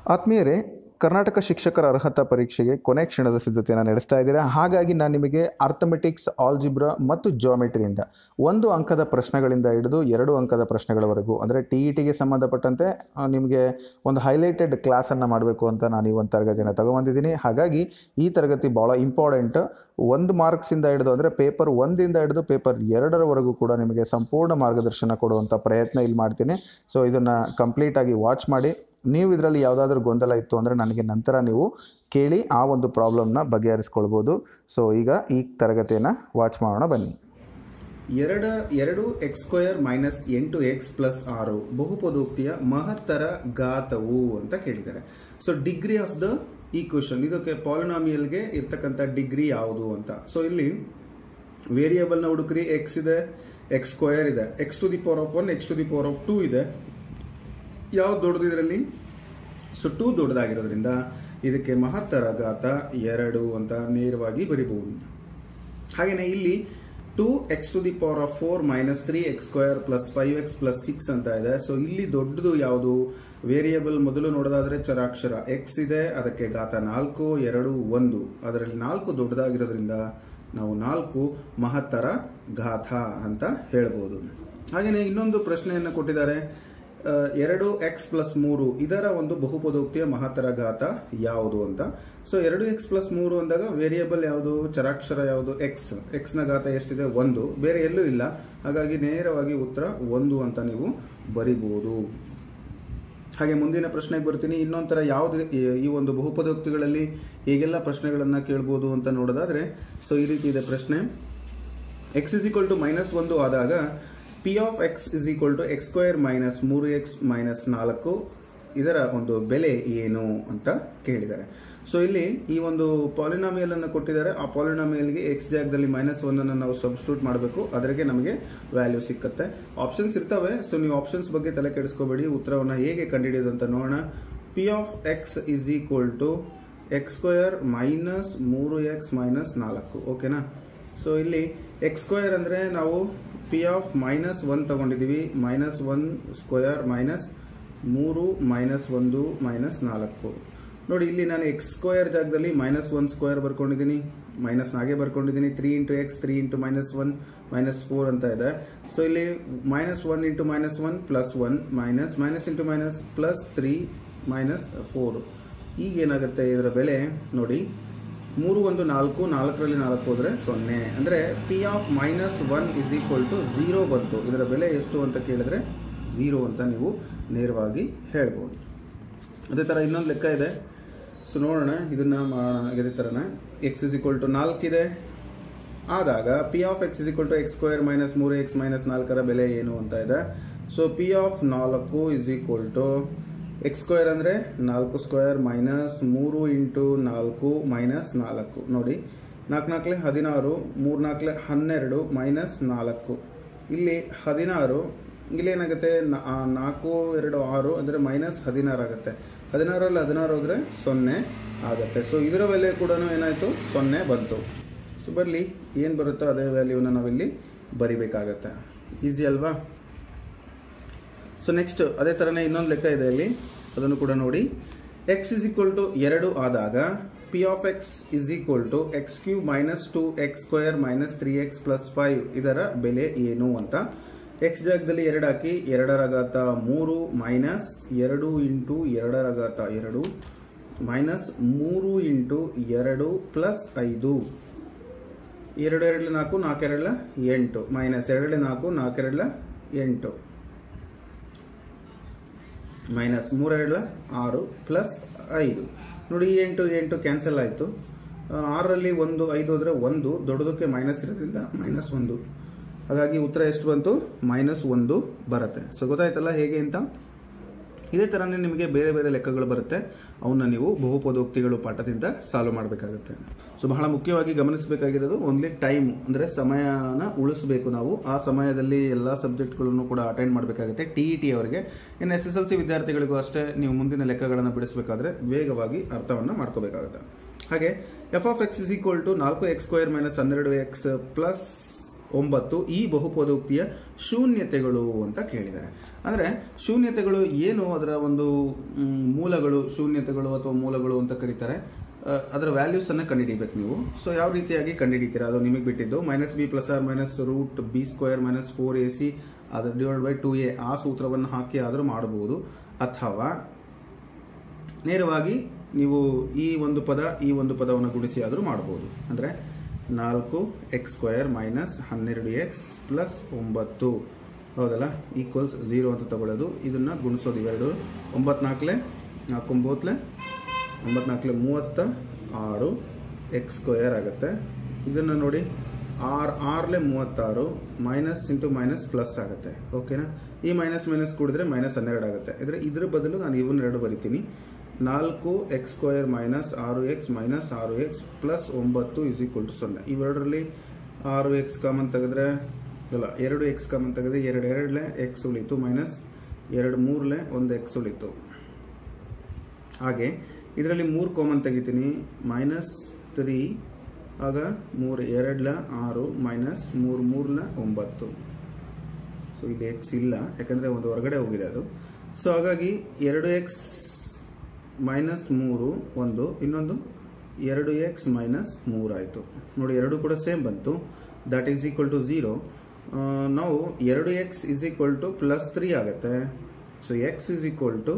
ಆತ್ಮೀಯರೇ ಕರ್ನಾಟಕ ಶಿಕ್ಷಕರ ಅರ್ಹತಾ ಪರೀಕ್ಷೆಗೆ ಕೊನೆ ಕ್ಷಣದ ಸಿದ್ಧತೆಯನ್ನು ನಡೆಸ್ತಾ ಇದ್ದೀರಾ ಹಾಗಾಗಿ ನಾನು ನಿಮಗೆ ಅರ್ಥಮೆಟಿಕ್ಸ್ ಆಲ್ಜಿಬ್ರಾ ಮತ್ತು ಜಾಮೆಟ್ರಿಯಿಂದ ಒಂದು ಅಂಕದ ಪ್ರಶ್ನೆಗಳಿಂದ ಹಿಡಿದು ಎರಡು ಅಂಕದ ಪ್ರಶ್ನೆಗಳವರೆಗೂ ಅಂದರೆ ಟಿ ಇ ಟಿಗೆ ಸಂಬಂಧಪಟ್ಟಂತೆ ಆ, ನಿಮಗೆ ಒಂದು ಹೈಲೈಟೆಡ್ ಕ್ಲಾಸನ್ನು ಮಾಡಬೇಕು ಅಂತ ನಾನು ಈ ಒಂದು ತರಗತಿಯನ್ನು ತಗೊಂಬಂದಿದ್ದೀನಿ ಹಾಗಾಗಿ ಈ ತರಗತಿ ಭಾಳ ಇಂಪಾರ್ಟೆಂಟ್ ಒಂದು ಮಾರ್ಕ್ಸಿಂದ ಹಿಡಿದು ಅಂದರೆ ಪೇಪರ್ ಒಂದಿಂದ ಹಿಡಿದು ಪೇಪರ್ ಎರಡರವರೆಗೂ ಕೂಡ ನಿಮಗೆ ಸಂಪೂರ್ಣ ಮಾರ್ಗದರ್ಶನ ಕೊಡುವಂಥ ಪ್ರಯತ್ನ ಇಲ್ಲಿ ಮಾಡ್ತೀನಿ ಸೊ ಇದನ್ನು ಕಂಪ್ಲೀಟಾಗಿ ವಾಚ್ ಮಾಡಿ ನೀವು ಇದರಲ್ಲಿ ಯಾವುದಾದ್ರೂ ಗೊಂದಲ ಇತ್ತು ಅಂದರೆ ನನಗೆ ನಂತರ ನೀವು ಕೇಳಿ ಆ ಒಂದು ಪ್ರಾಬ್ಲಮ್ನ ಬಗೆಹರಿಸ್ಕೊಳ್ಬೋದು ಸೊ ಈಗ ಈ ತರಗತಿಯನ್ನು ವಾಚ್ ಮಾಡೋಣ ಬನ್ನಿ ಎರಡ ಎರಡು ಎಕ್ಸ್ ಸ್ಕ್ವೇರ್ ಮೈನಸ್ ಎಂಟು ಎಕ್ಸ್ ಪ್ಲಸ್ ಆರು ಬಹುಪದೋಕ್ತಿಯ ಮಹತ್ತರ ಘಾತವು ಅಂತ ಕೇಳಿದ್ದಾರೆ so degree of the equation ಇದಕ್ಕೆ ಪಾಲಿನಾಮಿಯಲ್ಗೆ ಇರ್ತಕ್ಕಂಥ ಡಿಗ್ರಿ ಯಾವುದು ಅಂತ ಸೊ ಇಲ್ಲಿ ವೇರಿಯೇಬಲ್ ನ ಹುಡುಕ್ರಿ ಎಕ್ಸ್ ಇದೆ ಎಕ್ಸ್ ಸ್ಕ್ವೇರ್ ಇದೆ X to the power of one X to the power of two ಇದೆ ಯಾವ್ದು ದೊಡ್ಡದು ಇದರಲ್ಲಿ ಸೊ ಟೂ ದೊಡ್ಡದಾಗಿರೋದ್ರಿಂದ ಇದಕ್ಕೆ ಮಹತ್ತರ ಘಾತ ಎರಡು ಅಂತ ನೇರವಾಗಿ ಬರಿಬಹುದು ಹಾಗೇನೆ ಇಲ್ಲಿ two x to the power of four minus three x square plus five x plus six ಅಂತ ಇದೆ ಸೊ ಇಲ್ಲಿ ದೊಡ್ಡದು ಯಾವುದು ವೇರಿಯೇಬಲ್ ಮೊದಲು ನೋಡೋದಾದ್ರೆ ಚರಾಕ್ಷರ ಎಕ್ಸ್ ಇದೆ ಅದಕ್ಕೆ ಘಾತ ನಾಲ್ಕು ಎರಡು ಒಂದು ಅದರಲ್ಲಿ ನಾಲ್ಕು ದೊಡ್ಡದಾಗಿರೋದ್ರಿಂದ ನಾವು ನಾಲ್ಕು ಮಹತ್ತರ ಘಾತ ಅಂತ ಹೇಳ್ಬೋದು ಹಾಗೇನೆ ಇನ್ನೊಂದು ಪ್ರಶ್ನೆಯನ್ನು ಕೊಟ್ಟಿದ್ದಾರೆ ಆ, ಎರಡು ಎಕ್ಸ್ ಪ್ಲಸ್ ಮೂರು ಇದರ ಒಂದು ಬಹುಪದೋಕ್ತಿಯ ಮಹತ್ತರ ಘಾತ ಯಾವುದು ಅಂತ ಸೊ ಎರಡು ಎಕ್ಸ್ ಪ್ಲಸ್ ಮೂರು ಅಂದಾಗ ವೇರಿಯೇಬಲ್ ಯಾವುದು ಚರಾಕ್ಷರ ಯಾವುದು ಎಕ್ಸ್ ಎಕ್ಸ್ ನ ಘಾತ ಎಷ್ಟಿದೆ ಒಂದು ಬೇರೆ ಎಲ್ಲೂ ಇಲ್ಲ ಹಾಗಾಗಿ ನೇರವಾಗಿ ಉತ್ತರ ಒಂದು ಅಂತ ನೀವು ಬರಿಬಹುದು ಹಾಗೆ ಮುಂದಿನ ಪ್ರಶ್ನೆಗೆ ಬರ್ತೀನಿ ಇನ್ನೊಂಥರ ಯಾವ್ದು ಈ- ಈ ಒಂದು ಬಹುಪದೋಕ್ತಿಗಳಲ್ಲಿ ಹೇಗೆಲ್ಲ ಪ್ರಶ್ನೆಗಳನ್ನ ಕೇಳ್ಬೋದು ಅಂತ ನೋಡೋದಾದ್ರೆ ಸೊ ಈ ರೀತಿ ಇದೆ ಪ್ರಶ್ನೆ x is equal to minus ಒಂದು ಆದಾಗ p of X is equal to X square minus ಮೂರು ಎಕ್ಸ್ ಮೈನಸ್ ನಾಲ್ಕು ಇದರ ಒಂದು ಬೆಲೆ ಏನು ಅಂತ ಕೇಳಿದ್ದಾರೆ ಸೊ ಇಲ್ಲಿ ಈ ಒಂದು ಪಾಲಿನಾಮಿಯಲ್ ಅನ್ನು ಕೊಟ್ಟಿದ್ದಾರೆ ಆ ಪಾಲಿನಾಮಿಯಲ್ಗೆ ಎಕ್ಸ್ ಜಾಗದಲ್ಲಿ ಮೈನಸ್ ಒನ್ ಅನ್ನು ನಾವು ಸಬ್ಸ್ಟಿಟ್ಯೂಟ್ ಮಾಡಬೇಕು ಅದರಿಗೆ ನಮಗೆ ವ್ಯಾಲ್ಯೂ ಸಿಕ್ಕತ್ತೆ ಆಪ್ಷನ್ಸ್ ಇರ್ತವೆ ಸೊ ನೀವು ಆಪ್ಷನ್ಸ್ ಬಗ್ಗೆ ತಲೆ ಕೆಡಿಸ್ಕೋಬೇಡಿ ಉತ್ತರವನ್ನು ಹೇಗೆ ಕಂಡುಹಿಡಿಯೋದು ಅಂತ ನೋಡೋಣ p of X is equal to X square minus ಮೂರು ಎಕ್ಸ್ ಮೈನಸ್ ನಾಲ್ಕು ಓಕೆನಾ ಸೊ ಇಲ್ಲಿ ಎಕ್ಸ್ ಸ್ಕ್ವೇರ್ ಅಂದ್ರೆ ನಾವು ಪಿ ಆಫ್ ಮೈನಸ್ ಒನ್ ತಗೊಂಡಿದೀವಿ ಮೈನಸ್ ಒನ್ ಸ್ಕ್ವೇರ್ ಮೈನಸ್ ಮೂರು ಮೈನಸ್ ಒಂದು ಮೈನಸ್ ನಾಲ್ಕು ನೋಡಿ ಇಲ್ಲಿ ನಾನು ಎಕ್ಸ್ ಸ್ಕ್ವೇರ್ ಜಾಗದಲ್ಲಿ ಮೈನಸ್ ಒನ್ ಸ್ಕ್ವೇರ್ ಬರ್ಕೊಂಡಿದ್ದೀನಿ ಮೈನಸ್ ನಾಗೆ ಬರ್ಕೊಂಡಿದ್ದೀನಿ three into x three into minus one minus four ಅಂತ ಇದೆ ಸೊ ಇಲ್ಲಿ minus one into minus one plus one minus minus into minus plus three minus four ಈಗ ಏನಾಗುತ್ತೆ ಇದರ ಬೆಲೆ ನೋಡಿ ಮೂರು ಒಂದು ನಾಲ್ಕು ನಾಲ್ಕರಲ್ಲಿ ನಾಲ್ಕು ಹೋದ್ರೆ ಸೊನ್ನೆ ಅಂದ್ರೆ p of minus one is equal to zero ಬಂತು ಇದರ ಬೆಲೆ ಎಷ್ಟು ಅಂತ ಕೇಳಿದ್ರೆ ಝೀರೋ ಅಂತ ನೀವು ನೇರವಾಗಿ ಹೇಳ್ಬೋದು ಅದೇ ತರ ಇನ್ನೊಂದು ಲೆಕ್ಕ ಇದೆ ಸೊ ನೋಡೋಣ ಇದನ್ನ ಮಾಡೋಣ ಇದೇ ತರನ ಎಕ್ಸ್ ಇಸ್ ಈಕ್ವಲ್ ಟು ನಾಲ್ಕಿದೆ ಆದಾಗ p of X is equal to X square minus ಮೂರು ಎಕ್ಸ್ ಮೈನಸ್ ನಾಲ್ಕರ ಬೆಲೆ ಏನು ಅಂತ ಇದೆ ಸೊ ಪಿ ಆಫ್ ನಾಲ್ಕು is equal to X square ಅಂದ್ರೆ ನಾಲ್ಕು ಸ್ಕ್ವೇರ್ ಮೈನಸ್ ಮೂರು ಇಂಟು ನಾಲ್ಕು ಮೈನಸ್ ನಾಲ್ಕು ನೋಡಿ ನಾಲ್ಕು ನಾಲ್ಕಲೆ ಹದಿನಾರು ಮೂರ್ ನಾಲ್ಕಲೆ ಹನ್ನೆರಡು ಮೈನಸ್ ನಾಲ್ಕು ಇಲ್ಲಿ ಹದಿನಾರು ಇಲ್ಲಿ ಏನಾಗುತ್ತೆ ನಾ- ಆ, ನಾಲ್ಕು ಎರಡು ಆರು ಅಂದ್ರೆ ಮೈನಸ್ ಹದಿನಾರು ಆಗುತ್ತೆ ಹದಿನಾರಲ್ಲಿ ಹದಿನಾರು ಹೋದ್ರೆ ಸೊನ್ನೆ ಆಗುತ್ತೆ ಸೊ ಇದರ ಬೆಲೆ ಕೂಡ ಏನಾಯ್ತು ಸೊನ್ನೆ ಬಂತು ಸೊ ಬರ್ಲಿ ಏನ್ ಬರುತ್ತೋ ಅದೇ ವ್ಯಾಲ್ಯೂನ ನಾವಿಲ್ಲಿ ಬರಿಬೇಕಾಗತ್ತೆ ಈಸಿ ಅಲ್ವಾ ಸೊ ನೆಕ್ಸ್ಟ್ ಅದೇ ತರನೇ ಇನ್ನೊಂದು ಲೆಕ್ಕ ಇದೆ ಇಲ್ಲಿ ಅದನ್ನು ಕೂಡ ನೋಡಿ ಎಕ್ಸ್ ಇಸ್ ಈಕ್ವಲ್ ಟು ಎರಡು ಆದಾಗ p of X is equal to x cube minus two X square minus three X plus five ಇದರ ಬೆಲೆ ಏನು ಅಂತ ಎಕ್ಸ್ ಜಾಗದಲ್ಲಿ ಎರಡು ಹಾಕಿ ಎರಡರ ಘಾತ ಮೂರು ಮೈನಸ್ ಎರಡು ಇಂಟು ಎರಡರ ಘಾತ ಎರಡು ಮೈನಸ್ ಮೂರು ಇಂಟು ಎರಡು ಪ್ಲಸ್ ಐದು ಎರಡು ಎರಡಲೆ ನಾಲ್ಕು ನಾಲ್ಕೆರಡಲ ಎಂಟು ಮೈನಸ್ ಎರಡಲೆ ನಾಲ್ಕು ನಾಲ್ಕೆರಡಲ ಎಂಟು ಮೈನಸ್ ಮೂರೆರಡಲ ಆರು ಪ್ಲಸ್ ಐದು ನೋಡಿ ಈ ಎಂಟು ಈ ಎಂಟು ಕ್ಯಾನ್ಸಲ್ ಆಯಿತು ಆರರಲ್ಲಿ ಒಂದು ಐದು ಹೋದ್ರೆ ಒಂದು ದೊಡ್ಡದಕ್ಕೆ ಮೈನಸ್ ಇರೋದ್ರಿಂದ ಮೈನಸ್ ಒಂದು ಹಾಗಾಗಿ ಉತ್ತರ ಎಷ್ಟು ಬಂತು ಮೈನಸ್ ಒಂದು ಬರುತ್ತೆ ಸೊ ಗೊತ್ತಾಯ್ತಲ್ಲ ಹೇಗೆ ಅಂತ ಇದೇ ತರನೇ ನಿಮಗೆ ಬೇರೆ ಬೇರೆ ಲೆಕ್ಕಗಳು ಬರುತ್ತೆ ಅವನ್ನ ನೀವು ಬಹುಪದೋಕ್ತಿಗಳು ಪಾಠದಿಂದ ಸಾಲ್ವ್ ಮಾಡಬೇಕಾಗುತ್ತೆ ಸೊ ಬಹಳ ಮುಖ್ಯವಾಗಿ ಗಮನಿಸಬೇಕಾಗಿರೋದು ಓನ್ಲಿ ಟೈಮ್ ಅಂದ್ರೆ ಸಮಯನ ಉಳಿಸಬೇಕು ನಾವು ಆ ಸಮಯದಲ್ಲಿ ಎಲ್ಲ ಸಬ್ಜೆಕ್ಟ್ಗಳನ್ನು ಕೂಡ ಅಟೆಂಡ್ ಮಾಡಬೇಕಾಗುತ್ತೆ ಟಿ ಇ ಟಿ ಅವರಿಗೆ ಇನ್ನು ಎಸ್ ಎಸ್ ಎಲ್ ಸಿ ವಿದ್ಯಾರ್ಥಿಗಳಿಗೂ ಅಷ್ಟೇ ನೀವು ಮುಂದಿನ ಲೆಕ್ಕಗಳನ್ನು ಬಿಡಿಸಬೇಕಾದ್ರೆ ವೇಗವಾಗಿ ಅರ್ಥವನ್ನ ಮಾಡ್ಕೋಬೇಕಾಗುತ್ತೆ ಹಾಗೆ f of X is equal to ನಾಲ್ಕು ಎಕ್ಸ್ ಸ್ಕ್ವೇರ್ ಮೈನಸ್ ಹನ್ನೆರಡು ಎಕ್ಸ್ ಪ್ಲಸ್ ಒಂಬತ್ತು ಈ ಬಹುಪದೋಕ್ತಿಯ ಶೂನ್ಯತೆಗಳು ಅಂತ ಕೇಳಿದ್ದಾರೆ ಅಂದ್ರೆ ಶೂನ್ಯತೆಗಳು ಏನು ಅದರ ಒಂದು ಮ್, ಮೂಲಗಳು ಶೂನ್ಯತೆಗಳು ಅಥವಾ ಮೂಲಗಳು ಅಂತ ಕರೀತಾರೆ ಆ, ಅದರ ವ್ಯಾಲ್ಯೂಸ್ ಅನ್ನ ಕಂಡುಹಿಡಿಬೇಕು ನೀವು ಸೊ ಯಾವ ರೀತಿಯಾಗಿ ಕಂಡುಹಿಡಿತೀರಾ ಅದು ನಿಮಗೆ ಬಿಟ್ಟಿದ್ದು minus B plus or minus root b square minus four A c ಅದರ ಡಿವೈಡ್ ಬೈ ಟು ಎ ಆ ಸೂತ್ರವನ್ನು ಹಾಕಿ ಆದರೂ ಮಾಡಬಹುದು ಅಥವಾ ನೇರವಾಗಿ ನೀವು ಈ ಒಂದು ಪದ ಈ ಒಂದು ಪದವನ್ನು ಗುಣಿಸಿ ಆದರೂ ಮಾಡಬಹುದು ಅಂದ್ರೆ ನಾಲ್ಕು ಎಕ್ಸ್ ಸ್ಕ್ವೇರ್ ಮೈನಸ್ ಹನ್ನೆರಡು ಎಕ್ಸ್ ಪ್ಲಸ್ ಒಂಬತ್ತು ಹೌದಲ್ಲ ಈಕ್ವಲ್ಸ್ ಝೀರೋ ಅಂತ ತಗೊಳ್ಳೋದು ಇದನ್ನ ಗುಣಿಸೋದು ಇವೆರಡು ಒಂಬತ್ನಾಲ್ಕಲೆ ನಾಲ್ಕೊಂಬತ್ಲೆ ಒಂಬತ್ನಾಲ್ಕಲೆ ಮೂವತ್ತ ಆರು ಎಕ್ಸ್ ಸ್ಕ್ವೇರ್ ಆಗುತ್ತೆ ಇದನ್ನ ನೋಡಿ ಆರ್ ಆರ್ಲೆ ಮೂವತ್ತಾರು ಮೈನಸ್ ಇಂಟು ಮೈನಸ್ ಪ್ಲಸ್ ಆಗುತ್ತೆ ಓಕೆನಾ ಈ ಮೈನಸ್ ಮೈನಸ್ ಕೂಡಿದ್ರೆ ಮೈನಸ್ ಹನ್ನೆರಡು ಆಗುತ್ತೆ ಇದ್ರೆ ಇದ್ರ ಬದಲು ನಾನು ಇವನ್ನೆರಡು ಬರಿತೀನಿ ನಾಲ್ಕು ಎಕ್ಸ್ ಸ್ಕ್ವೇರ್ ಮೈನಸ್ ಆರು ಎಕ್ಸ್ ಮೈನಸ್ ಆರು ಎಕ್ಸ್ ಪ್ಲಸ್ ಒಂಬತ್ತು ಇಸ್ ಈಕ್ವಲ್ ಟು ಸೊನ್ನೆ ಇವೆರಡರಲ್ಲಿ ಆರು ಎಕ್ಸ್ ಕಾಮನ್ ತೆಗೆದ್ರೆ ಅಲ್ಲ ಎರಡು ಎಕ್ಸ್ ಕಾಮನ್ ತೆಗೆದ್ರೆ ಎರಡು ಎರಡ್ಲೆ ಎಕ್ಸ್ ಉಳಿತು ಮೈನಸ್ ಎರಡು ಮೂರ್ಲೆ ಒಂದು ಎಕ್ಸ್ ಉಳಿತು ಹಾಗೆ ಇದರಲ್ಲಿ ಮೂರು ಕಾಮನ್ ತೆಗಿತೀನಿ ಮೈನಸ್ ತ್ರೀ ಆಗ ಮೂರು ಎರಡ್ಲ ಆರು ಮೈನಸ್ ಮೂರು ಮೂರ್ಲ ಒಂಬತ್ತು ಸೊ ಇಲ್ಲಿ ಎಕ್ಸ್ ಇಲ್ಲ ಯಾಕಂದ್ರೆ ಒಂದು ಹೊರಗಡೆ ಹೋಗಿದೆ ಅದು ಸೊ ಹಾಗಾಗಿ ಎರಡು ಎಕ್ಸ್ ಮೈನಸ್ ಮೂರು ಒಂದು ಇನ್ನೊಂದು ಎರಡು ಎಕ್ಸ್ ಮೈನಸ್ ಮೂರು ಆಯಿತು ನೋಡಿ ಎರಡು ಕೂಡ ಸೇಮ್ ಬಂತು that is equal to zero ನಾವು ಎರಡು x is equal to plus three ಆಗುತ್ತೆ so X is equal to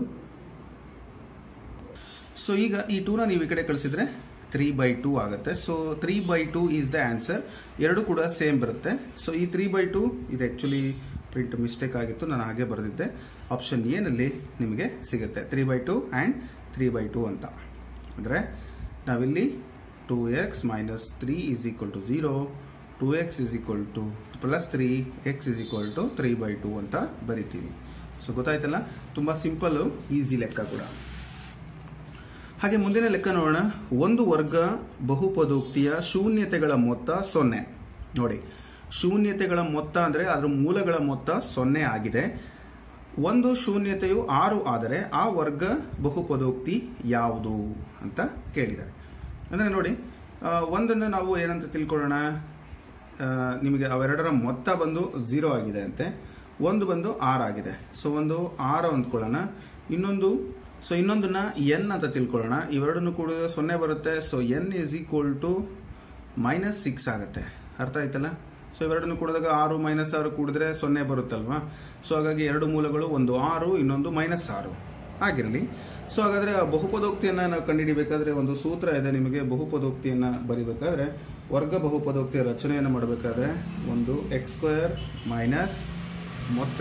so ಈಗ ಈ ಟೂನ ನೀವು ಈ ಕಡೆ ಕಳಿಸಿದ್ರೆ ತ್ರೀ ಬೈ ಟೂ ಆಗುತ್ತೆ so three by two is the answer ಎರಡು ಕೂಡ ಸೇಮ್ ಬರುತ್ತೆ ಸೊ ಈ ತ್ರೀ ಬೈ ಟೂ ಇದು ಆಕ್ಚುಲಿ ಪ್ರಿಂಟ್ ಮಿಸ್ಟೇಕ್ ಆಗಿತ್ತು ನಾನು ಹಾಗೆ ಬರೆದಿದ್ದೆ ಆಪ್ಷನ್ ಎನಲ್ಲಿ ನಿಮಗೆ ಸಿಗುತ್ತೆ three by two and three by two ಅಂತ ಅಂದರೆ ನಾವಿಲ್ಲಿ two x minus three is equal to zero two X is equal to plus three X is equal to three by two ಅಂತ ಬರಿತೀವಿ ಸೊ ಗೊತ್ತಾಯ್ತಲ್ಲ ತುಂಬ ಸಿಂಪಲ್ ಈಸಿ ಲೆಕ್ಕ ಕೂಡ ಹಾಗೆ ಮುಂದಿನ ಲೆಕ್ಕ ನೋಡೋಣ ಒಂದು ವರ್ಗ ಬಹುಪದೋಕ್ತಿಯ ಶೂನ್ಯತೆಗಳ ಮೊತ್ತ ಸೊನ್ನೆ ನೋಡಿ ಶೂನ್ಯತೆಗಳ ಮೊತ್ತ ಅಂದ್ರೆ ಅದರ ಮೂಲಗಳ ಮೊತ್ತ ಸೊನ್ನೆ ಆಗಿದೆ ಒಂದು ಶೂನ್ಯತೆಯು ಆರು ಆದರೆ ಆ ವರ್ಗ ಬಹುಪದೋಕ್ತಿ ಯಾವುದು ಅಂತ ಕೇಳಿದ್ದಾರೆ ಅಂದ್ರೆ ನೋಡಿ ಆ, ಒಂದನ್ನು ನಾವು ಏನಂತ ತಿಳ್ಕೊಳ್ಳೋಣ ಆ, ನಿಮಗೆ ಅವೆರಡರ ಮೊತ್ತ ಬಂದು ಝೀರೋ ಆಗಿದೆ ಅಂತೆ ಒಂದು ಬಂದು ಆರ್ ಆಗಿದೆ ಸೊ ಒಂದು ಆರ್ ಅಂದ್ಕೊಳ್ಳೋಣ ಇನ್ನೊಂದು ಸೊ ಇನ್ನೊಂದನ್ನ ಎನ್ ಅಂತ ತಿಳ್ಕೊಳ್ಳೋಣ ಇವೆರಡನ್ನು ಕೂಡ ಸೊನ್ನೆ ಬರುತ್ತೆ so n is equal to minus six ಆಗುತ್ತೆ ಅರ್ಥ ಆಯ್ತಲ್ಲ ಸೊ ಇವೆರಡನ್ನು ಕೂಡಿದಾಗ ಆರು ಮೈನಸ್ ಆರು ಕೂಡಿದ್ರೆ ಸೊನ್ನೆ ಬರುತ್ತಲ್ವಾ ಸೊ ಹಾಗಾಗಿ ಎರಡು ಮೂಲಗಳು ಒಂದು ಆರು ಇನ್ನೊಂದು ಮೈನಸ್ ಆರು ಆಗಿರಲಿ ಸೊ ಹಾಗಾದ್ರೆ ಆ ಬಹುಪದೋಕ್ತಿಯನ್ನ ನಾವು ಕಂಡುಹಿಡಿಬೇಕಾದ್ರೆ ಒಂದು ಸೂತ್ರ ಇದೆ ನಿಮಗೆ ಬಹುಪದೋಕ್ತಿಯನ್ನ ಬರಿಬೇಕಾದ್ರೆ ವರ್ಗ ಬಹುಪದೋಕ್ತಿಯ ರಚನೆಯನ್ನು ಮಾಡಬೇಕಾದ್ರೆ ಒಂದು ಎಕ್ಸ್ ಸ್ಕ್ವೇರ್ ಮೈನಸ್ ಮೊತ್ತ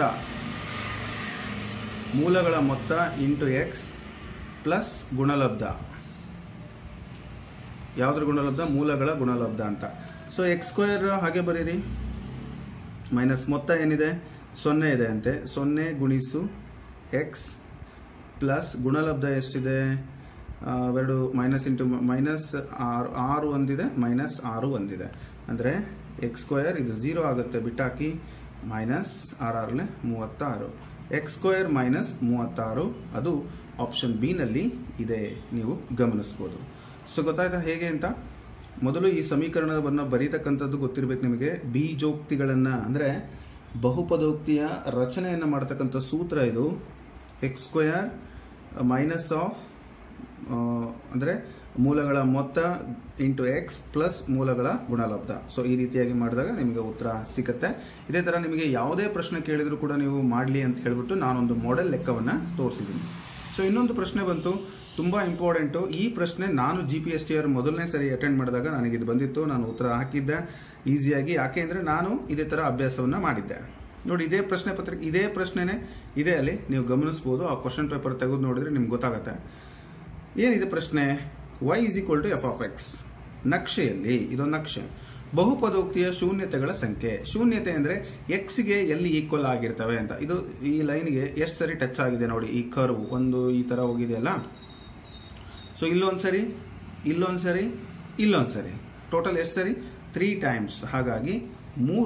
ಮೂಲಗಳ ಮೊತ್ತ ಇಂಟು ಎಕ್ಸ್ ಪ್ಲಸ್ ಗುಣಲಬ್ಧ ಯಾವ್ದ್ರ ಗುಣಲಬ್ಧ ಮೂಲಗಳ ಗುಣಲಬ್ಧ ಅಂತ ಸೊ ಎಕ್ಸ್ ಸ್ಕ್ವೇರ್ ಹಾಗೆ ಬರೀರಿ ಮೈನಸ್ ಮೊತ್ತ ಏನಿದೆ ಸೊನ್ನೆ ಇದೆ ಅಂತೆ ಸೊನ್ನೆ ಗುಣಿಸು ಎಕ್ಸ್ ಪ್ಲಸ್ ಗುಣಲಬ್ಧ ಎಷ್ಟಿದೆ ಆ, ಎರಡು ಮೈನಸ್ ಇಂಟು ಮೈನಸ್ ಆರು ಆರು ಒಂದಿದೆ ಮೈನಸ್ ಆರು ಒಂದಿದೆ ಅಂದರೆ ಎಕ್ಸ್ ಸ್ಕ್ವೇರ್ ಇದು ಝೀರೋ ಆಗುತ್ತೆ ಬಿಟ್ಟಾಕಿ ಮೈನಸ್ ಆರ್ ಆರ್ಲೆ ಮೂವತ್ತಾರು ಎಕ್ಸ್ ಸ್ಕ್ವೇರ್ ಮೈನಸ್ ಮೂವತ್ತಾರು ಅದು ಆಪ್ಷನ್ ಬಿ ನಲ್ಲಿ ಇದೆ ನೀವು ಗಮನಿಸಬಹುದು ಸೊ ಗೊತ್ತಾಯ್ತಾ ಹೇಗೆ ಅಂತ ಮೊದಲು ಈ ಸಮೀಕರಣವನ್ನು ಬರೀತಕ್ಕಂಥದ್ದು ಗೊತ್ತಿರಬೇಕು ನಿಮಗೆ ಬೀಜೋಕ್ತಿಗಳನ್ನ ಅಂದ್ರೆ ಬಹುಪದೋಕ್ತಿಯ ರಚನೆಯನ್ನ ಮಾಡತಕ್ಕಂಥ ಸೂತ್ರ ಇದು ಎಕ್ಸ್ ಸ್ಕ್ವೇರ್ ಮೈನಸ್ ಆಫ್ ಅಂದ್ರೆ ಮೂಲಗಳ ಮೊತ್ತ ಇಂಟು ಎಕ್ಸ್ ಪ್ಲಸ್ ಮೂಲಗಳ ಗುಣಲಬ್ಧ ಸೊ ಈ ರೀತಿಯಾಗಿ ಮಾಡಿದಾಗ ನಿಮಗೆ ಉತ್ತರ ಸಿಗುತ್ತೆ ಇದೇ ತರ ನಿಮಗೆ ಯಾವುದೇ ಪ್ರಶ್ನೆ ಕೇಳಿದ್ರು ಕೂಡ ನೀವು ಮಾಡಲಿ ಅಂತ ಹೇಳ್ಬಿಟ್ಟು ನಾನೊಂದು ಮಾಡೆಲ್ ಲೆಕ್ಕವನ್ನ ತೋರಿಸಿದ್ದೀನಿ ಸೊ ಇನ್ನೊಂದು ಪ್ರಶ್ನೆ ಬಂತು ತುಂಬಾ ಇಂಪಾರ್ಟೆಂಟ್ ಈ ಪ್ರಶ್ನೆ ನಾನು G P S T R ಮೊದಲನೇ ಸರಿ ಅಟೆಂಡ್ ಮಾಡಿದಾಗ ನನಗೆ ಇದು ಬಂದಿತ್ತು ನಾನು ಉತ್ತರ ಹಾಕಿದ್ದೆ ಈಸಿಯಾಗಿ ಯಾಕೆ ಅಂದ್ರೆ ನಾನು ಇದೇ ತರ ಅಭ್ಯಾಸವನ್ನ ಮಾಡಿದ್ದೆ ನೋಡಿ ಇದೇ ಪ್ರಶ್ನೆ ಪತ್ರಿಕೆ ಇದೇ ಪ್ರಶ್ನೆನೇ ಇದೆ ಅಲ್ಲಿ ನೀವು ಗಮನಿಸಬಹುದು ಆ ಕ್ವಶನ್ ಪೇಪರ್ ತೆಗೆದು ನೋಡಿದ್ರೆ ನಿಮ್ಗೆ ಗೊತ್ತಾಗುತ್ತೆ ಏನಿದೆ ಪ್ರಶ್ನೆ y is equal to f of x ನಕ್ಷೆಯಲ್ಲಿ ಇದೊಂದು ನಕ್ಷೆ ಬಹುಪದೋಕ್ತಿಯ ಶೂನ್ಯತೆಗಳ ಸಂಖ್ಯೆ ಶೂನ್ಯತೆ ಅಂದ್ರೆ ಎಕ್ಸ್ ಗೆ ಎಲ್ಲಿ ಈಕ್ವಲ್ ಆಗಿರ್ತವೆ ಅಂತ ಇದು ಈ ಲೈನ್ಗೆ ಎಷ್ಟು ಸರಿ ಟಚ್ ಆಗಿದೆ ನೋಡಿ ಈ ಕರ್ವ್ ಒಂದು ಈ ತರ ಹೋಗಿದೆಯಲ್ಲ ಸೊ ಇಲ್ಲೊಂದ್ಸರಿ ಇಲ್ಲೊಂದ್ಸರಿ ಇಲ್ಲೊಂದ್ಸರಿ ಟೋಟಲ್ ಎಷ್ಟು ಸರಿ ತ್ರೀ ಟೈಮ್ಸ್ ಹಾಗಾಗಿ ಮೂರು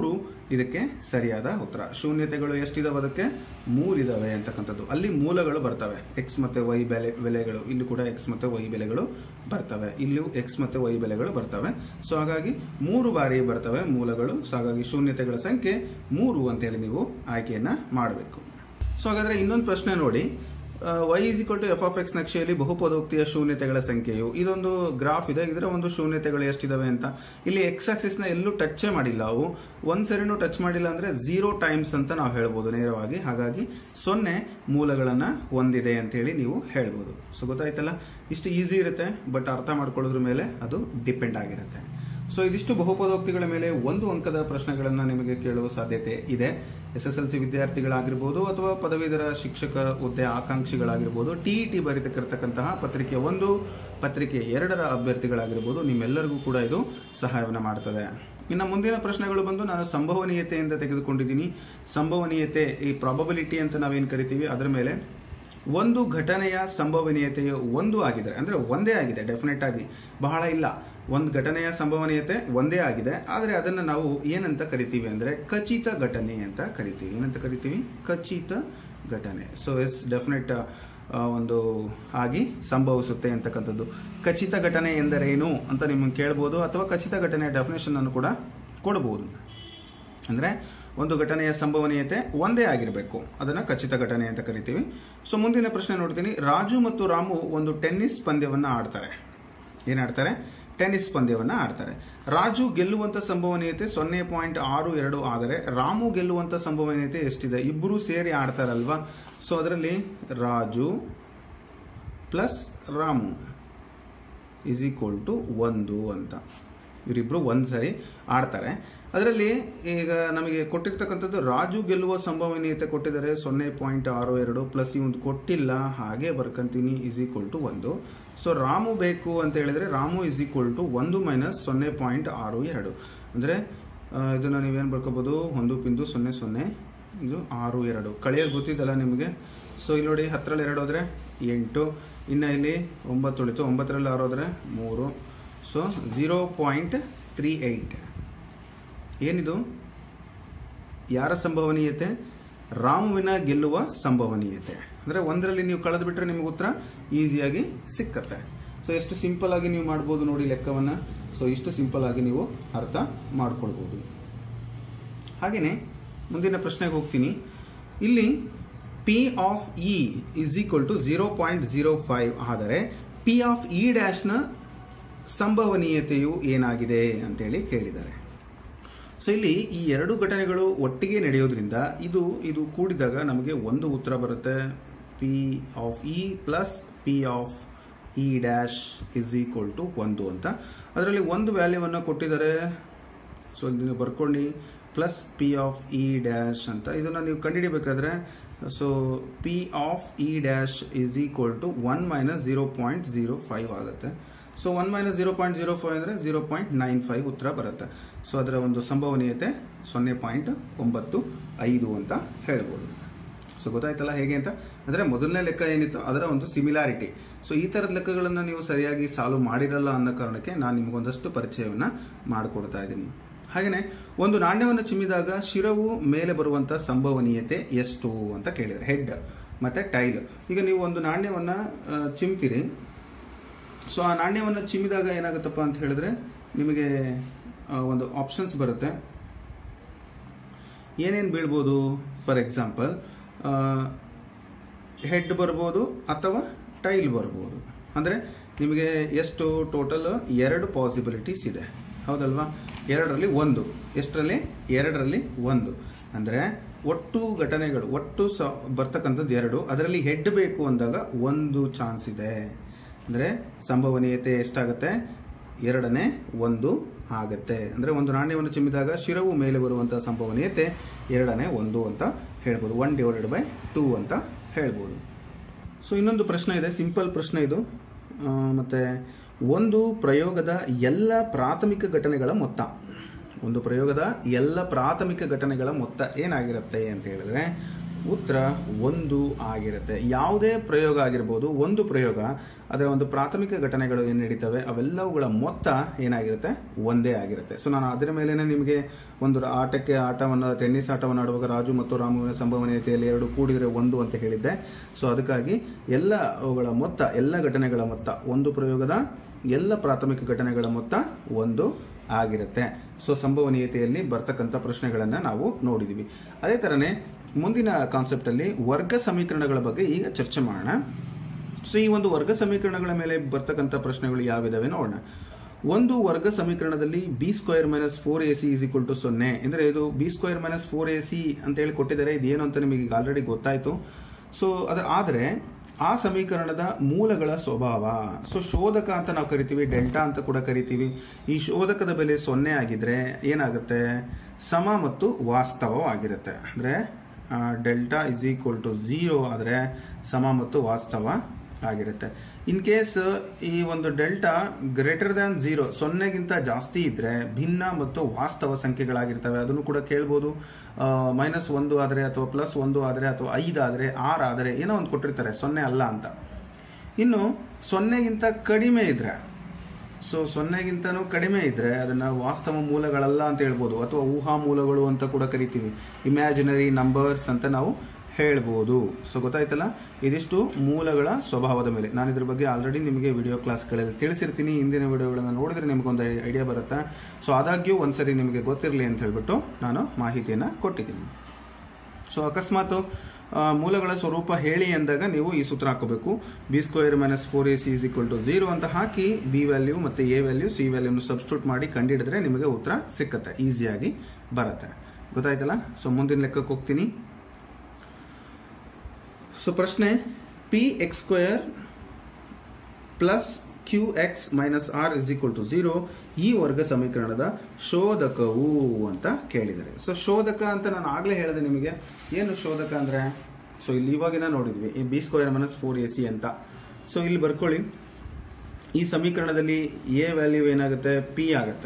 ಇದಕ್ಕೆ ಸರಿಯಾದ ಉತ್ತರ ಶೂನ್ಯತೆಗಳು ಎಷ್ಟಿದಾವೆ ಅದಕ್ಕೆ ಮೂರಿದಾವೆ ಅಂತಕ್ಕಂಥದ್ದು ಅಲ್ಲಿ ಮೂಲಗಳು ಬರ್ತವೆ ಎಕ್ಸ್ ಮತ್ತೆ ವೈ ಬೆಲೆ ಬೆಲೆಗಳು ಇಲ್ಲಿ ಕೂಡ ಎಕ್ಸ್ ಮತ್ತೆ ವೈ ಬೆಲೆಗಳು ಬರ್ತವೆ ಇಲ್ಲಿಯೂ ಎಕ್ಸ್ ಮತ್ತೆ ವೈ ಬೆಲೆಗಳು ಬರ್ತವೆ ಸೊ ಹಾಗಾಗಿ ಮೂರು ಬಾರಿ ಬರ್ತವೆ ಮೂಲಗಳು ಸೊ ಹಾಗಾಗಿ ಶೂನ್ಯತೆಗಳ ಸಂಖ್ಯೆ ಮೂರು ಅಂತೇಳಿ ನೀವು ಆಯ್ಕೆಯನ್ನ ಮಾಡಬೇಕು ಸೊ ಹಾಗಾದ್ರೆ ಇನ್ನೊಂದು ಪ್ರಶ್ನೆ ನೋಡಿ y is equal to f of x ನಕ್ಷೆಯಲ್ಲಿ ಬಹುಪದೋಕ್ತಿಯ ಶೂನ್ಯತೆಗಳ ಸಂಖ್ಯೆಯು ಇದೊಂದು ಗ್ರಾಫ್ ಇದೆ ಇದರ ಒಂದು ಶೂನ್ಯತೆಗಳು ಎಷ್ಟಿದಾವೆ ಅಂತ ಇಲ್ಲಿ ಎಕ್ಸ್ ಆಕ್ಸಿಸ್ ನ ಎಲ್ಲೂ ಟಚ್ ಮಾಡಿಲ್ಲ ಅವು ಒಂದ್ ಸರಿನೂ ಟಚ್ ಮಾಡಿಲ್ಲ ಅಂದ್ರೆ ಝೀರೋ ಟೈಮ್ಸ್ ಅಂತ ನಾವು ಹೇಳ್ಬೋದು ನೇರವಾಗಿ ಹಾಗಾಗಿ ಸೊನ್ನೆ ಮೂಲಗಳನ್ನ ಹೊಂದಿದೆ ಅಂತ ಹೇಳಿ ನೀವು ಹೇಳ್ಬೋದು ಸೊ ಗೊತ್ತಾಯ್ತಲ್ಲ ಇಷ್ಟು ಈಸಿ ಇರುತ್ತೆ ಬಟ್ ಅರ್ಥ ಮಾಡ್ಕೊಳ್ಳೋದ್ರ ಮೇಲೆ ಅದು ಡಿಪೆಂಡ್ ಆಗಿರುತ್ತೆ ಸೊ ಇದಿಷ್ಟು ಬಹುಪದೋಕ್ತಿಗಳ ಮೇಲೆ ಒಂದು ಅಂಕದ ಪ್ರಶ್ನೆಗಳನ್ನ ನಿಮಗೆ ಕೇಳುವ ಸಾಧ್ಯತೆ ಇದೆ ಎಸ್ ಎಸ್ ಎಲ್ ಸಿ ವಿದ್ಯಾರ್ಥಿಗಳಾಗಿರ್ಬೋದು ಅಥವಾ ಪದವೀಧರ ಶಿಕ್ಷಕ ಹುದ್ದೆ ಆಕಾಂಕ್ಷಿಗಳಾಗಿರ್ಬೋದು ಟಿಇಟಿ ಬರೀತಕ್ಕಿರ್ತಕ್ಕಂತಹ ಪತ್ರಿಕೆ ಒಂದು ಪತ್ರಿಕೆ ಎರಡರ ಅಭ್ಯರ್ಥಿಗಳಾಗಿರ್ಬೋದು ನಿಮ್ಮೆಲ್ಲರಿಗೂ ಕೂಡ ಇದು ಸಹಾಯವನ್ನು ಮಾಡ್ತದೆ ಇನ್ನು ಮುಂದಿನ ಪ್ರಶ್ನೆಗಳು ಬಂದು ನಾನು ಸಂಭವನೀಯತೆಯಿಂದ ತೆಗೆದುಕೊಂಡಿದ್ದೀನಿ ಸಂಭವನೀಯತೆ ಈ ಪ್ರಾಬಬಿಲಿಟಿ ಅಂತ ನಾವೇನು ಕರಿತೀವಿ ಅದರ ಮೇಲೆ ಒಂದು ಘಟನೆಯ ಸಂಭವನೀಯತೆಯು ಒಂದು ಆಗಿದೆ ಅಂದ್ರೆ ಒಂದೇ ಆಗಿದೆ ಡೆಫಿನೆಟ್ ಆಗಿ ಬಹಳ ಇಲ್ಲ ಒಂದು ಘಟನೆಯ ಸಂಭವನೀಯತೆ ಒಂದೇ ಆಗಿದೆ ಆದರೆ ಅದನ್ನ ನಾವು ಏನಂತ ಕರಿತೀವಿ ಅಂದ್ರೆ ಖಚಿತ ಘಟನೆ ಅಂತ ಕರಿತೀವಿ ಏನಂತ ಕರಿತೀವಿ ಖಚಿತ ಘಟನೆ ಸೊ ಎಸ್ ಡೆಫಿನೆಟ್ ಒಂದು ಆಗಿ ಸಂಭವಿಸುತ್ತೆ ಅಂತಕ್ಕಂಥದ್ದು ಖಚಿತ ಘಟನೆ ಎಂದರೇನು ಅಂತ ನಿಮಗೆ ಕೇಳ್ಬೋದು ಅಥವಾ ಖಚಿತ ಘಟನೆಯ ಡೆಫಿನೇಷನ್ ಅನ್ನು ಕೂಡ ಕೊಡಬಹುದು ಅಂದ್ರೆ ಒಂದು ಘಟನೆಯ ಸಂಭವನೀಯತೆ ಒಂದೇ ಆಗಿರಬೇಕು ಅದನ್ನ ಖಚಿತ ಘಟನೆ ಅಂತ ಕರಿತೀವಿ ಸೊ ಮುಂದಿನ ಪ್ರಶ್ನೆ ನೋಡ್ತೀನಿ ರಾಜು ಮತ್ತು ರಾಮು ಒಂದು ಟೆನ್ನಿಸ್ ಪಂದ್ಯವನ್ನ ಆಡ್ತಾರೆ ಏನಾಡ್ತಾರೆ ಟೆನ್ನಿಸ್ ಪಂದ್ಯವನ್ನ ಆಡ್ತಾರೆ ರಾಜು ಗೆಲ್ಲುವಂತ ಸಂಭವನೀಯತೆ ಸೊನ್ನೆ ಪಾಯಿಂಟ್ ಆರು ಎರಡು ಆದರೆ ರಾಮು ಗೆಲ್ಲುವಂತ ಸಂಭವನೀಯತೆ ಎಷ್ಟಿದೆ ಇಬ್ಬರು ಸೇರಿ ಆಡ್ತಾರಲ್ವಾ ಸೊ ಅದರಲ್ಲಿ Raju plus Ramu is equal to ಒಂದು ಅಂತ ಇವರಿಬ್ರು ಒಂದ್ ಸರಿ ಆಡ್ತಾರೆ ಅದರಲ್ಲಿ ಈಗ ನಮಗೆ ಕೊಟ್ಟಿರ್ತಕ್ಕಂಥದ್ದು ರಾಜು ಗೆಲ್ಲುವ ಸಂಭವನೀಯತೆ ಕೊಟ್ಟಿದ್ದಾರೆ ಸೊನ್ನೆ ಪಾಯಿಂಟ್ ಆರು ಎರಡು ಪ್ಲಸ್ ಇವೊಂದು ಕೊಟ್ಟಿಲ್ಲ ಹಾಗೆ ಬರ್ಕಂತೀನಿ ಇಸ್ ಈಕ್ವಲ್ ಟು ಒಂದು ಸೊ ರಾಮು ಬೇಕು ಅಂತ ಹೇಳಿದ್ರೆ ರಾಮು ಇಸ್ ಈಕ್ವಲ್ ಟು ಒಂದು ಮೈನಸ್ ಸೊನ್ನೆ ಪಾಯಿಂಟ್ ಆರು ಎರಡು ಅಂದ್ರೆ ಆ, ಇದನ್ನ ನೀವೇನ್ ಬರ್ಕೋಬಹುದು ಒಂದು ಪಿಂದು ಸೊನ್ನೆ ಸೊನ್ನೆ ಇದು ಆರು ಎರಡು ಕಳೆಯೋದು ಗೊತ್ತಿದ್ದಲ್ಲ ನಿಮಗೆ ಸೊ ಇಲ್ಲಿ ನೋಡಿ ಹತ್ತರಲ್ಲಿ ಎರಡು ಹೋದ್ರೆ ಎಂಟು ಇನ್ನು ಇಲ್ಲಿ ಒಂಬತ್ತು ಉಳಿತು ಒಂಬತ್ತರಲ್ಲಿ ಆರು ಹೋದ್ರೆ ಮೂರು so zero point three eight ಏನಿದು ಯಾರ ಸಂಭವನೀಯತೆ ರಾಮುವಿನ ಗೆಲ್ಲುವ ಸಂಭವನೀಯತೆ ಅಂದ್ರೆ ಒಂದರಲ್ಲಿ ನೀವು ಕಳೆದು ಬಿಟ್ರೆ ನಿಮಗೆ ಉತ್ತರ ಈಸಿಯಾಗಿ ಸಿಕ್ಕತ್ತೆ ಸೊ ಎಷ್ಟು ಸಿಂಪಲ್ ಆಗಿ ನೀವು ಮಾಡ್ಬೋದು ನೋಡಿ ಲೆಕ್ಕವನ್ನ ಸೊ ಇಷ್ಟು ಸಿಂಪಲ್ ಆಗಿ ನೀವು ಅರ್ಥ ಮಾಡ್ಕೊಳ್ಬಹುದು ಹಾಗೇನೆ ಮುಂದಿನ ಪ್ರಶ್ನೆಗೆ ಹೋಗ್ತೀನಿ ಇಲ್ಲಿ p of e is equal to zero point zero five ಆದರೆ ಪಿ ಆಫ್ ಇ ಡ್ಯಾಶ್ ನ ಸಂಭವನೀಯತೆಯು ಏನಾಗಿದೆ ಅಂತೇಳಿ ಕೇಳಿದ್ದಾರೆ ಸೊ ಇಲ್ಲಿ ಈ ಎರಡು ಘಟನೆಗಳು ಒಟ್ಟಿಗೆ ನಡೆಯೋದ್ರಿಂದ ಇದು ಇದು ಕೂಡಿದಾಗ ನಮಗೆ ಒಂದು ಉತ್ತರ ಬರುತ್ತೆ p of e plus p of e dash is equal to ಒಂದು ಅಂತ ಅದರಲ್ಲಿ ಒಂದು ವ್ಯಾಲ್ಯೂವನ್ನು ಕೊಟ್ಟಿದ್ದಾರೆ ಸೊ ನೀವು ಬರ್ಕೊಳ್ಳಿ plus p of e dash ಅಂತ ಇದನ್ನ ನೀವು ಕಂಡುಹಿಡಿಬೇಕಾದ್ರೆ so P of e dash is equal to one minus zero point zero five ಆಗುತ್ತೆ so one minus zero point zero five ಅಂದರೆ ಜೀರೋ ಪಾಯಿಂಟ್ ನೈನ್ ಫೈವ್ ಉತ್ತರ ಬರುತ್ತೆ ಸೊ ಅದರ ಒಂದು ಸಂಭವನೀಯತೆ ಸೊನ್ನೆ ಪಾಯಿಂಟ್ ಒಂಬತ್ತು ಐದು ಅಂತ ಹೇಳ್ಬೋದು ಸೊ ಗೊತ್ತಾಯ್ತಲ್ಲ ಹೇಗೆ ಅಂತ ಅಂದ್ರೆ ಮೊದಲನೇ ಲೆಕ್ಕ ಏನಿತ್ತು ಅದರ ಒಂದು ಸಿಮಿಲಾರಿಟಿ ಸೊ ಈ ತರದ ಲೆಕ್ಕಗಳನ್ನ ನೀವು ಸರಿಯಾಗಿ ಸಾಲ್ವ್ ಮಾಡಿರಲ್ಲ ಅನ್ನೋ ಕಾರಣಕ್ಕೆ ನಾನು ನಿಮಗೊಂದಷ್ಟು ಪರಿಚಯವನ್ನ ಮಾಡಿಕೊಡ್ತಾ ಇದ್ದೀನಿ ಹಾಗೇನೆ ಒಂದು ನಾಣ್ಯವನ್ನು ಚಿಮ್ಮಿದಾಗ ಶಿರವು ಮೇಲೆ ಬರುವಂತ ಸಂಭವನೀಯತೆ ಎಷ್ಟು ಅಂತ ಕೇಳಿದ್ರೆ ಹೆಡ್ ಮತ್ತೆ ಟೈಲ್ ಈಗ ನೀವು ಒಂದು ನಾಣ್ಯವನ್ನ ಆ, ಚಿಮ್ತೀರಿ ಸೊ ಆ ನಾಣ್ಯವನ್ನು ಚಿಮ್ಮಿದಾಗ ಏನಾಗುತ್ತಪ್ಪ ಅಂತ ಹೇಳಿದ್ರೆ ನಿಮಗೆ ಆ, ಒಂದು ಆಪ್ಷನ್ಸ್ ಬರುತ್ತೆ ಏನೇನು ಬೀಳ್ಬೋದು ಫಾರ್ ಎಕ್ಸಾಂಪಲ್ ಹೆಡ್ ಬರ್ಬೋದು ಅಥವಾ ಟೈಲ್ ಬರ್ಬೋದು ಅಂದರೆ ನಿಮಗೆ ಎಷ್ಟು ಟೋಟಲ್ ಎರಡು ಪಾಸಿಬಿಲಿಟೀಸ್ ಇದೆ ಹೌದಲ್ವಾ ಎರಡರಲ್ಲಿ ಒಂದು ಎಷ್ಟರಲ್ಲಿ ಎರಡರಲ್ಲಿ ಒಂದು ಅಂದರೆ ಒಟ್ಟು ಘಟನೆಗಳು ಒಟ್ಟು ಸ ಬರ್ತಕ್ಕಂಥದ್ದು ಎರಡು ಅದರಲ್ಲಿ ಹೆಡ್ ಬೇಕು ಅಂದಾಗ ಒಂದು ಚಾನ್ಸ್ ಇದೆ ಅಂದರೆ ಸಂಭವನೀಯತೆ ಎಷ್ಟಾಗುತ್ತೆ ಎರಡನೇ ಒಂದು ಆಗತ್ತೆ ಅಂದ್ರೆ ಒಂದು ನಾಣ್ಯವನ್ನು ಚಿಮ್ಮಿದಾಗ ಶಿರವು ಮೇಲೆ ಬರುವಂತಹ ಸಂಭವನೀಯತೆ ಎರಡನೇ ಒಂದು ಅಂತ ಹೇಳ್ಬೋದು ಒನ್ ಡಿವೈಡೆಡ್ ಬೈ ಟೂ ಅಂತ ಹೇಳ್ಬೋದು ಸೊ ಇನ್ನೊಂದು ಪ್ರಶ್ನೆ ಇದೆ ಸಿಂಪಲ್ ಪ್ರಶ್ನೆ ಇದು ಆ, ಮತ್ತೆ ಒಂದು ಪ್ರಯೋಗದ ಎಲ್ಲ ಪ್ರಾಥಮಿಕ ಘಟನೆಗಳ ಮೊತ್ತ ಒಂದು ಪ್ರಯೋಗದ ಎಲ್ಲ ಪ್ರಾಥಮಿಕ ಘಟನೆಗಳ ಮೊತ್ತ ಏನಾಗಿರುತ್ತೆ ಅಂತ ಹೇಳಿದ್ರೆ ಉತ್ತರ ಒಂದು ಆಗಿರುತ್ತೆ ಯಾವುದೇ ಪ್ರಯೋಗ ಆಗಿರ್ಬೋದು ಒಂದು ಪ್ರಯೋಗ ಅದರ ಒಂದು ಪ್ರಾಥಮಿಕ ಘಟನೆಗಳು ಏನು ನಡೀತವೆ ಅವೆಲ್ಲವುಗಳ ಮೊತ್ತ ಏನಾಗಿರುತ್ತೆ ಒಂದೇ ಆಗಿರುತ್ತೆ ಸೊ ನಾನು ಅದರ ಮೇಲೇನೆ ನಿಮಗೆ ಒಂದು ಆಟಕ್ಕೆ ಆಟವನ್ನು ಟೆನ್ನಿಸ್ ಆಟವನ್ನು ಆಡುವಾಗ ರಾಜು ಮತ್ತು ರಾಮುವಿನ ಸಂಭವನೀಯತೆಯಲ್ಲಿ ಎರಡು ಕೂಡಿದರೆ ಒಂದು ಅಂತ ಹೇಳಿದ್ದೆ ಸೊ ಅದಕ್ಕಾಗಿ ಎಲ್ಲ ಅವುಗಳ ಮೊತ್ತ ಎಲ್ಲ ಘಟನೆಗಳ ಮೊತ್ತ ಒಂದು ಪ್ರಯೋಗದ ಎಲ್ಲ ಪ್ರಾಥಮಿಕ ಘಟನೆಗಳ ಮೊತ್ತ ಒಂದು ಆಗಿರುತ್ತೆ ಸೊ ಸಂಭವನೀಯತೆಯಲ್ಲಿ ಬರ್ತಕ್ಕಂಥ ಪ್ರಶ್ನೆಗಳನ್ನ ನಾವು ನೋಡಿದೀವಿ ಅದೇ ತರನೇ ಮುಂದಿನ ಕಾನ್ಸೆಪ್ಟ್ ಅಲ್ಲಿ ವರ್ಗ ಸಮೀಕರಣಗಳ ಬಗ್ಗೆ ಈಗ ಚರ್ಚೆ ಮಾಡೋಣ ಸೊ ಈ ಒಂದು ವರ್ಗ ಸಮೀಕರಣಗಳ ಮೇಲೆ ಬರ್ತಕ್ಕಂಥ ಪ್ರಶ್ನೆಗಳು ಯಾವಿದಾವೆ ನೋಡೋಣ ಒಂದು ವರ್ಗ ಸಮೀಕರಣದಲ್ಲಿ b square minus four A C is equal to ಸೊನ್ನೆ ಅಂದ್ರೆ ಇದು b square minus four A C ಅಂತ ಹೇಳಿ ಕೊಟ್ಟಿದ್ದಾರೆ ಇದೇನು ಅಂತ ನಿಮಗೆ ಈಗ ಆಲ್ರೆಡಿ ಗೊತ್ತಾಯ್ತು ಸೊ ಅದ ಆದ್ರೆ ಆ ಸಮೀಕರಣದ ಮೂಲಗಳ ಸ್ವಭಾವ ಸೊ ಶೋಧಕ ಅಂತ ನಾವು ಕರಿತೀವಿ ಡೆಲ್ಟಾ ಅಂತ ಕೂಡ ಕರಿತೀವಿ ಈ ಶೋಧಕದ ಬೆಲೆ ಸೊನ್ನೆ ಆಗಿದ್ರೆ ಏನಾಗುತ್ತೆ ಸಮ ಮತ್ತು ವಾಸ್ತವವಾಗಿರುತ್ತೆ ಅಂದ್ರೆ delta is equal to zero ಆದರೆ ಸಮ ಮತ್ತು ವಾಸ್ತವ ಆಗಿರುತ್ತೆ ಇನ್ ಕೇಸ್ ಈ ಒಂದು ಡೆಲ್ಟಾ ಗ್ರೇಟರ್ ದ್ಯಾನ್ ಝೀರೋ ಸೊನ್ನೆಗಿಂತ ಜಾಸ್ತಿ ಇದ್ರೆ ಭಿನ್ನ ಮತ್ತು ವಾಸ್ತವ ಸಂಖ್ಯೆಗಳಾಗಿರ್ತವೆ ಅದನ್ನು ಕೂಡ ಕೇಳ್ಬೋದು ಮೈನಸ್ ಒಂದು ಆದರೆ ಅಥವಾ ಪ್ಲಸ್ ಒಂದು ಆದರೆ ಅಥವಾ ಐದು ಆದರೆ ಆರು ಆದರೆ ಏನೋ ಒಂದು ಕೊಟ್ಟಿರ್ತಾರೆ ಸೊನ್ನೆ ಅಲ್ಲ ಅಂತ ಇನ್ನು ಸೊನ್ನೆಗಿಂತ ಕಡಿಮೆ ಇದ್ರೆ ಸೊ ಸೊನ್ನೆಗಿಂತನೂ ಕಡಿಮೆ ಇದ್ರೆ ಅದನ್ನ ವಾಸ್ತವ ಮೂಲಗಳಲ್ಲ ಅಂತ ಹೇಳ್ಬೋದು ಅಥವಾ ಊಹಾ ಮೂಲಗಳು ಅಂತ ಕೂಡ ಕರಿತೀವಿ ಇಮ್ಯಾಜಿನರಿ ನಂಬರ್ಸ್ ಅಂತ ನಾವು ಹೇಳ್ಬೋದು ಸೊ ಗೊತ್ತಾಯ್ತಲ್ಲ ಇದಿಷ್ಟು ಮೂಲಗಳ ಸ್ವಭಾವದ ಮೇಲೆ ನಾನು ಇದ್ರ ಬಗ್ಗೆ ಆಲ್ರೆಡಿ ನಿಮಗೆ ವಿಡಿಯೋ ಕ್ಲಾಸ್ಗಳಲ್ಲಿ ತಿಳಿಸಿರ್ತೀನಿ ಹಿಂದಿನ ವಿಡಿಯೋಗಳನ್ನು ನೋಡಿದ್ರೆ ನಿಮಗೊಂದು ಐಡಿಯಾ ಬರುತ್ತೆ ಸೊ ಆದಾಗ್ಯೂ ಒಂದ್ಸರಿ ನಿಮಗೆ ಗೊತ್ತಿರಲಿ ಅಂತ ಹೇಳ್ಬಿಟ್ಟು ನಾನು ಮಾಹಿತಿಯನ್ನು ಕೊಟ್ಟಿದ್ದೀನಿ ಸೊ ಅಕಸ್ಮಾತ್ ಆ, ಮೂಲಗಳ ಸ್ವರೂಪ ಹೇಳಿ ಎಂದಾಗ ನೀವು ಈ ಸೂತ್ರ ಹಾಕೋಬೇಕು b square minus four A C is equal to zero ಅಂತ ಹಾಕಿ ಬಿ ವ್ಯಾಲ್ಯೂ ಮತ್ತೆ ಎ ವ್ಯಾಲ್ಯೂ ಸಿ ವ್ಯಾಲ್ಯೂನ ಸಬ್ಸ್ಟಿಟ್ಯೂಟ್ ಮಾಡಿ ಕಂಡಿಡಿದ್ರೆ ನಿಮಗೆ ಉತ್ತರ ಸಿಕ್ಕತ್ತೆ ಈಸಿಯಾಗಿ ಬರುತ್ತೆ ಗೊತ್ತಾಯ್ತಲ್ಲ ಸೊ ಮುಂದಿನ ಲೆಕ್ಕಕ್ಕೆ ಹೋಗ್ತೀನಿ ಸೊ ಪ್ರಶ್ನೆ p x square plus q x minus r is equal to zero ಈ ವರ್ಗ ಸಮೀಕರಣದ ಶೋಧಕವು ಅಂತ ಕೇಳಿದ್ದಾರೆ ಸೊ ಶೋಧಕ ಅಂತ ನಾನು ಆಗ್ಲೇ ಹೇಳಿದೆ ನಿಮಗೆ ಏನು ಶೋಧಕ ಅಂದ್ರೆ ಸೊ ಇಲ್ಲಿ ಇವಾಗಿನ ನೋಡಿದ್ವಿ ಈ b square minus four A C ಅಂತ ಸೊ ಇಲ್ಲಿ ಬರ್ಕೊಳ್ಳಿ ಈ ಸಮೀಕರಣದಲ್ಲಿ ಎ ವ್ಯಾಲ್ಯೂ ಏನಾಗುತ್ತೆ ಪಿ ಆಗುತ್ತೆ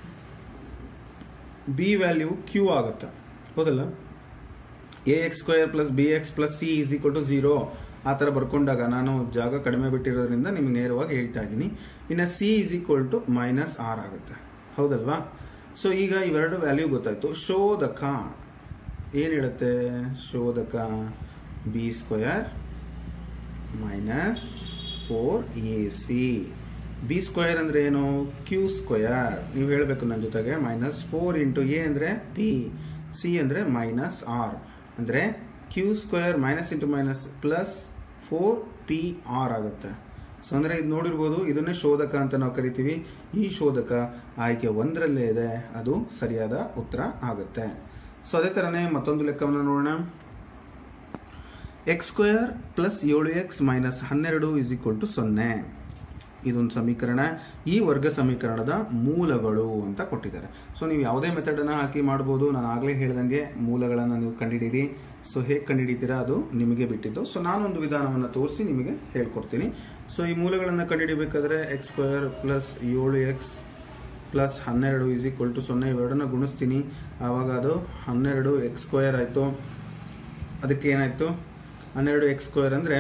ಬಿ ವ್ಯಾಲ್ಯೂ ಕ್ಯೂ ಆಗುತ್ತೆ ಹೌದಲ್ಲ a X square plus B X plus C is equal to zero ಆ ಥರ ಬರ್ಕೊಂಡಾಗ ನಾನು ಜಾಗ ಕಡಿಮೆ ಬಿಟ್ಟಿರೋದ್ರಿಂದ ನಿಮ್ಗೆ ನೇರವಾಗಿ ಹೇಳ್ತಾ ಇದ್ದೀನಿ ಇನ್ನು c is equal to minus r ಆಗುತ್ತೆ ಹೌದಲ್ವಾ ಸೊ ಈಗ ಇವೆರಡು ವ್ಯಾಲ್ಯೂ ಗೊತ್ತಾಯ್ತು ಶೋಧಕ ಏನು ಹೇಳುತ್ತೆ ಶೋಧಕ b square minus four A C b square ಅಂದ್ರೆ ಏನು ಕ್ಯೂ ಸ್ಕ್ವಯರ್ ನೀವು ಹೇಳಬೇಕು ನನ್ನ ಜೊತೆಗೆ ಮೈನಸ್ ಫೋರ್ ಇಂಟು ಎ ಅಂದ್ರೆ ಪಿ ಸಿ ಅಂದ್ರೆ ಮೈನಸ್ ಆರ್ ಅಂದ್ರೆ q square minus into minus plus four p r ಆಗುತ್ತೆ ಸೊ ಅಂದ್ರೆ ಇದು ನೋಡಿರ್ಬೋದು ಇದನ್ನೇ ಶೋಧಕ ಅಂತ ನಾವು ಕರಿತೀವಿ ಈ ಶೋಧಕ ಆಯ್ಕೆ ಒಂದರಲ್ಲೇ ಇದೆ ಅದು ಸರಿಯಾದ ಉತ್ತರ ಆಗುತ್ತೆ ಸೊ ಅದೇ ತರನೇ ಮತ್ತೊಂದು ಲೆಕ್ಕವನ್ನು ನೋಡೋಣ ಎಕ್ಸ್ ಸ್ಕ್ವೇರ್ ಪ್ಲಸ್ ಏಳು ಎಕ್ಸ್ ಮೈನಸ್ ಹನ್ನೆರಡು ಇಸ್ ಈಕ್ವಲ್ ಟು ಸೊನ್ನೆ ಇದೊಂದು ಸಮೀಕರಣ ಈ ವರ್ಗ ಸಮೀಕರಣದ ಮೂಲಗಳು ಅಂತ ಕೊಟ್ಟಿದ್ದಾರೆ ಸೊ ನೀವು ಯಾವುದೇ ಮೆಥಡ್ ಅನ್ನ ಹಾಕಿ ಮಾಡ್ಬೋದು ನಾನು ಆಗಲೇ ಹೇಳ್ದಂಗೆ ಮೂಲಗಳನ್ನು ನೀವು ಕಂಡುಹಿಡೀರಿ ಸೊ ಹೇಗೆ ಕಂಡುಹಿಡಿತೀರಾ ಅದು ನಿಮಗೆ ಬಿಟ್ಟಿದ್ದು ಸೊ ನಾನೊಂದು ವಿಧಾನವನ್ನು ತೋರಿಸಿ ನಿಮಗೆ ಹೇಳ್ಕೊಡ್ತೀನಿ ಸೊ ಈ ಮೂಲಗಳನ್ನು ಕಂಡುಹಿಡಿಬೇಕಾದ್ರೆ ಎಕ್ಸ್ ಸ್ಕ್ವೇರ್ ಪ್ಲಸ್ ಏಳು ಎಕ್ಸ್ ಪ್ಲಸ್ ಹನ್ನೆರಡು ಇಸ್ ಈಕ್ವಲ್ ಟು ಸೊನ್ನೆ ಇವೆರಡನ್ನ ಗುಣಿಸ್ತೀನಿ ಆವಾಗ ಅದು ಹನ್ನೆರಡು ಎಕ್ಸ್ ಸ್ಕ್ವೇರ್ ಆಯಿತು ಅದಕ್ಕೆ ಏನಾಯಿತು ಹನ್ನೆರಡು ಎಕ್ಸ್ ಸ್ಕ್ವೇರ್ ಅಂದರೆ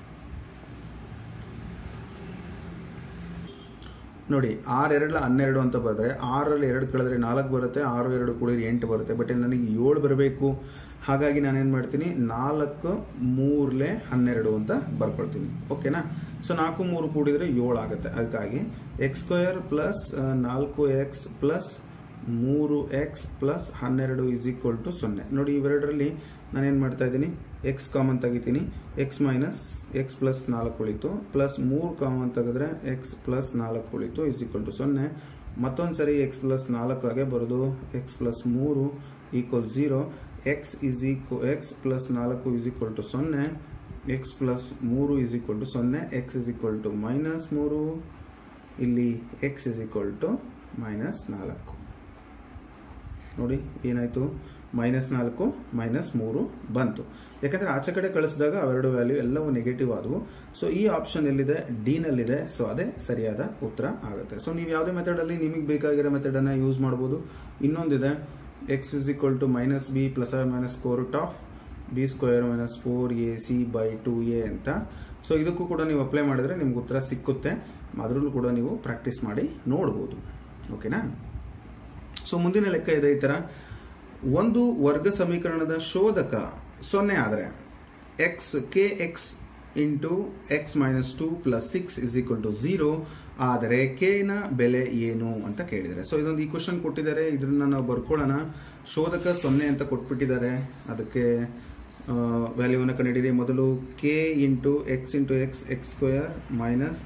ನೋಡಿ ಆರು ಎರಡಲ ಹನ್ನೆರಡು ಅಂತ ಬರೆದ್ರೆ ಆರಲ್ಲಿ ಎರಡು ಕಳೆದ್ರೆ ನಾಲ್ಕು ಬರುತ್ತೆ ಆರು ಎರಡು ಕೂಡಿದ್ರೆ ಎಂಟು ಬರುತ್ತೆ ಬಟ್ ಇಲ್ಲಿ ನನಗೆ ಏಳು ಬರಬೇಕು ಹಾಗಾಗಿ ನಾನೇನು ಮಾಡ್ತೀನಿ ನಾಲ್ಕು ಮೂರ್ಲೆ ಹನ್ನೆರಡು ಅಂತ ಬರ್ಕೊಳ್ತೀನಿ ಓಕೆನಾ ಸೊ ನಾಲ್ಕು ಮೂರು ಕೂಡಿದ್ರೆ ಏಳು ಆಗುತ್ತೆ ಅದಕ್ಕಾಗಿ ಎಕ್ಸ್ ಸ್ಕ್ವೇರ್ ಪ್ಲಸ್ ನಾಲ್ಕು ಎಕ್ಸ್ ಪ್ಲಸ್ ಮೂರು ಎಕ್ಸ್ ಪ್ಲಸ್ ಹನ್ನೆರಡು ಇಸ್ ಈಕ್ವಲ್ ಟು ಸೊನ್ನೆ ನೋಡಿ ಇವೆರಡರಲ್ಲಿ ನಾನೇನು ಮಾಡ್ತಾ ಇದ್ದೀನಿ ಎಕ್ಸ್ ಕಾಮನ್ ತೆಗಿತೀನಿ ಎಕ್ಸ್ ಮೈನಸ್ ಎಕ್ಸ್ ಪ್ಲಸ್ ನಾಲ್ಕು ಉಳಿತು ಪ್ಲಸ್ ಮೂರು ಕಾಮನ್ ತೆಗೆದ್ರೆ ಎಕ್ಸ್ ಪ್ಲಸ್ ನಾಲ್ಕು ಉಳಿತು ಇಸ್ ಈಕ್ವಲ್ ಟು ಸೊನ್ನೆ ಮತ್ತೊಂದು ಸರಿ ಎಕ್ಸ್ ಪ್ಲಸ್ ನಾಲ್ಕು ಹಾಗೆ ಬರೋದು ಎಕ್ಸ್ ಪ್ಲಸ್ ಮೂರು equal zero X is equal X plus ನಾಲ್ಕು ಇಸ್ ಈಕ್ವಲ್ ಟು ಸೊನ್ನೆ ಎಕ್ಸ್ ಪ್ಲಸ್ ಮೂರು ಇಸ್ ಈಕ್ವಲ್ ಟು ಸೊನ್ನೆ X is equal to minus ಮೂರು ಇಲ್ಲಿ X is equal to minus ನಾಲ್ಕು ನೋಡಿ ಏನಾಯ್ತು ಮೈನಸ್ ನಾಲ್ಕು ಮೈನಸ್ ಮೂರು ಬಂತು ಯಾಕಂದ್ರೆ ಆಚೆ ಕಡೆ ಕಳಿಸಿದಾಗ ಅವೆರಡು ವ್ಯಾಲ್ಯೂ ಎಲ್ಲವೂ ನೆಗೆಟಿವ್ ಆದವು ಸೊ ಈ ಆಪ್ಷನ್ ಎಲ್ಲಿದೆ ಡಿ ನಲ್ಲಿದೆ ಸೊ ಅದೇ ಸರಿಯಾದ ಉತ್ತರ ಆಗುತ್ತೆ ಸೊ ನೀವು ಯಾವುದೇ ಮೆಥಡ್ ಅಲ್ಲಿ ನಿಮಗೆ ಬೇಕಾಗಿರೋ ಮೆಥಡ್ ಅನ್ನ ಯೂಸ್ ಮಾಡಬಹುದು ಇನ್ನೊಂದಿದೆ X is equal to minus B plus I minus score of B square minus four A C by two A ಅಂತ ಸೊ ಇದಕ್ಕೂ ಕೂಡ ನೀವು ಅಪ್ಲೈ ಮಾಡಿದ್ರೆ ನಿಮ್ಗೆ ಉತ್ತರ ಸಿಕ್ಕುತ್ತೆ ಅದರಲ್ಲೂ ಕೂಡ ನೀವು ಪ್ರಾಕ್ಟೀಸ್ ಮಾಡಿ ನೋಡ್ಬೋದು ಓಕೆನಾ ಸೊ ಮುಂದಿನ ಲೆಕ್ಕ ಇದೆ ಈ ತರ ಒಂದು ವರ್ಗ ಸಮೀಕರಣದ ಶೋಧಕ ಸೊನ್ನೆ ಆದರೆ X K X into X minus two plus six is equal to zero ಆದರೆ ಕೆ ನ ಬೆಲೆ ಏನು ಅಂತ ಕೇಳಿದ್ದಾರೆ ಸೊ ಇದೊಂದು ಈ ಕ್ವಶನ್ ಕೊಟ್ಟಿದ್ದಾರೆ ಇದನ್ನ ನಾವು ಬರ್ಕೊಳ್ಳೋಣ ಶೋಧಕ ಸೊನ್ನೆ ಅಂತ ಕೊಟ್ಬಿಟ್ಟಿದ್ದಾರೆ ಅದಕ್ಕೆ ವ್ಯಾಲ್ಯೂವನ್ನು ಕಂಡುಹಿಡಿಯಿರಿ ಮೊದಲು K into X into X X square minus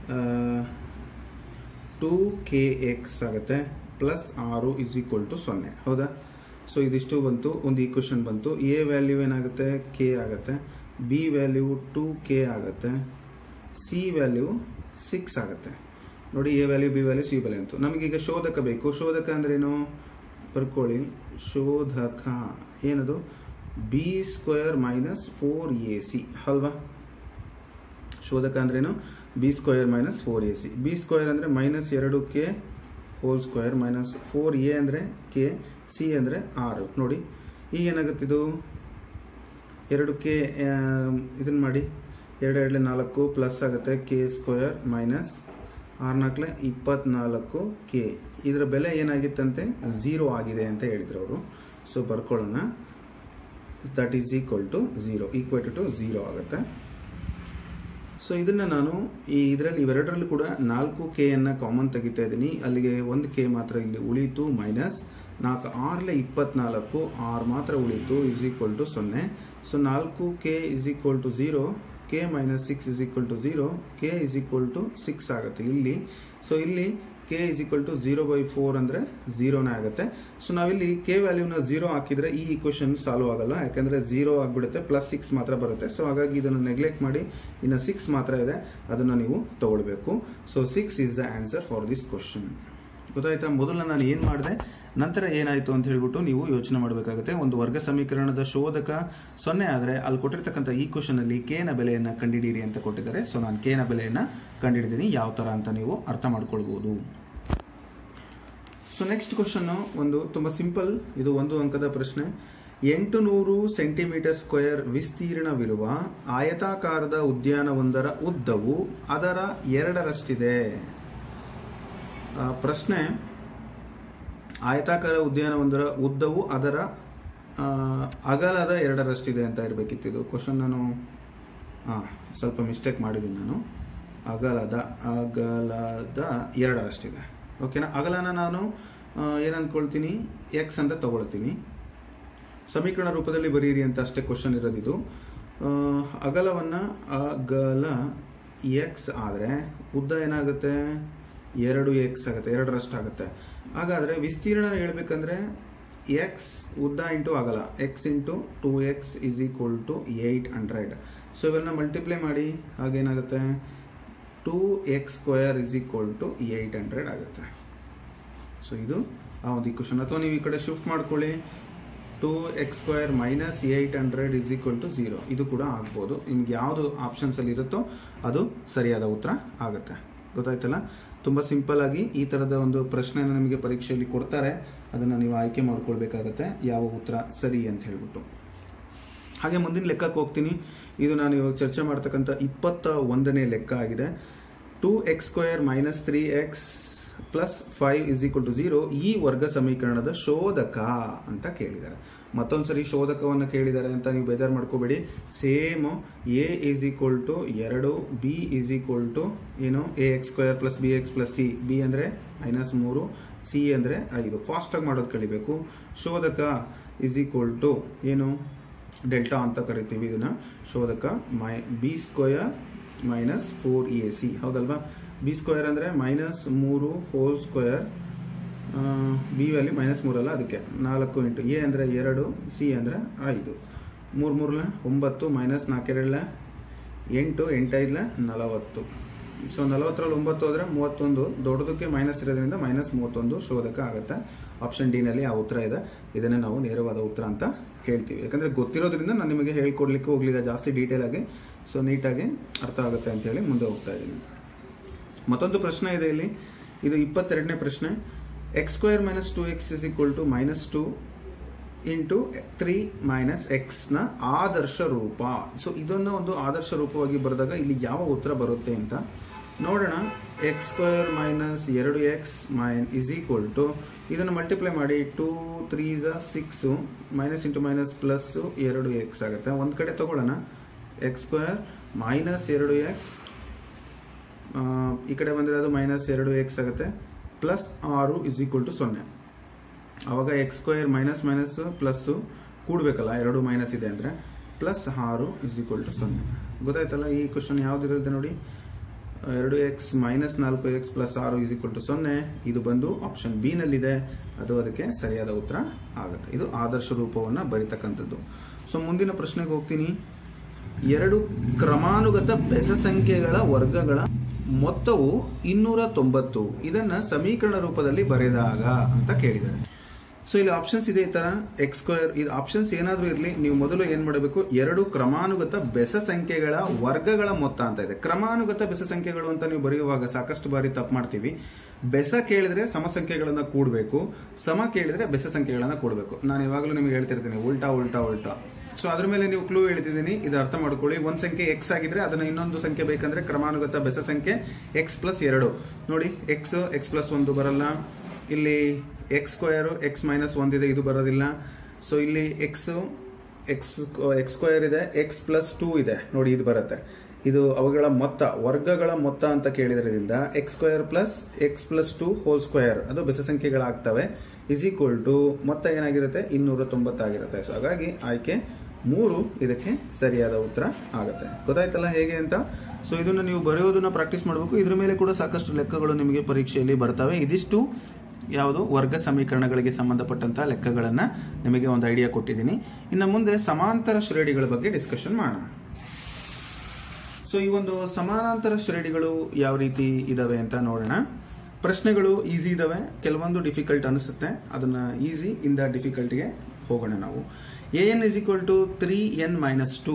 two K X ಆಗುತ್ತೆ ಪ್ಲಸ್ ಆರು ಇಸ್ ಈಕ್ವಲ್ ಟು ಸೊನ್ನೆ ಹೌದಾ ಸೊ ಇದಿಷ್ಟು ಬಂತು ಒಂದು ಈಕ್ವೇಶನ್ ಬಂತು ಎ ವ್ಯಾಲ್ಯೂ ಏನಾಗುತ್ತೆ ಕೆ ಆಗುತ್ತೆ ಬಿ ವ್ಯಾಲ್ಯೂ ಟೂ ಕೆ ಆಗುತ್ತೆ ಸಿ ವ್ಯಾಲ್ಯೂ ಸಿಕ್ಸ್ ಆಗುತ್ತೆ ನೋಡಿ A value B value C value ಅಂತು ನಮಗೀಗ ಶೋಧಕ ಬೇಕು ಶೋಧಕ ಅಂದ್ರೇನು ಬರ್ಕೊಳ್ಳಿ ಶೋಧಕ ಏನದು B square minus four A C ಅಲ್ವಾ ಶೋಧಕ ಅಂದ್ರೇನು B square minus four A C B square ಅಂದ್ರೆ ಮೈನಸ್ ಎರಡು K whole square minus four A ಅಂದ್ರೆ ಕೆ ಸಿ ಅಂದ್ರೆ ಆರು ನೋಡಿ ಈಗ ಏನಾಗುತ್ತಿದು ಎರಡು ಕೆ ಇದನ್ನ ಮಾಡಿ ಎರಡು ಎರಡಲೆ ನಾಲ್ಕು ಪ್ಲಸ್ ಆಗುತ್ತೆ ಕೆ ಸ್ಕ್ವೇರ್ ಮೈನಸ್ ಆರು ನಾಲ್ಕಲೆ ಇಪ್ಪತ್ನಾಲ್ಕು ಕೆ ಇದರ ಬೆಲೆ ಏನಾಗಿತ್ತಂತೆ ಝೀರೋ ಆಗಿದೆ ಅಂತ ಹೇಳಿದ್ರು ಅವರು ಸೊ ಬರ್ಕೊಳ್ಳೋಣ that is equal to zero equate to zero ಆಗುತ್ತೆ ಸೊ ಇದನ್ನ ನಾನು ಈ ಇದರಲ್ಲಿ ಇವೆರಡರಲ್ಲೂ ಕೂಡ ನಾಲ್ಕು ಕೆ ಅನ್ನ ಕಾಮನ್ ತೆಗಿತಾ ಇದ್ದೀನಿ ಅಲ್ಲಿಗೆ ಒಂದು ಕೆ ಮಾತ್ರ ಇಲ್ಲಿ ಉಳಿತು ಮೈನಸ್ ನಾಲ್ಕು ಆರ್ಲೆ ಇಪ್ಪತ್ನಾಲ್ಕು ಆರ್ ಮಾತ್ರ ಉಳಿತು ಇಸ್ ಈಕ್ವಲ್ ಟು ಸೊನ್ನೆ ಸೊ ನಾಲ್ಕು K is equal to zero K minus six is equal to zero K is equal to six ಆಗುತ್ತೆ ಇಲ್ಲಿ ಸೊ ಇಲ್ಲಿ K is equal to zero by four ಅಂದ್ರೆ ಝೀರೋನೇ ಆಗುತ್ತೆ ಸೊ ನಾವಿಲ್ಲಿ ಕೆ ವ್ಯಾಲ್ಯೂನ ಝೀರೋ ಹಾಕಿದ್ರೆ ಈ ಇಕ್ವೇಶನ್ ಸಾಲ್ವ್ ಆಗಲ್ಲ ಯಾಕಂದ್ರೆ ಝೀರೋ ಆಗ್ಬಿಡುತ್ತೆ ಪ್ಲಸ್ ಸಿಕ್ಸ್ ಮಾತ್ರ ಬರುತ್ತೆ ಸೊ ಹಾಗಾಗಿ ಇದನ್ನು ನೆಗ್ಲೆಕ್ಟ್ ಮಾಡಿ ಇನ್ನು ಸಿಕ್ಸ್ ಮಾತ್ರ ಇದೆ ಅದನ್ನು ನೀವು ತಗೊಳ್ಬೇಕು so six is the answer for this question ಗೊತ್ತಾಯ್ತಾ ಮೊದಲು ನಾನು ಏನು ಮಾಡಿದೆ ನಂತರ ಏನಾಯಿತು ಅಂತ ಹೇಳ್ಬಿಟ್ಟು ನೀವು ಯೋಚನೆ ಮಾಡಬೇಕಾಗುತ್ತೆ ಒಂದು ವರ್ಗ ಸಮೀಕರಣದ ಶೋಧಕ ಸೊನ್ನೆ ಆದರೆ ಅಲ್ಲಿ ಕೊಟ್ಟಿರ್ತಕ್ಕಂಥ ಈ ಕ್ವಶನ್ ಅಲ್ಲಿ ಕೆ ನ ಬೆಲೆಯನ್ನು ಕಂಡುಹಿಡಿಯಿರಿ ಅಂತ ಕೊಟ್ಟಿದ್ದಾರೆ ಸೊ ನಾನು ಕೆ ನ ಬೆಲೆಯನ್ನು ಕಂಡುಹಿಡಿದೀನಿ ಯಾವ ತರ ಅಂತ ನೀವು ಅರ್ಥ ಮಾಡ್ಕೊಳ್ಬಹುದು ಸೊ ನೆಕ್ಸ್ಟ್ ಕ್ವಶನ್ ಒಂದು ತುಂಬಾ ಸಿಂಪಲ್ ಇದು ಒಂದು ಅಂಕದ ಪ್ರಶ್ನೆ ಎಂಟು ನೂರು ಸೆಂಟಿಮೀಟರ್ ಸ್ಕ್ವೇರ್ ವಿಸ್ತೀರ್ಣವಿರುವ ಆಯತಾಕಾರದ ಉದ್ಯಾನವೊಂದರ ಉದ್ದವು ಅದರ ಎರಡರಷ್ಟಿದೆ ಆ, ಪ್ರಶ್ನೆ ಆಯತಾಕಾರ ಉದ್ಯಾನವೊಂದರ ಉದ್ದವು ಅದರ ಆ, ಅಗಲದ ಎರಡರಷ್ಟಿದೆ ಅಂತ ಇರಬೇಕಿತ್ತು ಇದು ಕ್ವಶನ್ ನಾನು ಹಾ ಸ್ವಲ್ಪ ಮಿಸ್ಟೇಕ್ ಮಾಡಿದ್ದೀನಿ ನಾನು ಅಗಲದ ಅಗಲದ ಎರಡರಷ್ಟಿದೆ ಓಕೆನಾ ಅಗಲನ ನಾನು ಆ, ಏನ್ ಅನ್ಕೊಳ್ತೀನಿ ಎಕ್ಸ್ ಅಂತ ತಗೊಳ್ತೀನಿ ಸಮೀಕರಣ ರೂಪದಲ್ಲಿ ಬರೀರಿ ಅಂತ ಅಷ್ಟೇ ಕ್ವಶನ್ ಇರೋದಿದು ಆ, ಅಗಲವನ್ನ ಅಗಲ ಎಕ್ಸ್ ಆದ್ರೆ ಉದ್ದ ಏನಾಗುತ್ತೆ ಎರಡು ಎಕ್ಸ್ ಆಗುತ್ತೆ ಎರಡರಷ್ಟಾಗುತ್ತೆ ಹಾಗಾದ್ರೆ ವಿಸ್ತೀರ್ಣ ಹೇಳ್ಬೇಕಂದ್ರೆ ಎಕ್ಸ್ ಉದ್ದ ಇಂಟು ಅಗಲ X into two X is equal to eight hundred so ಇವೆಲ್ಲ ಮಲ್ಟಿಪ್ಲೈ ಮಾಡಿ ಹಾಗೇನಾಗುತ್ತೆ two X square is equal to eight hundred ಆಗುತ್ತೆ ಸೊ ಇದು ಆ ಒಂದು ಇಕ್ವೇಶನ್ ಅಥವಾ ನೀವು ಈ ಕಡೆ ಶಿಫ್ಟ್ ಮಾಡ್ಕೊಳ್ಳಿ two X square minus eight hundred is equal to zero ಇದು ಕೂಡ ಆಗ್ಬೋದು ನಿಮ್ಗೆ ಯಾವುದು ಆಪ್ಷನ್ಸ್ ಅಲ್ಲಿ ಇರುತ್ತೋ ಅದು ಸರಿಯಾದ ಉತ್ತರ ಆಗುತ್ತೆ ಗೊತ್ತಾಯ್ತಲ್ಲ ತುಂಬಾ ಸಿಂಪಲ್ ಆಗಿ ಈ ತರದ ಒಂದು ಪ್ರಶ್ನೆನ ನಿಮಗೆ ಪರೀಕ್ಷೆಯಲ್ಲಿ ಕೊಡ್ತಾರೆ ಅದನ್ನ ನೀವು ಆಯ್ಕೆ ಮಾಡ್ಕೊಳ್ಬೇಕಾಗತ್ತೆ ಯಾವ ಉತ್ತರ ಸರಿ ಅಂತ ಹೇಳ್ಬಿಟ್ಟು ಹಾಗೆ ಮುಂದಿನ ಲೆಕ್ಕಕ್ಕೆ ಹೋಗ್ತೀನಿ ಇದು ನಾನು ಇವಾಗ ಚರ್ಚೆ ಮಾಡ್ತಕ್ಕಂಥ ಇಪ್ಪತ್ತ ಒಂದನೇ ಲೆಕ್ಕ ಆಗಿದೆ two X square minus three X plus five is equal to zero ಈ ವರ್ಗ ಸಮೀಕರಣದ ಶೋಧಕ ಅಂತ ಕೇಳಿದ್ದಾರೆ ಮತ್ತೊಂದ್ಸರಿ ಶೋಧಕವನ್ನು ಕೇಳಿದ್ದಾರೆ ಅಂತ ನೀವು ಬೇಜಾರು ಮಾಡ್ಕೋಬೇಡಿ same A is equal to ಎರಡು ಬಿ ಈಸ್ ಈಕ್ವಲ್ ಟು ಏನು A X square plus B X plus C B ಅಂದ್ರೆ ಮೈನಸ್ ಮೂರು ಸಿ ಅಂದ್ರೆ ಐದು ಫಾಸ್ಟ್ ಆಗಿ ಮಾಡೋದು ಕಲಿಬೇಕು ಶೋಧಕ ಇಸ್ ಈಕ್ವಲ್ ಟು ಏನು ಡೆಲ್ಟಾ ಅಂತ ಕರಿತೀವಿ ಇದನ್ನ ಶೋಧಕ ಮೈ B square minus four A C ಹೌದಲ್ವಾ ಬಿ ಸ್ಕ್ವೇರ್ ಅಂದ್ರೆ ಮೈನಸ್ ಮೂರು whole square B value minus ಮೂರಲ್ಲ ಅದಕ್ಕೆ ನಾಲ್ಕು ಇಂಟು ಎ ಅಂದ್ರೆ ಎರಡು ಸಿ ಅಂದ್ರೆ ಐದು ಮೂರು ಮೂರಲ ಒಂಬತ್ತು ಮೈನಸ್ ನಾಲ್ಕೆರಡಲ ಎಂಟು ಎಂಟೈದ್ಲ ನಲವತ್ತು ಸೊ ನಲವತ್ತರಲ್ಲಿ ಒಂಬತ್ತು ಹೋದ್ರೆ ಮೂವತ್ತೊಂದು ದೊಡ್ಡದಕ್ಕೆ ಮೈನಸ್ ಇರೋದ್ರಿಂದ ಮೈನಸ್ ಮೂವತ್ತೊಂದು ಶೋಧಕ ಆಗುತ್ತೆ ಆಪ್ಷನ್ ಡಿ ನಲ್ಲಿ ಆ ಉತ್ತರ ಇದೆ ಇದನ್ನೇ ನಾವು ನೇರವಾದ ಉತ್ತರ ಅಂತ ಹೇಳ್ತೀವಿ ಯಾಕಂದ್ರೆ ಗೊತ್ತಿರೋದ್ರಿಂದ ನಾನು ನಿಮಗೆ ಹೇಳ್ಕೊಡ್ಲಿಕ್ಕೆ ಹೋಗ್ಲಿಲ್ಲ ಜಾಸ್ತಿ ಡೀಟೇಲ್ ಆಗಿ ಸೊ ನೀಟಾಗಿ ಅರ್ಥ ಆಗುತ್ತೆ ಅಂತ ಹೇಳಿ ಮುಂದೆ ಹೋಗ್ತಾ ಇದ್ದೀನಿ ಮತ್ತೊಂದು ಪ್ರಶ್ನೆ ಇದೆ ಇಲ್ಲಿ ಇದು ಇಪ್ಪತ್ತೆರಡನೇ ಪ್ರಶ್ನೆ X square minus two X is equal to minus two into three minus X ನ ಆದರ್ಶ ರೂಪ ಸೊ ಇದನ್ನ ಒಂದು ಆದರ್ಶ ರೂಪವಾಗಿ ಬರೆದಾಗ ಇಲ್ಲಿ ಯಾವ ಉತ್ತರ ಬರುತ್ತೆ ಅಂತ ನೋಡೋಣ ಎಕ್ಸ್ ಸ್ಕ್ವೇರ್ ಮೈನಸ್ ಎರಡು X minus is equal to ಇದನ್ನು ಮಲ್ಟಿಪ್ಲೈ ಮಾಡಿ ಟೂ ತ್ರೀ ಝ six minus into minus plus ಎರಡು ಎಕ್ಸ್ ಆಗುತ್ತೆ ಒಂದ್ ಕಡೆ ತಗೊಳ್ಳೋಣ ಎಕ್ಸ್ ಸ್ಕ್ವೇರ್ ಮೈನಸ್ ಎರಡು ಎಕ್ಸ್ ಈ ಕಡೆ ಬಂದರೆ ಅದು ಮೈನಸ್ ಎರಡು ಎಕ್ಸ್ ಆಗುತ್ತೆ ಪ್ಲಸ್ ಆರು ಇಸ್ ಈಕ್ವಲ್ ಟು ಸೊನ್ನೆ ಅವಾಗ X square minus minus plus ಕೂಡಬೇಕಲ್ಲ ಎರಡು ಮೈನಸ್ ಇದೆ ಅಂದ್ರೆ ಪ್ಲಸ್ ಆರು ಇಸ್ ಈಕ್ವಲ್ ಟು ಸೊನ್ನೆ ಗೊತ್ತಾಯ್ತಲ್ಲ ಈ ಕ್ವಶನ್ ಯಾವ್ದಿರುತ್ತೆ ನೋಡಿ ಎರಡು ಎಕ್ಸ್ ಮೈನಸ್ ನಾಲ್ಕು ಎಕ್ಸ್ ಪ್ಲಸ್ ಆರು ಇಸ್ ಈಕ್ವಲ್ ಟು ಸೊನ್ನೆ ಇದು ಬಂದು ಆಪ್ಷನ್ ಬಿ ನಲ್ಲಿದೆ ಅದು ಅದಕ್ಕೆ ಸರಿಯಾದ ಉತ್ತರ ಆಗುತ್ತೆ ಇದು ಆದರ್ಶ ರೂಪವನ್ನ ಬರಿತಕ್ಕಂಥದ್ದು ಸೊ ಮುಂದಿನ ಪ್ರಶ್ನೆಗೆ ಹೋಗ್ತೀನಿ ಎರಡು ಕ್ರಮಾನುಗತ ಬೆಸ ಸಂಖ್ಯೆಗಳ ವರ್ಗಗಳ ಮೊತ್ತವು ಇನ್ನೂರ ತೊಂಬತ್ತು ಇದನ್ನ ಸಮೀಕರಣ ರೂಪದಲ್ಲಿ ಬರೆದಾಗ ಅಂತ ಕೇಳಿದ್ದಾರೆ ಸೊ ಇಲ್ಲಿ ಆಪ್ಷನ್ಸ್ ಇದೆ ಈ ತರ ಎಕ್ಸ್ ಸ್ಕ್ವೇರ್ ಇದು ಆಪ್ಷನ್ಸ್ ಏನಾದ್ರೂ ಇರಲಿ ನೀವು ಮೊದಲು ಏನ್ ಮಾಡಬೇಕು ಎರಡು ಕ್ರಮಾನುಗತ ಬೆಸ ಸಂಖ್ಯೆಗಳ ವರ್ಗಗಳ ಮೊತ್ತ ಅಂತ ಇದೆ ಕ್ರಮಾನುಗತ ಬೆಸ ಸಂಖ್ಯೆಗಳು ಅಂತ ನೀವು ಬರೆಯುವಾಗ ಸಾಕಷ್ಟು ಬಾರಿ ತಪ್ಪು ಮಾಡ್ತೀವಿ ಬೆಸ ಕೇಳಿದ್ರೆ ಸಮ ಸಂಖ್ಯೆಗಳನ್ನ ಕೂಡಬೇಕು ಸಮ ಕೇಳಿದ್ರೆ ಬೆಸ ಸಂಖ್ಯೆಗಳನ್ನ ಕೂಡಬೇಕು ನಾನು ಇವಾಗಲೂ ನಿಮಗೆ ಹೇಳ್ತಿರ್ತೀನಿ ಉಲ್ಟಾ ಉಲ್ಟಾ ಉಲ್ಟಾ ಸೊ ಅದ್ರ ಮೇಲೆ ನೀವು ಕ್ಲೂ ಹೇಳ್ತಿದ್ದೀನಿ ಇದು ಅರ್ಥ ಮಾಡ್ಕೊಳ್ಳಿ ಒಂದ್ ಸಂಖ್ಯೆ ಎಕ್ಸ್ ಆಗಿದ್ರೆ ಅದನ್ನ ಇನ್ನೊಂದು ಸಂಖ್ಯೆ ಬೇಕಂದ್ರೆ ಕ್ರಮಾನುಗತ ಬೆಸ ಸಂಖ್ಯೆ ಎಕ್ಸ್ ಪ್ಲಸ್ ಎರಡು ನೋಡಿ ಎಕ್ಸ್ ಎಕ್ಸ್ ಪ್ಲಸ್ ಒಂದು ಬರಲ್ಲ ಇಲ್ಲಿ ಎಕ್ಸ್ ಸ್ಕ್ವೇರ್ ಎಕ್ಸ್ ಮೈನಸ್ ಒಂದಿದೆ ಇದು ಬರೋದಿಲ್ಲ ಸೊ ಇಲ್ಲಿ ಎಕ್ಸ್ ಎಕ್ಸ್ ಎಕ್ಸ್ ಸ್ಕ್ವೇರ್ ಇದೆ ಎಕ್ಸ್ ಪ್ಲಸ್ ಟೂ ಇದೆ ನೋಡಿ ಇದು ಬರುತ್ತೆ ಇದು ಅವುಗಳ ಮೊತ್ತ ವರ್ಗಗಳ ಮೊತ್ತ ಅಂತ ಕೇಳಿದ್ರಿಂದ X square plus X plus two whole square ಅದು ಬೆಸ ಸಂಖ್ಯೆಗಳಾಗ್ತವೆ ಇಸ್ ಈಕ್ವಲ್ ಟು ಮೊತ್ತ ಏನಾಗಿರುತ್ತೆ ಇನ್ನೂರ ತೊಂಬತ್ತಾಗಿರುತ್ತೆ ಸೊ ಹಾಗಾಗಿ ಆಯ್ಕೆ ಮೂರು ಇದಕ್ಕೆ ಸರಿಯಾದ ಉತ್ತರ ಆಗುತ್ತೆ ಗೊತ್ತಾಯ್ತಲ್ಲ ಹೇಗೆ ಅಂತ ಸೊ ಇದನ್ನ ನೀವು ಬರೆಯೋದನ್ನ ಪ್ರಾಕ್ಟೀಸ್ ಮಾಡಬೇಕು ಇದ್ರ ಮೇಲೆ ಕೂಡ ಸಾಕಷ್ಟು ಲೆಕ್ಕಗಳು ನಿಮಗೆ ಪರೀಕ್ಷೆಯಲ್ಲಿ ಬರ್ತವೆ ಇದಿಷ್ಟು ಯಾವುದು ವರ್ಗ ಸಮೀಕರಣಗಳಿಗೆ ಸಂಬಂಧಪಟ್ಟಂತಹ ಲೆಕ್ಕಗಳನ್ನ ನಿಮಗೆ ಒಂದು ಐಡಿಯಾ ಕೊಟ್ಟಿದ್ದೀನಿ ಇನ್ನು ಮುಂದೆ ಸಮಾಂತರ ಶ್ರೇಣಿಗಳ ಬಗ್ಗೆ ಡಿಸ್ಕಷನ್ ಮಾಡೋಣ ಸೊ ಈ ಒಂದು ಸಮಾನಾಂತರ ಶ್ರೇಣಿಗಳು ಯಾವ ರೀತಿ ಇದಾವೆ ಅಂತ ನೋಡೋಣ ಪ್ರಶ್ನೆಗಳು ಈಸಿ ಇದಾವೆ ಕೆಲವೊಂದು ಡಿಫಿಕಲ್ಟ್ ಅನಿಸುತ್ತೆ ಅದನ್ನ ಈಸಿ ಇಂದ ಡಿಫಿಕಲ್ಟ್ಗೆ ಹೋಗೋಣ ನಾವು A N is equal to three N minus two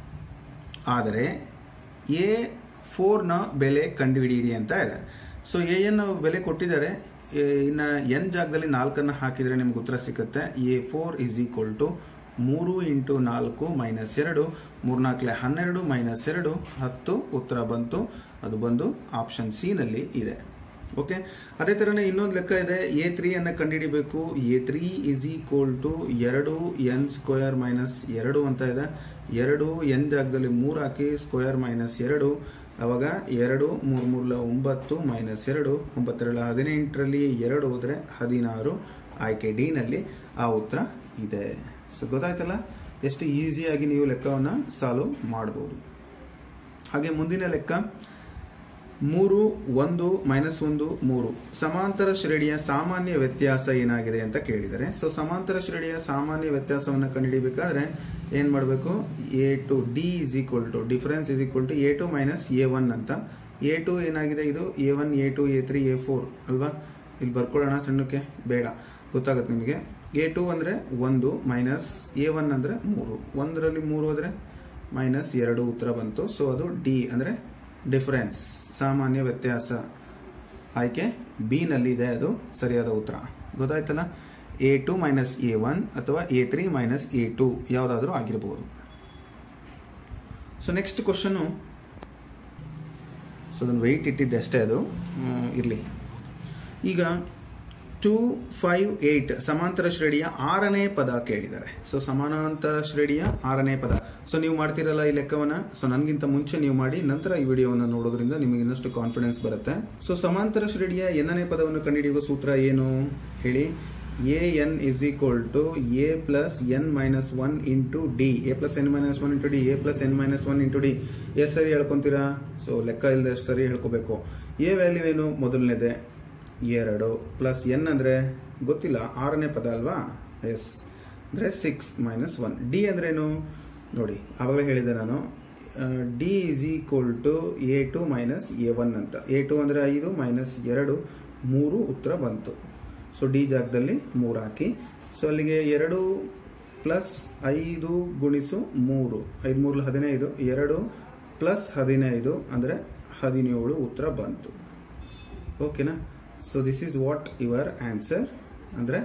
ಆದರೆ ಎ ಫೋರ್ನ ಬೆಲೆ ಕಂಡುಹಿಡಿಯಿರಿ ಅಂತ ಇದೆ ಸೊ ಎ ಎನ್ ಬೆಲೆ ಕೊಟ್ಟಿದ್ದಾರೆ ಇನ್ನು ಎನ್ ಜಾಗದಲ್ಲಿ ನಾಲ್ಕನ್ನು ಹಾಕಿದರೆ ನಿಮ್ಗೆ ಉತ್ತರ ಸಿಗುತ್ತೆ A four is equal to ಮೂರು ಇಂಟು ನಾಲ್ಕು ಮೈನಸ್ ಎರಡು ಮೂರ್ನಾಲ್ಕಲೆ ಹನ್ನೆರಡು ಮೈನಸ್ ಎರಡು ಹತ್ತು ಉತ್ತರ ಬಂತು ಅದು ಬಂದು ಆಪ್ಷನ್ ಸಿ ನಲ್ಲಿ ಇದೆ ಓಕೆ ಅದೇ ತರನೇ ಇನ್ನೊಂದು ಲೆಕ್ಕ ಇದೆ ಎ ತ್ರೀ ಅನ್ನ ಕಂಡುಹಿಡಿಬೇಕು A three is equal to ಎರಡು ಎನ್ ಸ್ಕ್ವೇರ್ ಮೈನಸ್ ಎರಡು ಅಂತ ಇದೆ ಎರಡು ಎನ್ ಜಾಗದಲ್ಲಿ ಮೂರು ಹಾಕಿ ಸ್ಕ್ವೇರ್ ಮೈನಸ್ ಎರಡು ಅವಾಗ ಎರಡು ಮೂರ್ ಮೂರ್ಲ ಒಂಬತ್ತು ಮೈನಸ್ ಎರಡು ಒಂಬತ್ತೆರಡ ಹದಿನೆಂಟರಲ್ಲಿ ಎರಡು ಹೋದ್ರೆ ಹದಿನಾರು ಆಯ್ಕೆ ಡಿ ನಲ್ಲಿ ಆ ಉತ್ತರ ಇದೆ ಸೊ ಗೊತ್ತಾಯ್ತಲ್ಲ ಎಷ್ಟು ಈಸಿಯಾಗಿ ನೀವು ಲೆಕ್ಕವನ್ನ ಸಾಲ್ವ್ ಮಾಡಬಹುದು ಹಾಗೆ ಮುಂದಿನ ಲೆಕ್ಕ ಮೂರು ಒಂದು ಮೈನಸ್ ಒಂದು ಮೂರು ಸಮಾಂತರ ಶ್ರೇಣಿಯ ಸಾಮಾನ್ಯ ವ್ಯತ್ಯಾಸ ಏನಾಗಿದೆ ಅಂತ ಕೇಳಿದರೆ ಸೊ ಸಮಾಂತರ ಶ್ರೇಣಿಯ ಸಾಮಾನ್ಯ ವ್ಯತ್ಯಾಸವನ್ನು ಕಂಡುಹಿಡಿಬೇಕಾದ್ರೆ ಏನ್ ಮಾಡಬೇಕು A two D is equal to difference is equal to A two minus A one ಅಂತ ಎ ಟು ಏನಾಗಿದೆ ಇದು A one A two A three A four ಅಲ್ವಾ ಇಲ್ಲಿ ಬರ್ಕೊಳ್ಳೋಣ ಸಣ್ಣಕ್ಕೆ ಬೇಡ ಗೊತ್ತಾಗುತ್ತೆ ನಿಮಗೆ ಎ ಟು ಅಂದ್ರೆ ಒಂದು ಮೈನಸ್ ಎ ಒನ್ ಅಂದ್ರೆ ಮೂರು ಒಂದರಲ್ಲಿ ಮೂರು ಹೋದ್ರೆ ಮೈನಸ್ ಎರಡು ಉತ್ತರ ಬಂತು ಸೊ ಅದು ಡಿ ಅಂದ್ರೆ ಡಿಫರೆನ್ಸ್ ಸಾಮಾನ್ಯ ವ್ಯತ್ಯಾಸ ಆಯ್ಕೆ ಬಿ ನಲ್ಲಿ ಇದೆ ಅದು ಸರಿಯಾದ ಉತ್ತರ ಗೊತ್ತಾಯ್ತಲ್ಲ A two minus A one ಅಥವಾ A three minus A two ಯಾವುದಾದ್ರೂ ಆಗಿರಬಹುದು ಸೊ ನೆಕ್ಸ್ಟ್ ಕ್ವಶನ್ ಸೊ ಅದನ್ನು ವೆಯ್ಟ್ ಇಟ್ಟಿದ್ದೆ ಅಷ್ಟೇ ಅದು ಇರಲಿ ಈಗ ಟೂ ಫೈವ್ ಏಟ್ ಸಮಾಂತರ ಶ್ರೇಣಿಯ ಆರನೇ ಪದ ಕೇಳಿದ್ದಾರೆ ಸೊ ಸಮಾನಾಂತರ ಶ್ರೇಣಿಯ ಆರನೇ ಪದ ಸೊ ನೀವು ಮಾಡ್ತಿರಲ್ಲ ಈ ಲೆಕ್ಕವನ್ನ ಸೊ ನನಗಿಂತ ಮುಂಚೆ ನೀವು ಮಾಡಿ ನಂತರ ಈ ವಿಡಿಯೋವನ್ನು ನೋಡೋದ್ರಿಂದ ನಿಮಗೆ ಇನ್ನಷ್ಟು ಕಾನ್ಫಿಡೆನ್ಸ್ ಬರುತ್ತೆ ಸೊ ಸಮಾಂತರ ಶ್ರೇಣಿಯ ಎನ್ನನೇ ಪದವನ್ನು ಕಂಡುಹಿಡಿಯುವ ಸೂತ್ರ ಏನು ಹೇಳಿ A N is equal to A plus N minus one into D A plus N minus one into D A plus N minus one into D ಎಷ್ಟು ಸರಿ ಹೇಳ್ಕೊಂತೀರಾ ಸೊ ಲೆಕ್ಕ ಇಲ್ಲದೆ ಎಷ್ಟು ಸರಿ ಹೇಳ್ಕೋಬೇಕು ಎ ವ್ಯಾಲ್ಯೂ ಏನು ಮೊದಲನೇದೆ ಎರಡು ಪ್ಲಸ್ ಎನ್ ಅಂದ್ರೆ ಗೊತ್ತಿಲ್ಲ ಆರನೇ ಪದ ಅಲ್ವಾ ಎಸ್ ಅಂದ್ರೆ ಸಿಕ್ಸ್ ಮೈನಸ್ ಒನ್ ಡಿ ಅಂದ್ರೇನು ನೋಡಿ ಆವಾಗಲೇ ಹೇಳಿದೆ ನಾನು D is equal to A two minus A one ಅಂತ ಎ ಟು ಅಂದ್ರೆ ಐದು ಮೈನಸ್ ಎರಡು ಮೂರು ಉತ್ತರ ಬಂತು ಸೊ ಡಿ ಜಾಗದಲ್ಲಿ ಮೂರು ಹಾಕಿ ಸೊ ಅಲ್ಲಿಗೆ ಎರಡು ಪ್ಲಸ್ ಐದು ಗುಣಿಸು ಮೂರು ಐದು ಮೂರು ಹದಿನೈದು ಎರಡು ಪ್ಲಸ್ ಹದಿನೈದು ಅಂದ್ರೆ ಹದಿನೇಳು ಉತ್ತರ ಬಂತು ಓಕೆನಾ so this is what your answer ಅಂದ್ರೆ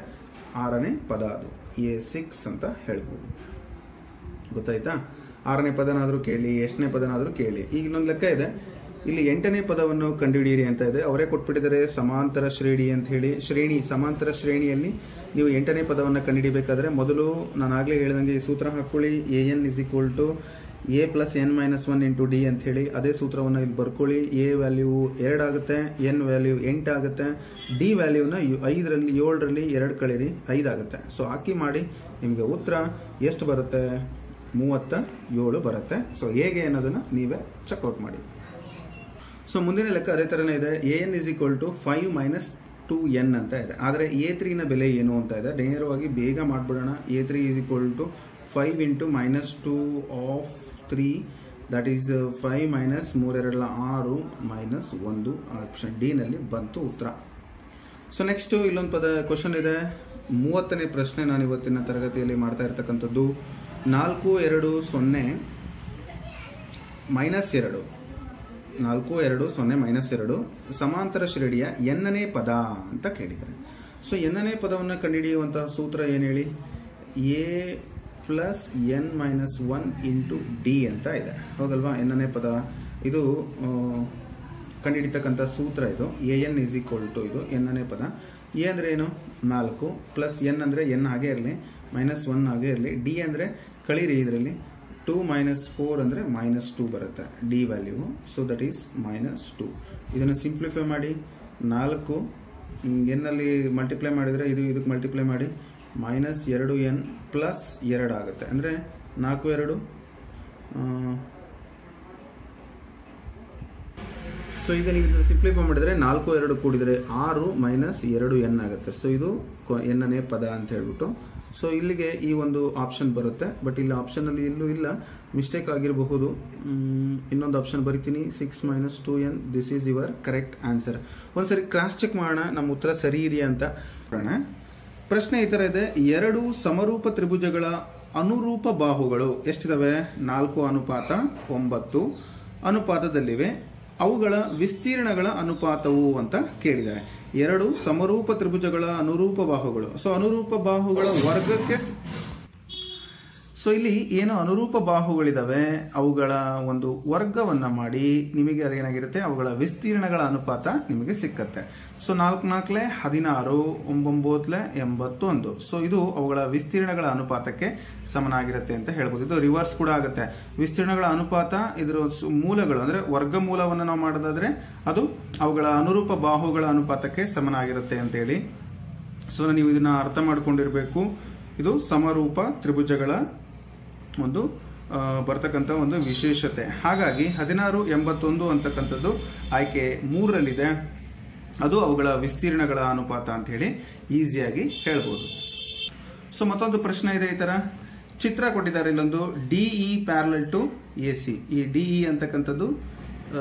ಆರನೇ ಪದ ಅದು ಎ ಸಿಕ್ಸ್ ಅಂತ ಹೇಳ್ಬೋದು ಗೊತ್ತಾಯ್ತಾ ಆರನೇ ಪದನಾದರೂ ಕೇಳಿ ಎಷ್ಟನೇ ಪದನಾದರೂ ಕೇಳಿ ಈಗ ಇನ್ನೊಂದು ಲೆಕ್ಕ ಇದೆ ಇಲ್ಲಿ ಎಂಟನೇ ಪದವನ್ನು ಕಂಡುಹಿಡಿಯಿರಿ ಅಂತ ಇದೆ ಅವರೇ ಕೊಟ್ಬಿಟ್ಟಿದ್ದಾರೆ ಸಮಾಂತರ ಶ್ರೇಣಿ ಅಂತ ಹೇಳಿ ಶ್ರೇಣಿ ಸಮಾಂತರ ಶ್ರೇಣಿಯಲ್ಲಿ ನೀವು ಎಂಟನೇ ಪದವನ್ನು ಕಂಡುಹಿಡಿಬೇಕಾದ್ರೆ ಮೊದಲು ನಾನು ಆಗ್ಲೇ ಹೇಳಿದಂಗೆ ಈ ಸೂತ್ರ ಹಾಕೊಳ್ಳಿ A N is equal to A plus N minus one into D ಅಂತ ಹೇಳಿ ಅದೇ ಸೂತ್ರವನ್ನು ಇಲ್ಲಿ ಬರ್ಕೊಳ್ಳಿ ಎ ವ್ಯಾಲ್ಯೂ ಎರಡಾಗುತ್ತೆ ಎನ್ ವ್ಯಾಲ್ಯೂ ಎಂಟಾಗುತ್ತೆ ಡಿ ವ್ಯಾಲ್ಯೂನ ಐದರಲ್ಲಿ ಏಳರಲ್ಲಿ ಎರಡು ಕಳೀರಿ ಐದಾಗುತ್ತೆ ಸೊ ಹಾಕಿ ಮಾಡಿ ನಿಮಗೆ ಉತ್ತರ ಎಷ್ಟು ಬರುತ್ತೆ ಮೂವತ್ತ ಏಳು ಬರುತ್ತೆ ಸೊ ಹೇಗೆ ಅನ್ನೋದನ್ನ ನೀವೇ ಚೆಕ್ಔಟ್ ಮಾಡಿ ಸೊ ಮುಂದಿನ ಲೆಕ್ಕ ಅದೇ ತರನೇ ಇದೆ A N is equal to five minus two N ಅಂತ ಇದೆ ಆದರೆ ಎ ತ್ರೀನ ಬೆಲೆ ಏನು ಅಂತ ಇದೆ ನೇರವಾಗಿ ಬೇಗ ಮಾಡ್ಬಿಡೋಣ A three is equal to five into minus two of three that is five minus ಮೂರೆರಡಲ ಆರು ಮೈನಸ್ ಒಂದು ಆಪ್ಷನ್ ಡಿ ನಲ್ಲಿ ಬಂತು ಉತ್ತರ ಸೊ ನೆಕ್ಸ್ಟ್ ಇಲ್ಲೊಂದು ಪದ ಕ್ವಶನ್ ಇದೆ ಮೂವತ್ತನೇ ಪ್ರಶ್ನೆ ನಾನು ಇವತ್ತಿನ ತರಗತಿಯಲ್ಲಿ ಮಾಡ್ತಾ ಇರ್ತಕ್ಕಂಥದ್ದು ನಾಲ್ಕು ಎರಡು ಸೊನ್ನೆ ಮೈನಸ್ ಎರಡು ನಾಲ್ಕು ಎರಡು ಸೊನ್ನೆ ಮೈನಸ್ ಎರಡು ಸಮಾಂತರ ಶ್ರೇಣಿಯ ಎನ್ನನೇ ಪದ ಅಂತ ಕೇಳಿದ್ದಾರೆ ಸೊ ಎನ್ನನೇ ಪದವನ್ನು ಕಂಡುಹಿಡಿಯುವಂತಹ ಸೂತ್ರ ಏನು ಹೇಳಿ A plus N minus one into D ಅಂತ ಇದೆ ಹೌದಲ್ವಾ ಎನ್ನನೇ ಪದ ಇದು ಆ, ಕಂಡುಹಿಡಿತಕ್ಕಂಥ ಸೂತ್ರ ಇದು A N is equal to ಇದು ಎನ್ನನೇ ಪದ ಎ ಅಂದ್ರೆ ಏನು ನಾಲ್ಕು ಪ್ಲಸ್ ಎನ್ ಅಂದ್ರೆ ಎನ್ ಹಾಗೆ ಇರಲಿ ಮೈನಸ್ ಒನ್ ಹಾಗೆ ಇರಲಿ ಡಿ ಅಂದ್ರೆ ಕಳೀರಿ ಇದರಲ್ಲಿ ಟೂ ಮೈನಸ್ ಫೋರ್ ಅಂದ್ರೆ ಮೈನಸ್ ಟೂ ಬರುತ್ತೆ D value so that is minus two ಇದನ್ನು ಸಿಂಪ್ಲಿಫೈ ಮಾಡಿ ನಾಲ್ಕು ಎನ್ ಅಲ್ಲಿ ಮಲ್ಟಿಪ್ಲೈ ಮಾಡಿದ್ರೆ ಇದು ಇದಕ್ಕೆ ಮಲ್ಟಿಪ್ಲೈ ಮಾಡಿ ಮೈನಸ್ ಎರಡು ಎನ್ ಪ್ಲಸ್ ಎರಡು ಆಗುತ್ತೆ ಅಂದ್ರೆ ನಾಲ್ಕು ಎರಡು ಸೊ ಈಗ ನೀವು ಸಿಂಪ್ಲಿಫೈ ಮಾಡಿದ್ರೆ ನಾಲ್ಕು ಎರಡು ಕೂಡಿದರೆ ಆರು ಮೈನಸ್ ಎರಡು ಎನ್ ಆಗುತ್ತೆ ಸೊ ಇದು ಕೊ- ಎನ್ನನೇ ಪದ ಅಂತ ಹೇಳ್ಬಿಟ್ಟು ಸೊ ಇಲ್ಲಿಗೆ ಈ ಒಂದು ಆಪ್ಷನ್ ಬರುತ್ತೆ ಬಟ್ ಇಲ್ಲಿ ಆಪ್ಷನ್ ಅಲ್ಲಿ ಎಲ್ಲೂ ಇಲ್ಲ ಮಿಸ್ಟೇಕ್ ಆಗಿರಬಹುದು ಮ್, ಇನ್ನೊಂದು ಆಪ್ಷನ್ ಬರಿತೀನಿ six minus two N this is your correct answer ಒಂದ್ಸರಿ ಕ್ರಾಸ್ ಚೆಕ್ ಮಾಡೋಣ ನಮ್ಮ ಉತ್ತರ ಸರಿ ಇದೆಯಾ ಅಂತ ನೋಡೋಣ ಪ್ರಶ್ನೆ ಈ ತರ ಇದೆ ಎರಡು ಸಮರೂಪ ತ್ರಿಭುಜಗಳ ಅನುರೂಪ ಬಾಹುಗಳು ಎಷ್ಟಿದಾವೆ ನಾಲ್ಕು ಅನುಪಾತ ಒಂಬತ್ತು ಅನುಪಾತದಲ್ಲಿವೆ ಅವುಗಳ ವಿಸ್ತೀರ್ಣಗಳ ಅನುಪಾತವು ಅಂತ ಕೇಳಿದ್ದಾರೆ ಎರಡು ಸಮರೂಪ ತ್ರಿಭುಜಗಳ ಅನುರೂಪ ಬಾಹುಗಳು ಸೊ ಅನುರೂಪ ಬಾಹುಗಳ ವರ್ಗಕ್ಕೆ ಸ- ಸೊ ಇಲ್ಲಿ ಏನು ಅನುರೂಪ ಬಾಹುಗಳಿದಾವೆ ಅವುಗಳ ಒಂದು ವರ್ಗವನ್ನ ಮಾಡಿ ನಿಮಗೆ ಅದೇನಾಗಿರುತ್ತೆ ಅವುಗಳ ವಿಸ್ತೀರ್ಣಗಳ ಅನುಪಾತ ನಿಮಗೆ ಸಿಕ್ಕತ್ತೆ ಸೊ ನಾಲ್ಕು ನಾಲ್ಕಲೆ ಹದಿನಾರು ಒಂಬೊಂಬತ್ಲೆ ಎಂಬತ್ತೊಂದು ಸೊ ಇದು ಅವುಗಳ ವಿಸ್ತೀರ್ಣಗಳ ಅನುಪಾತಕ್ಕೆ ಸಮನಾಗಿರುತ್ತೆ ಅಂತ ಹೇಳ್ಬೋದು ಇದು ರಿವರ್ಸ್ ಕೂಡ ಆಗುತ್ತೆ ವಿಸ್ತೀರ್ಣಗಳ ಅನುಪಾತ ಇದರ ಸು- ಮೂಲಗಳು ಅಂದ್ರೆ ವರ್ಗಮೂಲವನ್ನು ನಾವು ಮಾಡೋದಾದ್ರೆ ಅದು ಅವುಗಳ ಅನುರೂಪ ಬಾಹುಗಳ ಅನುಪಾತಕ್ಕೆ ಸಮನಾಗಿರುತ್ತೆ ಅಂತ ಹೇಳಿ ಸೊ ನೀವು ಇದನ್ನ ಅರ್ಥ ಮಾಡ್ಕೊಂಡಿರ್ಬೇಕು ಇದು ಸಮರೂಪ ತ್ರಿಭುಜಗಳ ಒಂದು ಆ, ಬರ್ತಕ್ಕಂಥ ಒಂದು ವಿಶೇಷತೆ ಹಾಗಾಗಿ ಹದಿನಾರು ಎಂಬತ್ತೊಂದು ಅಂತಕ್ಕಂಥದ್ದು ಆಯ್ಕೆ ಮೂರರಲ್ಲಿದೆ ಅದು ಅವುಗಳ ವಿಸ್ತೀರ್ಣಗಳ ಅನುಪಾತ ಅಂತ ಹೇಳಿ ಈಸಿಯಾಗಿ ಹೇಳ್ಬೋದು ಸೊ ಮತ್ತೊಂದು ಪ್ರಶ್ನೆ ಇದೆ ಈ ತರ ಚಿತ್ರ ಕೊಟ್ಟಿದ್ದಾರೆ ಇಲ್ಲೊಂದು D E parallel to A C ಈ ಡಿಇ ಅಂತಕ್ಕಂಥದ್ದು ಆ,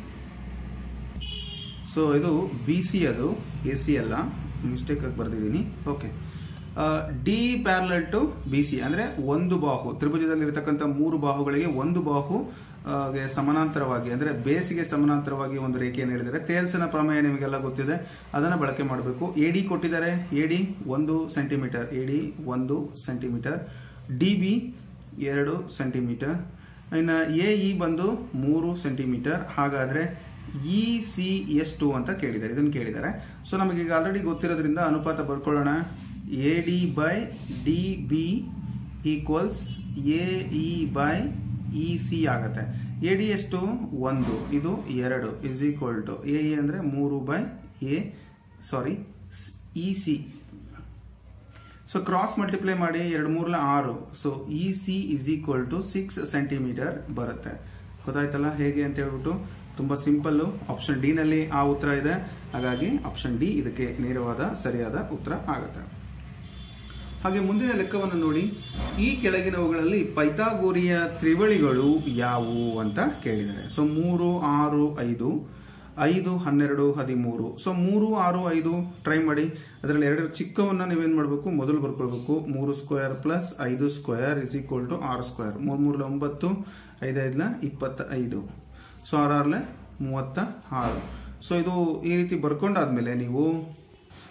ಸೊ ಇದು ಬಿ ಸಿ ಅದು ಎ ಸಿ ಅಲ್ಲ ಮಿಸ್ಟೇಕ್ ಆಗಿ ಬರ್ದಿದ್ದೀನಿ okay D parallel to B C ಅಂದ್ರೆ ಒಂದು ಬಾಹು ತ್ರಿಭುಜದಲ್ಲಿರತಕ್ಕಂಥ ಮೂರು ಬಾಹುಗಳಿಗೆ ಒಂದು ಬಾಹು ಆ, ಗೆ ಸಮಾನಾಂತರವಾಗಿ ಅಂದ್ರೆ ಬೇಸಿಗೆ ಸಮಾನಾಂತರವಾಗಿ ಒಂದು ರೇಖೆಯನ್ನು ಹೇಳಿದರೆ ತೇಲ್ಸನ ಪ್ರಮೇಯ ನಿಮಗೆಲ್ಲ ಗೊತ್ತಿದೆ ಅದನ್ನ ಬಳಕೆ ಮಾಡಬೇಕು ಎಡಿ ಕೊಟ್ಟಿದ್ದಾರೆ ಎಡಿ ಒಂದು ಸೆಂಟಿಮೀಟರ್ ಎಡಿ ಒಂದು ಸೆಂಟಿಮೀಟರ್ ಡಿ ಬಿ ಎರಡು ಸೆಂಟಿಮೀಟರ್ ಇನ್ನು ಎ ಇ ಬಂದು ಮೂರು ಸೆಂಟಿಮೀಟರ್ ಹಾಗಾದ್ರೆ ಇ ಸಿ ಎಷ್ಟು ಅಂತ ಕೇಳಿದ್ದಾರೆ ಇದನ್ನು ಕೇಳಿದ್ದಾರೆ ಸೊ ನಮಗೆ ಈಗ ಆಲ್ರೆಡಿ ಗೊತ್ತಿರೋದ್ರಿಂದ ಅನುಪಾತ ಬರ್ಕೊಳ್ಳೋಣ A D by D B equals A E by E C ಆಗತ್ತೆ ಎ ಡಿ ಎಷ್ಟು ಒಂದು ಇದು ಎರಡು is equal to A E ಅಂದ್ರೆ ಮೂರು by A sorry E C so cross multiply ಮಾಡಿ ಎರಡು ಮೂರ್ಲ ಆರು so E C is equal to six centimetre ಬರುತ್ತೆ ಗೊತ್ತಾಯ್ತಲ್ಲ ಹೇಗೆ ಅಂತ ಹೇಳ್ಬಿಟ್ಟು ತುಂಬಾ ಸಿಂಪಲ್ ಆಪ್ಷನ್ ಡಿ ನಲ್ಲಿ ಆ ಉತ್ತರ ಇದೆ ಹಾಗಾಗಿ ಆಪ್ಷನ್ ಡಿ ಇದಕ್ಕೆ ನೇರವಾದ ಸರಿಯಾದ ಉತ್ತರ ಆಗುತ್ತೆ ಹಾಗೆ ಮುಂದಿನ ಲೆಕ್ಕವನ್ನು ನೋಡಿ ಈ ಕೆಳಗಿನವುಗಳಲ್ಲಿ ಪೈಥಾಗೋರಿಯ ತ್ರಿವಳಿಗಳು ಯಾವುವು ಅಂತ ಕೇಳಿದ್ದಾರೆ ಸೊ ಮೂರು ಆರು ಐದು ಐದು ಹನ್ನೆರಡು ಹದಿಮೂರು ಸೊ ಮೂರು ಆರು ಐದು ಟ್ರೈ ಮಾಡಿ ಅದರಲ್ಲಿ ಎರಡು ಚಿಕ್ಕವನ್ನ ನೀವೇನ್ ಮಾಡಬೇಕು ಮೊದಲು ಬರ್ಕೊಳ್ಬೇಕು ಮೂರು ಸ್ಕ್ವೇರ್ ಪ್ಲಸ್ ಐದು ಸ್ಕ್ವೇರ್ ಇಸ್ ಈಕ್ವಲ್ ಟು ಆರು ಸ್ಕ್ವೇರ್ ಮೂರ್ ಮೂರ್ಲ ಒಂಬತ್ತು ಐದೈದ್ಲ ಇಪ್ಪತ್ತ ಐದು ಸೊ ಆರಾರ್ಲೆ ಮೂವತ್ತ ಆರು ಸೊ ಇದು ಈ ರೀತಿ ಬರ್ಕೊಂಡಾದ್ಮೇಲೆ ನೀವು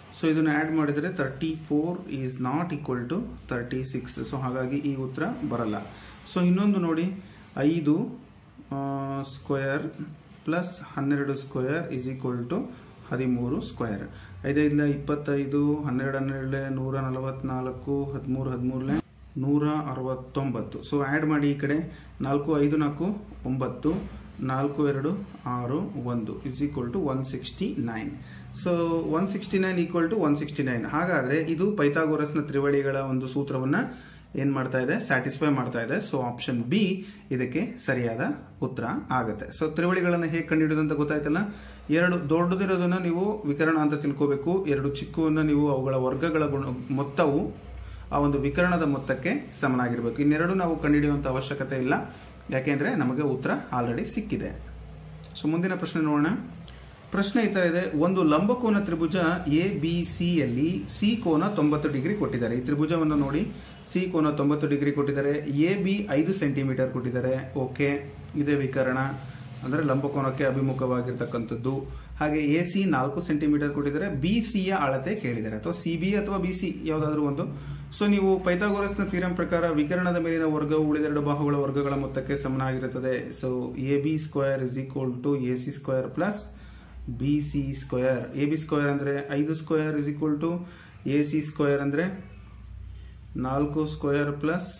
ಸೊ ಇದನ್ನು ಆ್ಯಡ್ ಮಾಡಿದರೆ thirty four is not equal to thirty six so ಹಾಗಾಗಿ ಈ ಉತ್ತರ ಬರಲ್ಲ ಸೊ ಇನ್ನೊಂದು ನೋಡಿ ಐದು ಸ್ಕ್ವೇರ್ ಪ್ಲಸ್ ಹನ್ನೆರಡು ಸ್ಕ್ವೇರ್ ಇಸ್ ಈಕ್ವಲ್ ಟು ಹದಿಮೂರು ಸ್ಕ್ವೇರ್ ಐದೈದಲ ಇಪ್ಪತ್ತೈದು ಹನ್ನೆರಡು ಹನ್ನೆರಡಲೆ ನೂರ ನಲವತ್ನಾಲ್ಕು ಹದಿಮೂರು ಹದಿಮೂರಲೆ ನೂರ ಅರವತ್ತೊಂಬತ್ತು ಸೊ ಆ್ಯಡ್ ಮಾಡಿ ಈ ಕಡೆ ನಾಲ್ಕು ಐದು ನಾಲ್ಕು ಒಂಬತ್ತು ನಾಲ್ಕು ಎರಡು ಆರು ಒಂದು is equal to one sixty nine so one sixty nine equal to one sixty nine ಹಾಗಾದ್ರೆ ಇದು ಪೈಥಾಗೋರಸ್ನ ತ್ರಿವಳಿಗಳ ಒಂದು ಸೂತ್ರವನ್ನ ಏನ್ ಮಾಡ್ತಾ ಇದೆ ಸ್ಯಾಟಿಸ್ಫೈ ಮಾಡ್ತಾ ಇದೆ ಸೊ ಆಪ್ಷನ್ ಬಿ ಇದಕ್ಕೆ ಸರಿಯಾದ ಉತ್ತರ ಆಗುತ್ತೆ ಸೊ ತ್ರಿವಳಿಗಳನ್ನ ಹೇಗೆ ಕಂಡುಹಿಡಿಯೋದು ಅಂತ ಗೊತ್ತಾಯ್ತಲ್ಲ ಎರಡು ದೊಡ್ಡದಿರೋದನ್ನ ನೀವು ವಿಕರಣ ಅಂತ ತಿಳ್ಕೋಬೇಕು ಎರಡು ಚಿಕ್ಕವನ್ನ ನೀವು ಅವುಗಳ ವರ್ಗಗಳ ಗುಣ ಮೊತ್ತವು ಆ ಒಂದು ವಿಕರಣದ ಮೊತ್ತಕ್ಕೆ ಸಮನಾಗಿರ್ಬೇಕು ಇನ್ನೆರಡು ನಾವು ಕಂಡುಹಿಡಿಯುವಂತ ಅವಶ್ಯಕತೆ ಇಲ್ಲ ಯಾಕೆಂದ್ರೆ ನಮಗೆ ಉತ್ತರ ಆಲ್ರೆಡಿ ಸಿಕ್ಕಿದೆ ಸೊ ಮುಂದಿನ ಪ್ರಶ್ನೆ ನೋಡೋಣ ಪ್ರಶ್ನೆ ಈ ತರ ಇದೆ ಒಂದು ಲಂಬಕೋನ ತ್ರಿಭುಜ ಎ ಬಿ ಸಿ ಯಲ್ಲಿ ಸಿ ಕೋನ ತೊಂಬತ್ತು ಡಿಗ್ರಿ ಕೊಟ್ಟಿದ್ದಾರೆ ಈ ತ್ರಿಭುಜವನ್ನು ನೋಡಿ ಸಿ ಕೋನ ತೊಂಬತ್ತು ಡಿಗ್ರಿ ಕೊಟ್ಟಿದ್ದಾರೆ ಎ ಬಿ ಐದು ಸೆಂಟಿಮೀಟರ್ ಕೊಟ್ಟಿದ್ದಾರೆ ಓಕೆ ಇದೇ ವಿಕರಣ ಅಂದ್ರೆ ಲಂಬಕೋನಕ್ಕೆ ಅಭಿಮುಖವಾಗಿರ್ತಕ್ಕಂಥದ್ದು ಹಾಗೆ ಎ ಸಿ ನಾಲ್ಕು ಸೆಂಟಿಮೀಟರ್ ಕೊಟ್ಟಿದ್ದಾರೆ ಬಿ ಸಿ ಯ ಅಳತೆ ಕೇಳಿದ್ದಾರೆ ಅಥವಾ ಸಿ ಬಿ ಅಥವಾ ಬಿ ಸಿ ಯಾವುದಾದ್ರೂ ಒಂದು ಸೊ ನೀವು ಪೈಥಾಗೋರಸ್ನ ಥಿಯರಂ ಪ್ರಕಾರ ವಿಕರಣದ ಮೇಲಿನ ವರ್ಗವು ಉಳಿದೆರಡು ಬಾಹುಗಳ ವರ್ಗಗಳ ಮೊತ್ತಕ್ಕೆ ಸಮನಾಗಿರುತ್ತದೆ so A B square is equal to A C square plus B C square A B square ಅಂದ್ರೆ ಐದು square is equal to A C square ಅಂದ್ರೆ ನಾಲ್ಕು square plus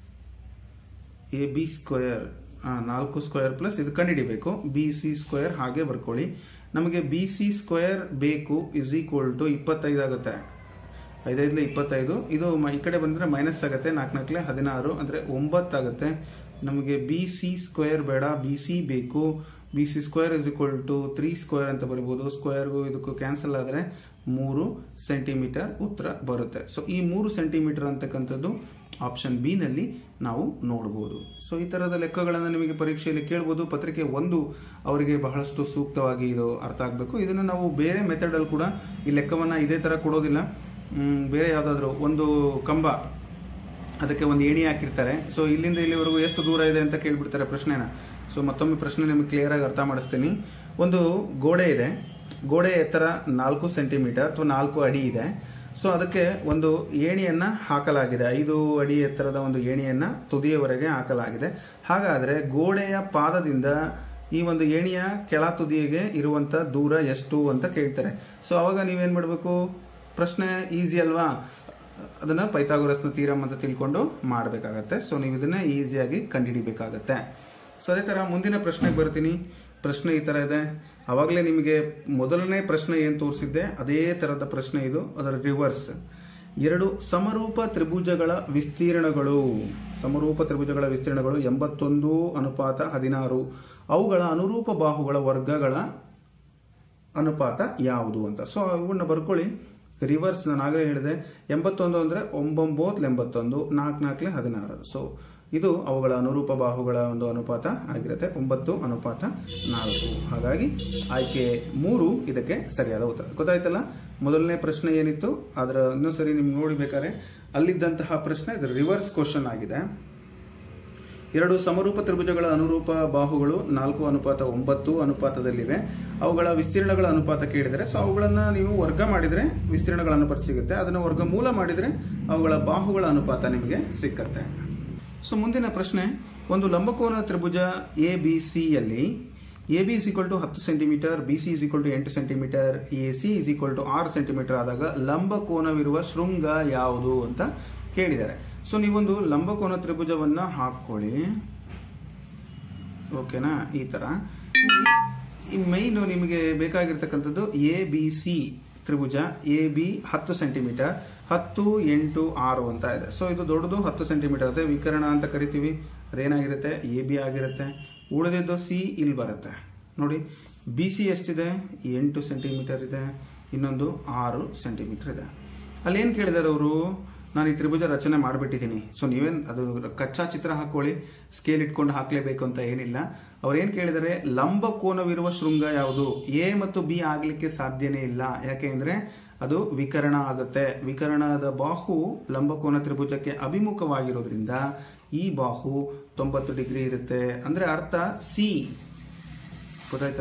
A B square ನಾಲ್ಕು ಸ್ಕ್ವೇರ್ ಪ್ಲಸ್ ಇದು ಕಂಡುಹಿಡಿಬೇಕು B C square ಹಾಗೆ ಬರ್ಕೊಳ್ಳಿ ನಮಗೆ ಬಿ ಸಿ ಸ್ಕ್ವೇರ್ ಬೇಕು ಇಸ್ ಈಕ್ವಲ್ ಟು ಇಪ್ಪತ್ತೈದು ಆಗುತ್ತೆ ಐದೈದಲೆ ಇಪ್ಪತ್ತೈದು ಇದು ಮ- ಈ ಕಡೆ ಬಂದ್ರೆ ಮೈನಸ್ ಆಗುತ್ತೆ ನಾಲ್ಕು ನಾಲ್ಕಲೆ ಹದಿನಾರು ಅಂದ್ರೆ ಒಂಬತ್ತಾಗುತ್ತೆ ನಮಗೆ ಬಿ ಸಿ ಸ್ಕ್ವೇರ್ ಬೇಡ ಬಿ ಸಿ ಬೇಕು B C square is equal to three square ಅಂತ ಬರೀಬಹುದು ಸ್ಕ್ವೇರ್ಗೂ ಇದಕ್ಕೂ ಕ್ಯಾನ್ಸಲ್ ಆದರೆ ಮೂರು ಸೆಂಟಿಮೀಟರ್ ಉತ್ತರ ಬರುತ್ತೆ ಸೊ ಈ ಮೂರು ಸೆಂಟಿಮೀಟರ್ ಅಂತಕ್ಕಂಥದ್ದು ಆಪ್ಷನ್ ಬಿ ನಲ್ಲಿ ನಾವು ನೋಡಬಹುದು ಸೊ ಈ ತರದ ಲೆಕ್ಕಗಳನ್ನು ನಿಮಗೆ ಪರೀಕ್ಷೆಯಲ್ಲಿ ಕೇಳಬಹುದು ಪತ್ರಿಕೆ ಒಂದು ಅವರಿಗೆ ಬಹಳಷ್ಟು ಸೂಕ್ತವಾಗಿ ಇದು ಅರ್ಥ ಆಗಬೇಕು ಇದನ್ನು ನಾವು ಬೇರೆ ಮೆಥಡ್ ಅಲ್ಲಿ ಕೂಡ ಈ ಲೆಕ್ಕವನ್ನ ಇದೇ ತರ ಕೊಡೋದಿಲ್ಲ ಮ್, ಬೇರೆ ಯಾವ್ದಾದ್ರು ಒಂದು ಕಂಬ ಅದಕ್ಕೆ ಒಂದು ಏಣಿ ಹಾಕಿರ್ತಾರೆ ಸೊ ಇಲ್ಲಿಂದ ಇಲ್ಲಿವರೆಗೂ ಎಷ್ಟು ದೂರ ಇದೆ ಅಂತ ಕೇಳ್ಬಿಡ್ತಾರೆ ಪ್ರಶ್ನೆನ ಸೊ ಮತ್ತೊಮ್ಮೆ ಪ್ರಶ್ನೆ ನಿಮಗೆ ಕ್ಲಿಯರ್ ಆಗಿ ಅರ್ಥ ಮಾಡಿಸ್ತೀನಿ ಒಂದು ಗೋಡೆ ಇದೆ ಗೋಡೆ ಎತ್ತರ ನಾಲ್ಕು ಸೆಂಟಿಮೀಟರ್ ಅಥವಾ ನಾಲ್ಕು ಅಡಿ ಇದೆ ಸೊ ಅದಕ್ಕೆ ಒಂದು ಏಣಿಯನ್ನ ಹಾಕಲಾಗಿದೆ ಐದು ಅಡಿ ಎತ್ತರದ ಒಂದು ಏಣಿಯನ್ನ ತುದಿಯವರೆಗೆ ಹಾಕಲಾಗಿದೆ ಹಾಗಾದ್ರೆ ಗೋಡೆಯ ಪಾದದಿಂದ ಈ ಒಂದು ಏಣಿಯ ಕೆಳ ತುದಿಗೆ ಇರುವಂತ ದೂರ ಎಷ್ಟು ಅಂತ ಕೇಳ್ತಾರೆ ಸೊ ಅವಾಗ ನೀವೇನ್ ಮಾಡಬೇಕು ಪ್ರಶ್ನೆ ಈಸಿ ಅಲ್ವಾ ಅದನ್ನ ಪೈಥಾಗೋರಸ್ನ ತೀರಮ್ ಅಂತ ತಿಳ್ಕೊಂಡು ಮಾಡಬೇಕಾಗತ್ತೆ ಸೊ ನೀವು ಇದನ್ನ ಈಸಿಯಾಗಿ ಕಂಡುಹಿಡಿಬೇಕಾಗತ್ತೆ ಸೊ ಅದೇ ತರ ಮುಂದಿನ ಪ್ರಶ್ನೆಗೆ ಬರ್ತೀನಿ ಪ್ರಶ್ನೆ ಈ ತರ ಇದೆ ಅವಾಗಲೇ ನಿಮಗೆ ಮೊದಲನೇ ಪ್ರಶ್ನೆ ಏನ್ ತೋರಿಸಿದ್ದೆ ಅದೇ ತರದ ಪ್ರಶ್ನೆ ಇದು ಅದರ ರಿವರ್ಸ್ ಎರಡು ಸಮರೂಪ ತ್ರಿಭುಜಗಳ ವಿಸ್ತೀರ್ಣಗಳು ಸಮರೂಪ ತ್ರಿಭುಜಗಳ ವಿಸ್ತೀರ್ಣಗಳು ಎಂಬತ್ತೊಂದು ಅನುಪಾತ ಹದಿನಾರು ಅವುಗಳ ಅನುರೂಪ ಬಾಹುಗಳ ವರ್ಗಗಳ ಅನುಪಾತ ಯಾವುದು ಅಂತ ಸೊ ಇವನ್ನ ಬರ್ಕೊಳ್ಳಿ ರಿವರ್ಸ್ ನಾನು ಆಗಲೇ ಹೇಳಿದೆ ಎಂಬತ್ತೊಂದು ಅಂದ್ರೆ ಒಂಬೊಂಬತ್ತು ಎಂಬತ್ತೊಂದು ನಾಲ್ಕು ನಾಲ್ಕಲೆ ಹದಿನಾರು ಸೊ ಇದು ಅವುಗಳ ಅನುರೂಪ ಬಾಹುಗಳ ಒಂದು ಅನುಪಾತ ಆಗಿರುತ್ತೆ ಒಂಬತ್ತು ಅನುಪಾತ ನಾಲ್ಕು ಹಾಗಾಗಿ ಆಯ್ಕೆ ಮೂರು ಇದಕ್ಕೆ ಸರಿಯಾದ ಉತ್ತರ ಗೊತ್ತಾಯ್ತಲ್ಲ ಮೊದಲನೇ ಪ್ರಶ್ನೆ ಏನಿತ್ತು ಅದರ ಇನ್ನೊಂದ್ಸರಿ ನಿಮ್ಗೆ ನೋಡಿಬೇಕಾದ್ರೆ ಅಲ್ಲಿದ್ದಂತಹ ಪ್ರಶ್ನೆ ಇದು ರಿವರ್ಸ್ ಕ್ವಶನ್ ಆಗಿದೆ ಎರಡು ಸಮರೂಪ ತ್ರಿಭುಜಗಳ ಅನುರೂಪ ಬಾಹುಗಳು ನಾಲ್ಕು ಅನುಪಾತ ಒಂಬತ್ತು ಅನುಪಾತದಲ್ಲಿವೆ ಅವುಗಳ ವಿಸ್ತೀರ್ಣಗಳ ಅನುಪಾತ ಕೇಳಿದರೆ ಸೊ ಅವುಗಳನ್ನ ನೀವು ವರ್ಗ ಮಾಡಿದ್ರೆ ವಿಸ್ತೀರ್ಣಗಳ ಅನುಪಾತ ಸಿಗುತ್ತೆ ಅದನ್ನ ವರ್ಗ ಮೂಲ ಮಾಡಿದ್ರೆ ಅವುಗಳ ಬಾಹುಗಳ ಅನುಪಾತ ನಿಮಗೆ ಸಿಕ್ಕತ್ತೆ ಸೊ ಮುಂದಿನ ಪ್ರಶ್ನೆ ಒಂದು ಲಂಬಕೋನ ತ್ರಿಭುಜ ಎ ಬಿ ಸಿ ಯಲ್ಲಿ A B is equal to ಹತ್ತು centimetre B C is equal to ಎಂಟು centimetre A C is equal to ಆರು ಸೆಂಟಿಮೀಟರ್ ಆದಾಗ ಲಂಬಕೋನವಿರುವ ಶೃಂಗ ಯಾವುದು ಅಂತ ಕೇಳಿದ್ದಾರೆ ಸೊ ನೀವೊಂದು ಲಂಬಕೋನ ತ್ರಿಭುಜವನ್ನ ಹಾಕೊಳ್ಳಿ ಓಕೆನಾ ಈ ತರ ಈ ಮೈನ್ ನಿಮಗೆ ಬೇಕಾಗಿರ್ತಕ್ಕಂಥದ್ದು ಎ ಬಿ ಸಿ ತ್ರಿಭುಜ ಎ ಬಿ ಹತ್ತು ಸೆಂಟಿಮೀಟರ್ ಹತ್ತು ಎಂಟು ಆರು ಅಂತ ಇದೆ ಸೊ ಇದು ದೊಡ್ಡದು ಹತ್ತು ಸೆಂಟಿಮೀಟರ್ ಅದೇ ವಿಕರಣ ಅಂತ ಕರಿತೀವಿ ಅದೇನಾಗಿರುತ್ತೆ ಎ ಬಿ ಆಗಿರುತ್ತೆ ಉಳಿದಿದ್ದು ಸಿ ಇಲ್ಲಿ ಬರುತ್ತೆ ನೋಡಿ ಬಿ ಸಿ ಎಷ್ಟಿದೆ ಎಂಟು ಸೆಂಟಿಮೀಟರ್ ಇದೆ ಇನ್ನೊಂದು ಆರು ಸೆಂಟಿಮೀಟರ್ ಇದೆ ಅಲ್ಲಿ ಏನ್ ಕೇಳಿದಾರೆ ಅವರು ನಾನು ಈ ತ್ರಿಭುಜ ರಚನೆ ಮಾಡಿಬಿಟ್ಟಿದ್ದೀನಿ ಸೊ ನೀವೇನ್ ಅದು ಕಚ್ಚಾ ಚಿತ್ರ ಹಾಕೊಳ್ಳಿ ಸ್ಕೇಲ್ ಇಟ್ಕೊಂಡು ಹಾಕ್ಲೇಬೇಕು ಅಂತ ಏನಿಲ್ಲ ಅವ್ರೇನ್ ಕೇಳಿದರೆ ಲಂಬ ಕೋನವಿರುವ ಶೃಂಗ ಯಾವುದು ಎ ಮತ್ತು ಬಿ ಆಗ್ಲಿಕ್ಕೆ ಸಾಧ್ಯನೇ ಇಲ್ಲ ಯಾಕೆ ಅಂದ್ರೆ ಅದು ವಿಕರಣ ಆಗುತ್ತೆ ವಿಕರಣದ ಬಾಹು ಲಂಬಕೋನ ತ್ರಿಭುಜಕ್ಕೆ ಅಭಿಮುಖವಾಗಿರೋದ್ರಿಂದ ಈ ಬಾಹು ತೊಂಬತ್ತು ಡಿಗ್ರಿ ಇರುತ್ತೆ ಅಂದ್ರೆ ಅರ್ಥ ಸಿ ಗೊತ್ತಾಯ್ತಲ್ಲ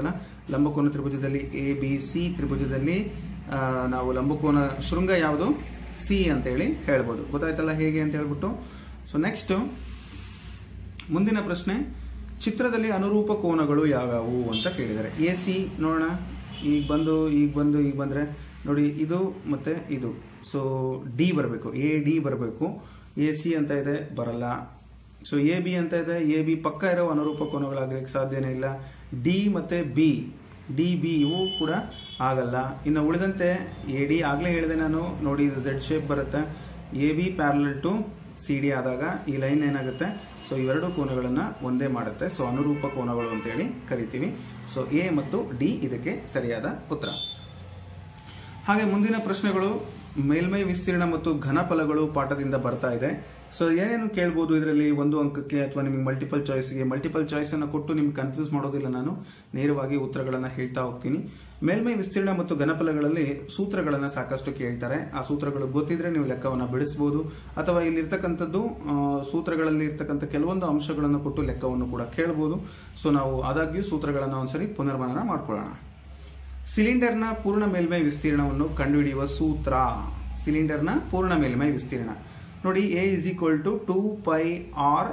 ಲಂಬಕೋನ ತ್ರಿಭುಜದಲ್ಲಿ ಎ ಬಿ ಸಿ ತ್ರಿಭುಜದಲ್ಲಿ ಆ, ನಾವು ಲಂಬಕೋನ ಶೃಂಗ ಯಾವುದು ಸಿ ಅಂತ ಹೇಳಿ ಹೇಳ್ಬೋದು ಗೊತ್ತಾಯ್ತಲ್ಲ ಹೇಗೆ ಅಂತ ಹೇಳ್ಬಿಟ್ಟು ಸೊ ನೆಕ್ಸ್ಟ್ ಮುಂದಿನ ಪ್ರಶ್ನೆ ಚಿತ್ರದಲ್ಲಿ ಅನುರೂಪ ಕೋನಗಳು ಯಾವ್ಯಾವು ಅಂತ ಕೇಳಿದ್ದಾರೆ ಎ ಸಿ ನೋಡೋಣ ಈಗ ಬಂದು ಈಗ ಬಂದು ಈಗ ಬಂದ್ರೆ ನೋಡಿ ಇದು ಮತ್ತೆ ಇದು ಸೊ ಡಿ ಬರಬೇಕು ಎ ಡಿ ಬರಬೇಕು ಎ ಸಿ ಅಂತ ಇದೆ ಬರಲ್ಲ ಸೊ ಎ ಬಿ ಅಂತ ಇದೆ ಎ ಬಿ ಪಕ್ಕ ಇರೋ ಅನುರೂಪ ಕೋನಗಳಾಗಲಿಕ್ಕೆ ಸಾಧ್ಯನೇ ಇಲ್ಲ ಡಿ ಮತ್ತೆ ಬಿ ಡಿ ಬಿ ಇವು ಕೂಡ ಆಗಲ್ಲ ಇನ್ನು ಉಳಿದಂತೆ ಎ ಡಿ ಆಗ್ಲೇ ಹೇಳಿದೆ ನಾನು ನೋಡಿ ಇದು ಝೆಡ್ ಶೇಪ್ ಬರುತ್ತೆ A B parallel to C D ಆದಾಗ ಈ ಲೈನ್ ಏನಾಗುತ್ತೆ ಸೊ ಇವೆರಡು ಕೋನಗಳನ್ನ ಒಂದೇ ಮಾಡುತ್ತೆ ಸೊ ಅನುರೂಪ ಕೋನಗಳು ಅಂತೇಳಿ ಕರಿತೀವಿ ಸೊ ಎ ಮತ್ತು ಡಿ ಇದಕ್ಕೆ ಸರಿಯಾದ ಉತ್ತರ ಹಾಗೆ ಮುಂದಿನ ಪ್ರಶ್ನೆಗಳು ಮೇಲ್ಮೈ ವಿಸ್ತೀರ್ಣ ಮತ್ತು ಘನಫಲಗಳು ಪಾಠದಿಂದ ಬರ್ತಾ ಇದೆ ಸೊ ಏನೇನು ಕೇಳ್ಬೋದು ಇದರಲ್ಲಿ ಒಂದು ಅಂಕಕ್ಕೆ ಅಥವಾ ನಿಮಗೆ ಮಲ್ಟಿಪಲ್ ಚಾಯ್ಸ್ಗೆ ಮಲ್ಟಿಪಲ್ ಚಾಯ್ಸ್ ಅನ್ನು ಕೊಟ್ಟು ನಿಮ್ಗೆ ಕನ್ಫ್ಯೂಸ್ ಮಾಡೋದಿಲ್ಲ ನಾನು ನೇರವಾಗಿ ಉತ್ತರಗಳನ್ನ ಹೇಳ್ತಾ ಹೋಗ್ತೀನಿ ಮೇಲ್ಮೈ ವಿಸ್ತೀರ್ಣ ಮತ್ತು ಘನಫಲಗಳಲ್ಲಿ ಸೂತ್ರಗಳನ್ನ ಸಾಕಷ್ಟು ಕೇಳ್ತಾರೆ ಆ ಸೂತ್ರಗಳು ಗೊತ್ತಿದ್ರೆ ನೀವು ಲೆಕ್ಕವನ್ನ ಬಿಡಿಸಬಹುದು ಅಥವಾ ಇಲ್ಲಿರ್ತಕ್ಕಂಥದ್ದು ಆ, ಸೂತ್ರಗಳಲ್ಲಿ ಇರ್ತಕ್ಕಂಥ ಕೆಲವೊಂದು ಅಂಶಗಳನ್ನು ಕೊಟ್ಟು ಲೆಕ್ಕವನ್ನು ಕೂಡ ಕೇಳಬಹುದು ಸೊ ನಾವು ಆದಾಗ್ಯೂ ಸೂತ್ರಗಳನ್ನ ಒಂದ್ಸರಿ ಪುನರ್ಮನನ ಮಾಡ್ಕೊಳ್ಳೋಣ ಸಿಲಿಂಡರ್ನ ಪೂರ್ಣ ಮೇಲ್ಮೈ ವಿಸ್ತೀರ್ಣವನ್ನು ಕಂಡುಹಿಡಿಯುವ ಸೂತ್ರ ಸಿಲಿಂಡರ್ನ ಪೂರ್ಣ ಮೇಲ್ಮೈ ವಿಸ್ತೀರ್ಣ ನೋಡಿ A is equal to two pi R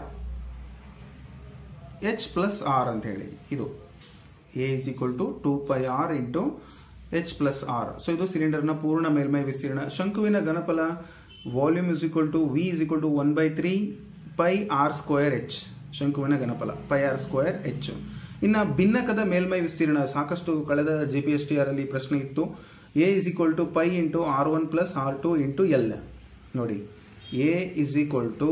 H plus R ಅಂತ ಹೇಳಿ ಇದು A is equal to two pi R into H plus R so ಇದು ಸಿಲಿಂಡರ್ನ ಪೂರ್ಣ ಮೇಲ್ಮೈ ವಿಸ್ತೀರ್ಣ ಶಂಕುವಿನ ಘನಫಲ volume is equal to V is equal to one by three pi R square H ಶಂಕುವಿನ ಘನಫಲ ಪೈ ಆರ್ ಸ್ಕ್ವೇರ್ ಎಚ್ ಇನ್ನ ಭಿನ್ನಕದ ಮೇಲ್ಮೈ ವಿಸ್ತೀರ್ಣ ಸಾಕಷ್ಟು ಕಳೆದ G P S T R ಅಲ್ಲಿ ಪ್ರಶ್ನೆ ಇತ್ತು A is equal to pi into R one plus R two into L ನೋಡಿ A is equal to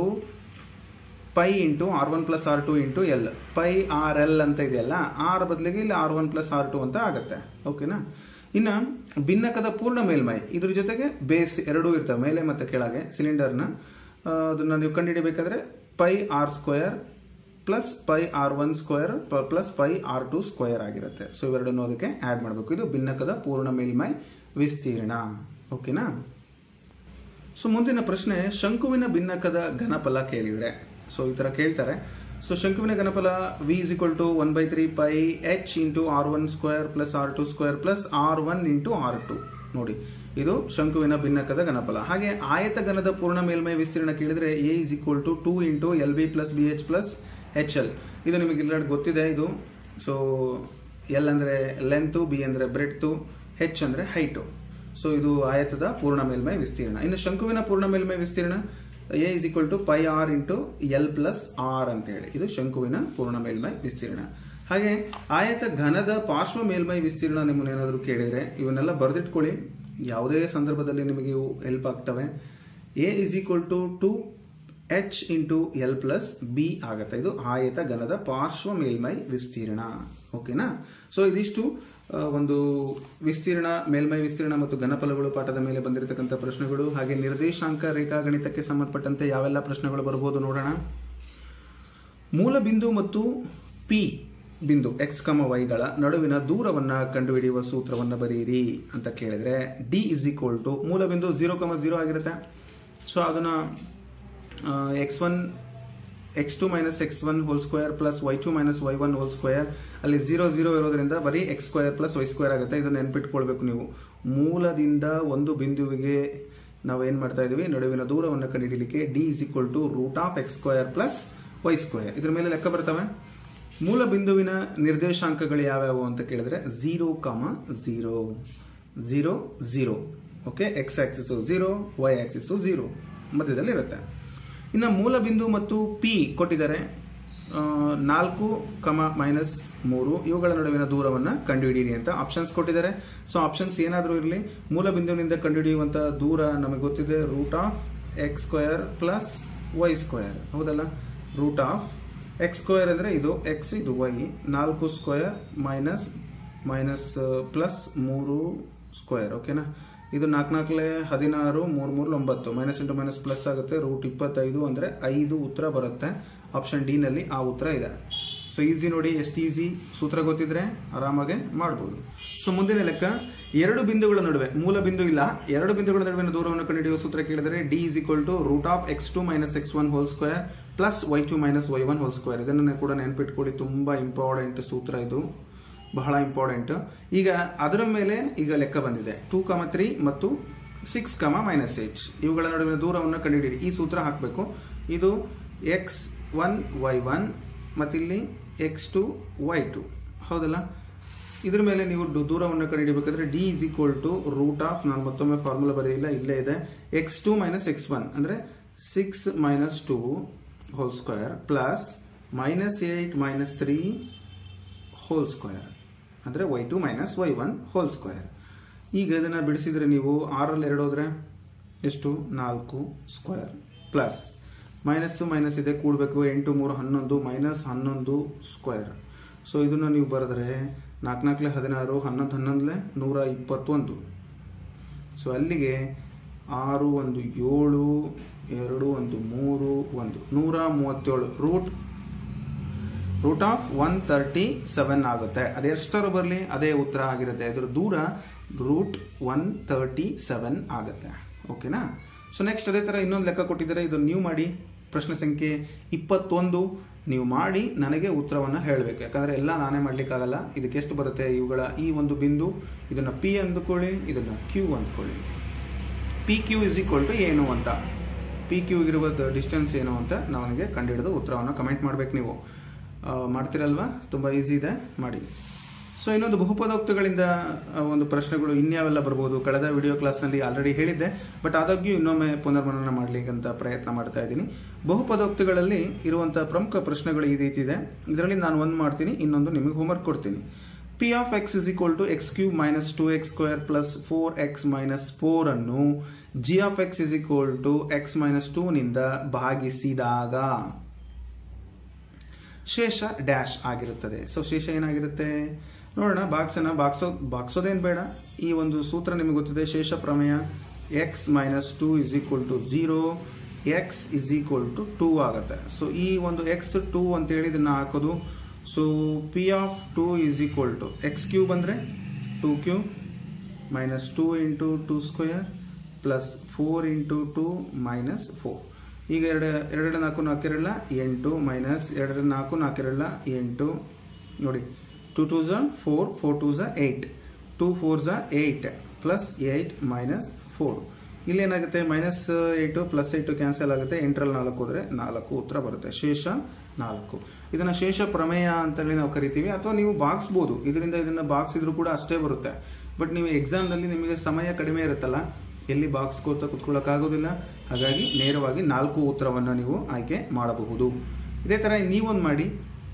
pi into R one plus R two into L pi R L ಅಂತ ಇದೆಯಲ್ಲ R ಬದಲಿಗೆ ಇಲ್ಲಿ R one plus R two ಅಂತ ಆಗುತ್ತೆ ಓಕೆನಾ ಇನ್ನ ಭಿನ್ನಕದ ಪೂರ್ಣ ಮೇಲ್ಮೈ ಇದ್ರ ಜೊತೆಗೆ ಬೇಸ್ ಎರಡೂ ಇರ್ತವೆ ಮೇಲೆ ಮತ್ತೆ ಕೆಳಗೆ ಸಿಲಿಂಡರ್ನ ಆ, ಅದನ್ನ ನೀವು ಕಂಡುಹಿಡಿಬೇಕಾದ್ರೆ pi R square plus pi R one square plus pi R two square ಆಗಿರುತ್ತೆ ಸೊ ಇವೆರಡನ್ನು ಅದಕ್ಕೆ ಆಡ್ ಮಾಡಬೇಕು ಇದು ಭಿನ್ನಕದ ಪೂರ್ಣ ಮೇಲ್ಮೈ ವಿಸ್ತೀರ್ಣ ಓಕೆನಾ ಸೊ ಮುಂದಿನ ಪ್ರಶ್ನೆ ಶಂಕುವಿನ ಭಿನ್ನಕದ ಘನಫಲ ಕೇಳಿದ್ರೆ ಸೊ ಈ ತರ ಕೇಳ್ತಾರೆ ಸೊ ಶಂಕುವಿನ ಘನಫಲ V is equal to one by three pi H into R one square plus R two square plus R one into R two ನೋಡಿ ಇದು ಶಂಕುವಿನ ಭಿನ್ನಕದ ಘನಫಲ ಹಾಗೆ ಆಯತ ಘನದ ಪೂರ್ಣ ಮೇಲ್ಮೈ ವಿಸ್ತೀರ್ಣ ಕೇಳಿದ್ರೆ A is equal to two into L B plus B H plus H L ಇದು ನಿಮಗೆ ಎಲ್ಲರೂ ಗೊತ್ತಿದೆ ಇದು ಸೊ ಎಲ್ ಅಂದ್ರೆ ಲೆಂತ್ ಬಿ ಅಂದ್ರೆ ಬ್ರೆಡ್ತು ಹೆಚ್ ಅಂದ್ರೆ ಹೈಟು ಸೊ ಇದು ಆಯತದ ಪೂರ್ಣ ಮೇಲ್ಮೈ ವಿಸ್ತೀರ್ಣ ಇನ್ನು ಶಂಕುವಿನ ಪೂರ್ಣ ಮೇಲ್ಮೈ ವಿಸ್ತೀರ್ಣ A is equal to pi R into L plus R ಅಂತ ಹೇಳಿ ಇದು ಶಂಕುವಿನ ಪೂರ್ಣ ಮೇಲ್ಮೈ ವಿಸ್ತೀರ್ಣ ಹಾಗೆ ಆಯತ ಘನದ ಪಾರ್ಶ್ವ ಮೇಲ್ಮೈ ವಿಸ್ತೀರ್ಣ ನಿಮ್ಮನ್ನೇನಾದರೂ ಕೇಳಿದ್ರೆ ಇವನ್ನೆಲ್ಲ ಬರೆದಿಟ್ಕೊಳ್ಳಿ ಯಾವುದೇ ಸಂದರ್ಭದಲ್ಲಿ ನಿಮಗೆ ಇವು ಹೆಲ್ಪ್ ಆಗ್ತವೆ A is equal to two H into L plus B ಆಗತ್ತೆ ಇದು ಆಯತ ಘನದ ಪಾರ್ಶ್ವ ಮೇಲ್ಮೈ ವಿಸ್ತೀರ್ಣ ಓಕೆನಾ ಸೊ ಇದಿಷ್ಟು ಆ, ಒಂದು ವಿಸ್ತೀರ್ಣ ಮೇಲ್ಮೈ ವಿಸ್ತೀರ್ಣ ಮತ್ತು ಘನಫಲಗಳು ಪಾಠದ ಮೇಲೆ ಬಂದಿರತಕ್ಕಂಥ ಪ್ರಶ್ನೆಗಳು ಹಾಗೆ ನಿರ್ದೇಶಾಂಕ ರೇಖಾಗಣಿತಕ್ಕೆ ಸಂಬಂಧಪಟ್ಟಂತೆ ಯಾವೆಲ್ಲ ಪ್ರಶ್ನೆಗಳು ಬರಬಹುದು ನೋಡೋಣ ಮೂಲ ಬಿಂದು ಮತ್ತು ಪಿ ಬಿಂದು ಎಕ್ಸ್ ಕಮ ವೈಗಳ ನಡುವಿನ ದೂರವನ್ನ ಕಂಡುಹಿಡಿಯುವ ಸೂತ್ರವನ್ನ ಬರೆಯಿರಿ ಅಂತ ಕೇಳಿದ್ರೆ ಡಿ ಇಸ್ ಈಕ್ವಲ್ ಟು ಮೂಲ ಬಿಂದು ಜೀರೋ ಕಮ ಜೀರೋ ಆಗಿರುತ್ತೆ ಸೊ ಅದನ್ನ X one X two minus X one whole square plus Y two minus Y one whole square ಅಲ್ಲಿ ಜೀರೋ ಜೀರೋ ಇರೋದ್ರಿಂದ ಬರೀ X square plus Y square ಆಗುತ್ತೆ ಇದನ್ನ ನೆನ್ಪಿಟ್ಕೊಳ್ಬೇಕು ನೀವು ಮೂಲದಿಂದ ಒಂದು ಬಿಂದುವಿಗೆ ನಾವು ಏನ್ ಮಾಡ್ತಾ ಇದೀವಿ ನಡುವಿನ ದೂರವನ್ನು ಕಂಡುಹಿಡಿಯಲಿಕ್ಕೆ D is equal to root of X square plus Y square ಇದ್ರ ಮೇಲೆ ಲೆಕ್ಕ ಬರ್ತವೆ ಮೂಲ ಬಿಂದುವಿನ ನಿರ್ದೇಶಾಂಕಗಳು ಯಾವ್ಯಾವು ಅಂತ ಕೇಳಿದ್ರೆ zero comma zero zero zero okay X axis zero Y axis zero ಮಧ್ಯದಲ್ಲಿ ಇರುತ್ತೆ ಇನ್ನು ಮೂಲ ಬಿಂದು ಮತ್ತು ಪಿ ಕೊಟ್ಟಿದ್ದಾರೆ ಆ, ನಾಲ್ಕು ಕಮ ಮೈನಸ್ ಮೂರು ಇವುಗಳ ನಡುವಿನ ದೂರವನ್ನ ಕಂಡುಹಿಡಿಯಿರಿ ಅಂತ ಆಪ್ಷನ್ಸ್ ಕೊಟ್ಟಿದ್ದಾರೆ ಸೊ ಆಪ್ಷನ್ಸ್ ಏನಾದರೂ ಇರಲಿ ಮೂಲ ಬಿಂದುವಿನಿಂದ ಕಂಡುಹಿಡಿಯುವಂತಹ ದೂರ ನಮಗೆ ಗೊತ್ತಿದೆ root of X square plus Y square ಹೌದಲ್ಲ ರೂಟ್ ಆಫ್ ಎಕ್ಸ್ ಸ್ಕ್ವೇರ್ ಅಂದ್ರೆ ಇದು ಎಕ್ಸ್ ಇದು ವೈ ನಾಲ್ಕು ಸ್ಕ್ವೇರ್ ಮೈನಸ್ ಮೈನಸ್ ಪ್ಲಸ್ ಮೂರು ಸ್ಕ್ವೇರ್ ಓಕೆನಾ ಇದು ನಾಲ್ಕು ನಾಲ್ಕಲೆ ಹದಿನಾರು ಮೂರ್ ಮೂರ್ ಒಂಬತ್ತು ಮೈನಸ್ ಇಂಟು ಮೈನಸ್ ಪ್ಲಸ್ ಆಗುತ್ತೆ ರೂಟ್ ಇಪ್ಪತ್ತೈದು ಅಂದ್ರೆ ಐದು ಉತ್ತರ ಬರುತ್ತೆ ಆಪ್ಷನ್ ಡಿ ನಲ್ಲಿ ಆ ಉತ್ತರ ಇದೆ ಸೊ ಈಸಿ ನೋಡಿ ಎಷ್ಟು ಈಸಿ ಸೂತ್ರ ಗೊತ್ತಿದ್ರೆ ಆರಾಮಾಗೆ ಮಾಡಬಹುದು ಸೊ ಮುಂದಿನ ಲೆಕ್ಕ ಎರಡು ಬಿಂದುಗಳ ನಡುವೆ ಮೂಲ ಬಿಂದು ಇಲ್ಲ ಎರಡು ಬಿಂದುಗಳ ನಡುವಿನ ದೂರವನ್ನು ಕಂಡುಹಿಡಿಯುವ ಸೂತ್ರ ಕೇಳಿದರೆ D is equal to root of X two minus X one whole square plus Y two minus Y one whole square ಇದನ್ನು ಕೂಡ ನೆನ್ಪಿಟ್ಕೊಳ್ಳಿ ತುಂಬಾ ಇಂಪಾರ್ಟೆಂಟ್ ಸೂತ್ರ ಇದು ಬಹಳ ಇಂಪಾರ್ಟೆಂಟ್ ಈಗ ಅದರ ಮೇಲೆ ಈಗ ಲೆಕ್ಕ ಬಂದಿದೆ ಟೂ ಕಮ ತ್ರೀ ಮತ್ತು ಸಿಕ್ಸ್ ಕಮ ಮೈನಸ್ ಏಟ್ ಇವುಗಳ ನಡುವಿನ ದೂರವನ್ನು ಕಂಡುಹಿಡಿಯಿರಿ ಈ ಸೂತ್ರ ಹಾಕಬೇಕು ಇದು ಎಕ್ಸ್ ಒನ್ ವೈ ಒನ್ ಮತ್ತಿಲ್ಲಿ ಎಕ್ಸ್ ಟು ವೈ ಟು ಹೌದಲ್ಲ ಇದ್ರ ಮೇಲೆ ನೀವು ಡು- ದೂರವನ್ನು ಕಂಡುಹಿಡಿಯಬೇಕಾದ್ರೆ D is equal to root of ನಾನು ಮತ್ತೊಮ್ಮೆ ಫಾರ್ಮುಲಾ ಬರೆಯಿಲ್ಲ ಇಲ್ಲೇ ಇದೆ X two minus X one ಅಂದ್ರೆ six minus two whole square plus minus eight minus three whole square ಅಂದ್ರೆ Y two minus Y one whole square ಈಗ ಇದನ್ನ ಬಿಡಿಸಿದ್ರೆ ನೀವು ಆರಲ್ಲಿ ಎರಡು ಹೋದ್ರೆ ಎಷ್ಟು ನಾಲ್ಕು ಸ್ಕ್ವೇರ್ ಪ್ಲಸ್ ಮೈನಸ್ ಮೈನಸ್ ಇದೆ ಕೂಡಬೇಕು ಎಂಟು ಮೂರು ಹನ್ನೊಂದು ಮೈನಸ್ ಹನ್ನೊಂದು ಸ್ಕ್ವೇರ್ ಸೊ ಇದನ್ನ ನೀವು ಬರೆದ್ರೆ ನಾಲ್ಕು ನಾಲ್ಕಲೆ ಹದಿನಾರು ಹನ್ನೊಂದು ಹನ್ನೊಂದಲೆ ನೂರ ಇಪ್ಪತ್ತೊಂದು ಸೊ ಅಲ್ಲಿಗೆ ಆರು ಒಂದು ಏಳು ಎರಡು ಒಂದು ಮೂರು ಒಂದು ನೂರ ಮೂವತ್ತೇಳು root root of one thirty seven ಆಗುತ್ತೆ ಅದೆಷ್ಟರ ಬರಲಿ ಅದೇ ಉತ್ತರ ಆಗಿರುತ್ತೆ ಇದ್ರ ದೂರ ರೂಟ್ ಒನ್ ತರ್ಟಿ ಸೆವೆನ್ ಆಗುತ್ತೆ ಓಕೆನಾ ಸೊ ನೆಕ್ಸ್ಟ್ ಅದೇ ತರ ಇನ್ನೊಂದು ಲೆಕ್ಕ ಕೊಟ್ಟಿದ್ದಾರೆ ಇದು ನೀವು ಮಾಡಿ ಪ್ರಶ್ನೆ ಸಂಖ್ಯೆ ಇಪ್ಪತ್ತೊಂದು ನೀವು ಮಾಡಿ ನನಗೆ ಉತ್ತರವನ್ನ ಹೇಳಬೇಕು ಯಾಕಂದ್ರೆ ಎಲ್ಲ ನಾನೇ ಮಾಡ್ಲಿಕ್ಕಾಗಲ್ಲ ಇದಕ್ಕೆ ಎಷ್ಟು ಬರುತ್ತೆ ಇವುಗಳ ಈ ಒಂದು ಬಿಂದು ಇದನ್ನ ಪಿ ಅಂದ್ಕೊಳ್ಳಿ ಇದನ್ನ ಕ್ಯೂ ಅಂದ್ಕೊಳ್ಳಿ P Q is equal to ಏನು ಅಂತ ಪಿ ಕ್ಯೂ ಇರುವ ಡಿಸ್ಟೆನ್ಸ್ ಏನು ಅಂತ ನನಗೆ ಕಂಡುಹಿಡಿದು ಉತ್ತರವನ್ನು ಕಮೆಂಟ್ ಮಾಡ್ಬೇಕು ನೀವು ಆ, ಮಾಡ್ತೀರಲ್ವಾ ತುಂಬಾ ಈಸಿ ಇದೆ ಮಾಡಿ ಸೊ ಇನ್ನೊಂದು ಬಹುಪದೋಕ್ತಗಳಿಂದ ಆ, ಒಂದು ಪ್ರಶ್ನೆಗಳು ಇನ್ಯಾವೆಲ್ಲ ಬರ್ಬೋದು ಕಳೆದ ವಿಡಿಯೋ ಕ್ಲಾಸ್ನಲ್ಲಿ ಆಲ್ರೆಡಿ ಹೇಳಿದ್ದೆ ಬಟ್ ಆದಾಗ್ಯೂ ಇನ್ನೊಮ್ಮೆ ಪುನರ್ಮನನ ಮಾಡ್ಲಿಕ್ಕಂತ ಪ್ರಯತ್ನ ಮಾಡ್ತಾ ಇದ್ದೀನಿ ಬಹುಪದೋಕ್ತಗಳಲ್ಲಿ ಇರುವಂತಹ ಪ್ರಮುಖ ಪ್ರಶ್ನೆಗಳು ಈ ರೀತಿ ಇದೆ ಇದರಲ್ಲಿ ನಾನು ಒಂದು ಮಾಡ್ತೀನಿ ಇನ್ನೊಂದು ನಿಮಗೆ ಹೋಮ್ವರ್ಕ್ ಕೊಡ್ತೀನಿ P of X is equal to X cube minus two X square plus four X minus four ಅನ್ನು G of X is equal to X minus two ನಿಂದ ಭಾಗಿಸಿದಾಗ ಶೇಷ ಡ್ಯಾಶ್ ಆಗಿರುತ್ತದೆ ಸೊ ಶೇಷ ಏನಾಗಿರುತ್ತೆ ನೋಡೋಣ ಬಾಕ್ಸನ್ನ ಬಾಕ್ಸೋ ಬಾಕ್ಸೋದೇನ್ ಬೇಡ ಈ ಒಂದು ಸೂತ್ರ ನಿಮಗೆ ಗೊತ್ತಿದೆ ಶೇಷ ಪ್ರಮೇಯ X minus two is equal to zero X is equal to two ಆಗುತ್ತೆ ಸೊ ಈ ಒಂದು ಎಕ್ಸ್ ಟೂ ಅಂತ ಹೇಳಿ ಇದನ್ನ ಹಾಕೋದು so P of two is equal to X cube ಅಂದ್ರೆ two cube minus two into two square plus four into two minus four ಈಗ ಎರಡು ಎರಡು ನಾಲ್ಕು ನಾಲ್ಕೆರಡ ಎಂಟು ಮೈನಸ್ ಎರಡು ನಾಲ್ಕು ನಾಲ್ಕೆರಡ ಎಂಟು ನೋಡಿ two two za four four two za eight two four za eight plus eight minus four ಇಲ್ಲೇನಾಗುತ್ತೆ minus eight plus eight cancel ಆಗುತ್ತೆ ಎಂಟರಲ್ಲಿ ನಾಲ್ಕು ಹೋದ್ರೆ ನಾಲ್ಕು ಉತ್ತರ ಬರುತ್ತೆ ಶೇಷ ನಾಲ್ಕು ಇದನ್ನ ಶೇಷ ಪ್ರಮೇಯ ಅಂತೇಳಿ ನಾವು ಕರಿತೀವಿ ಅಥವಾ ನೀವು ಬಾಗ್ಸ್ಬೋದು ಇದರಿಂದ ಇದನ್ನ ಬಾಗ್ಸಿದ್ರು ಕೂಡ ಅಷ್ಟೇ ಬರುತ್ತೆ ಬಟ್ ನೀವು ಎಕ್ಸಾಮ್ ನಲ್ಲಿ ನಿಮಗೆ ಸಮಯ ಕಡಿಮೆ ಇರುತ್ತಲ್ಲ ಎಲ್ಲಿ ಬಾಕ್ಸ್ ಕೋತ ಕುತ್ಕೊಳ್ಳೋಕ್ಕಾಗೋದಿಲ್ಲ ಹಾಗಾಗಿ ನೇರವಾಗಿ ನಾಲ್ಕು ಉತ್ತರವನ್ನ ನೀವು ಆಯ್ಕೆ ಮಾಡಬಹುದು ಇದೇ ತರ ನೀವೊಂದು ಮಾಡಿ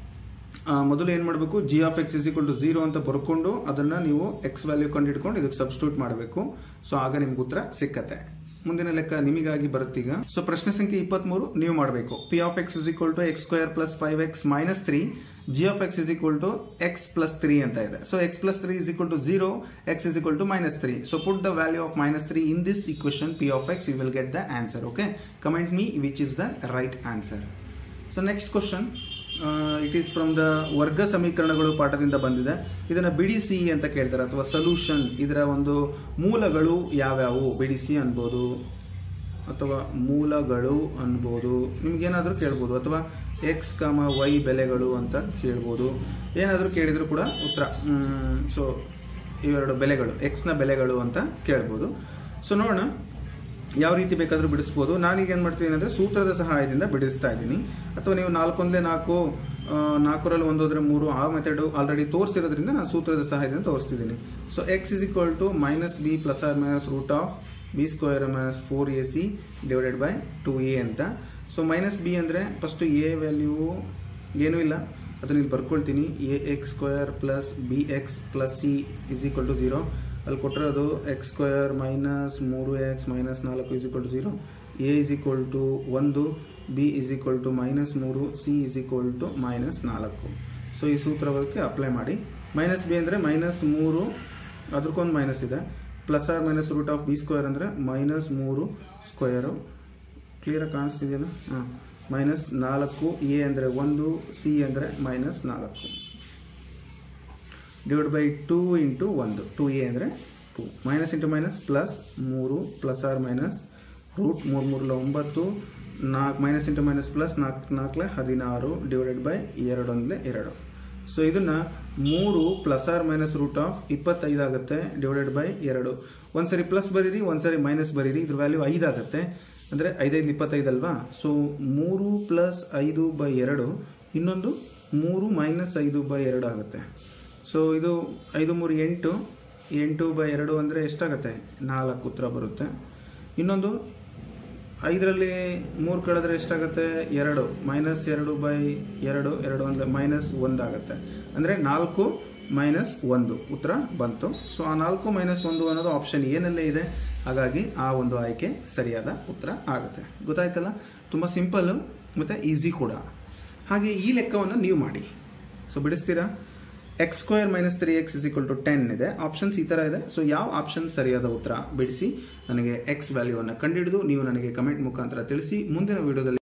ಆ, ಮೊದಲು ಏನ್ ಮಾಡಬೇಕು G of X is equal to zero ಅಂತ ಬರ್ಕೊಂಡು ಅದನ್ನ ನೀವು ಎಕ್ಸ್ ವ್ಯಾಲ್ಯೂ ಕಂಡಿಡ್ಕೊಂಡು ಇದಕ್ಕೆ ಸಬ್ಸ್ಟಿಟ್ಯೂಟ್ ಮಾಡಬೇಕು ಸೊ ಆಗ ನಿಮ್ಗೆ ಉತ್ತರ ಸಿಕ್ಕತ್ತೆ ಮುಂದಿನ ಲೆಕ್ಕ ನಿಮಗಾಗಿ ಬರುತ್ತೀಗ ಸೊ ಪ್ರಶ್ನೆ ಸಂಖ್ಯೆ ಇಪ್ಪತ್ಮೂರು ನೀವು ಮಾಡಬೇಕು P of X is equal to X square plus five X minus three G of X is equal to X plus three ಅಂತ ಇದೆ so X plus three is equal to zero X is equal to minus three so put the value of minus three in this equation P of X you will get the answer okay comment me which is the right answer so next question it is from the ವರ್ಗ ಸಮೀಕರಣಗಳು ಪಾಠದಿಂದ ಬಂದಿದೆ ಇದನ್ನ ಬಿಡಿಸಿ ಅಂತ ಕೇಳ್ತಾರೆ ಅಥವಾ solution ಇದರ ಒಂದು ಮೂಲಗಳು ಯಾವ್ಯಾವು ಬಿಡಿಸಿ ಅನ್ಬೋದು ಅಥವಾ ಮೂಲಗಳು ಅನ್ಬೋದು ನಿಮ್ಗೇನಾದ್ರೂ ಕೇಳ್ಬೋದು ಅಥವಾ ಎಕ್ಸ್ ಕಾಮ ವೈ ಬೆಲೆಗಳು ಅಂತ ಕೇಳ್ಬೋದು ಏನಾದ್ರೂ ಕೇಳಿದ್ರು ಕೂಡ ಉತ್ತರ ಸೊ ಇವೆರಡು ಬೆಲೆಗಳು ಎಕ್ಸ್ ನ ಬೆಲೆಗಳು ಅಂತ ಕೇಳ್ಬೋದು ಸೊ ನೋಡೋಣ ಯಾವ ರೀತಿ ಬೇಕಾದ್ರೂ ಬಿಡಿಸ್ಬೋದು ನಾನೀಗ ಏನ್ ಮಾಡ್ತೀನಿ ಅಂದ್ರೆ ಸೂತ್ರದ ಸಹಾಯದಿಂದ ಬಿಡಿಸ್ತಾ ಇದ್ದೀನಿ ಅಥವಾ ನೀವು ನಾಲ್ಕೊಂದೇ ನಾಲ್ಕು ಆ, ನಾಲ್ಕರಲ್ಲಿ ಒಂದೋದ್ರೆ ಮೂರು ಆ ಮೆಥಡ್ ಆಲ್ರೆಡಿ ತೋರಿಸಿರೋದ್ರಿಂದ ನಾನು ಸೂತ್ರದ ಸಹಾಯದಿಂದ ತೋರಿಸ್ತಿದ್ದೀನಿ so X is equal to minus B plus or minus root of B square minus four A C divided by two A ಅಂತ ಸೊ ಮೈನಸ್ ಬಿ ಅಂದ್ರೆ ಫಸ್ಟ್ ಎ ವ್ಯಾಲ್ಯೂ ಏನೂ ಇಲ್ಲ ಅದನ್ನ ಇಲ್ಲಿ ಬರ್ಕೊಳ್ತೀನಿ A X square plus B X plus C is equal to zero ಅಲ್ಲಿ ಕೊಟ್ಟಿರೋದು X square minus ಮೂರು ಎಕ್ಸ್ ಮೈನಸ್ ನಾಲ್ಕು is equal to zero A is equal to ಒಂದು B is equal to minus ಮೂರು C is equal to minus ನಾಲ್ಕು so ಈ ಸೂತ್ರಕ್ಕೆ apply ಮಾಡಿ ಮೈನಸ್ ಬಿ ಅಂದ್ರೆ ಮೈನಸ್ ಮೂರು ಅದಕ್ಕೊಂದು ಮೈನಸ್ ಇದೆ plus or minus root of B square ಅಂದ್ರೆ ಮೈನಸ್ ಮೂರು ಸ್ಕ್ವೇರು ಕ್ಲಿಯರ್ ಕಾಣಿಸ್ತಿದೆಯಲ್ಲ ಹಾಂ ಮೈನಸ್ ನಾಲ್ಕು ಎ ಅಂದ್ರೆ ಒಂದು ಸಿ ಅಂದ್ರೆ ಮೈನಸ್ ನಾಲ್ಕು ಡಿವೈಡ್ ಬೈ ಟೂ ಇಂಟು ಒಂದು ಟೂ ಎ ಅಂದರೆ two minus into minus plus ಮೂರು ಪ್ಲಸ್ ಆರ್ ಮೈನಸ್ ರೂಟ್ ಮೂರು ಮೂರಲ ಒಂಬತ್ತು ನಾಲ್ಕು ಮೈನಸ್ ಇಂಟು ಮೈನಸ್ ಪ್ಲಸ್ ನಾಲ್ಕು ನಾಲ್ಕಲೆ ಹದಿನಾರು ಡಿವೈಡೆಡ್ ಬೈ ಎರಡೊಂದಲೆ ಎರಡು ಸೊ ಇದನ್ನ ಮೂರು plus or minus root of ಇಪ್ಪತ್ತೈದು ಆಗುತ್ತೆ ಡಿವೈಡೆಡ್ ಬೈ ಎರಡು ಒಂದ್ಸರಿ ಪ್ಲಸ್ ಬರೀರಿ ಒಂದ್ಸರಿ ಮೈನಸ್ ಬರೀರಿ ಇದ್ರ ವ್ಯಾಲ್ಯೂ ಐದು ಆಗುತ್ತೆ ಅಂದ್ರೆ ಐದೈದು ಇಪ್ಪತ್ತೈದು ಅಲ್ವಾ ಸೊ ಮೂರು ಪ್ಲಸ್ ಐದು ಬೈ ಎರಡು ಇನ್ನೊಂದು ಮೂರು ಮೈನಸ್ ಐದು ಬೈ ಎರಡು ಆಗುತ್ತೆ ಸೊ ಇದು ಐದು ಮೂರು ಎಂಟು ಎಂಟು ಬೈ ಎರಡು ಅಂದರೆ ಎಷ್ಟಾಗುತ್ತೆ ನಾಲ್ಕು ಉತ್ತರ ಬರುತ್ತೆ ಇನ್ನೊಂದು ಐದರಲ್ಲಿ ಮೂರು ಕಳೆದ್ರೆ ಎಷ್ಟಾಗುತ್ತೆ ಎರಡು ಮೈನಸ್ ಎರಡು ಬೈ ಎರಡು ಎರಡು ಅಂದರೆ ಮೈನಸ್ ಒಂದಾಗುತ್ತೆ ಅಂದರೆ ನಾಲ್ಕು ಮೈನಸ್ ಒಂದು ಉತ್ತರ ಬಂತು ಸೊ ಆ ನಾಲ್ಕು ಮೈನಸ್ ಒಂದು ಅನ್ನೋದು ಆಪ್ಷನ್ ಏನಲ್ಲೇ ಇದೆ ಹಾಗಾಗಿ ಆ ಒಂದು ಆಯ್ಕೆ ಸರಿಯಾದ ಉತ್ತರ ಆಗುತ್ತೆ ಗೊತ್ತಾಯ್ತಲ್ಲ ತುಂಬ ಸಿಂಪಲ್ ಮತ್ತೆ ಈಸಿ ಕೂಡ ಹಾಗೆ ಈ ಲೆಕ್ಕವನ್ನು ನೀವು ಮಾಡಿ ಸೊ ಬಿಡಿಸ್ತೀರಾ X square minus three X is equal to ten ಇದೆ ಆಪ್ಷನ್ಸ್ ಈ ತರ ಇದೆ ಸೊ ಯಾವ ಆಪ್ಷನ್ ಸರಿಯಾದ ಉತ್ತರ ಬಿಡಿಸಿ ನನಗೆ ಎಕ್ಸ್ ವ್ಯಾಲ್ಯೂವನ್ನು ಕಂಡುಹಿಡಿದು ನೀವು ನನಗೆ ಕಮೆಂಟ್ ಮುಖಾಂತರ ತಿಳಿಸಿ ಮುಂದಿನ ವಿಡಿಯೋದಲ್ಲಿ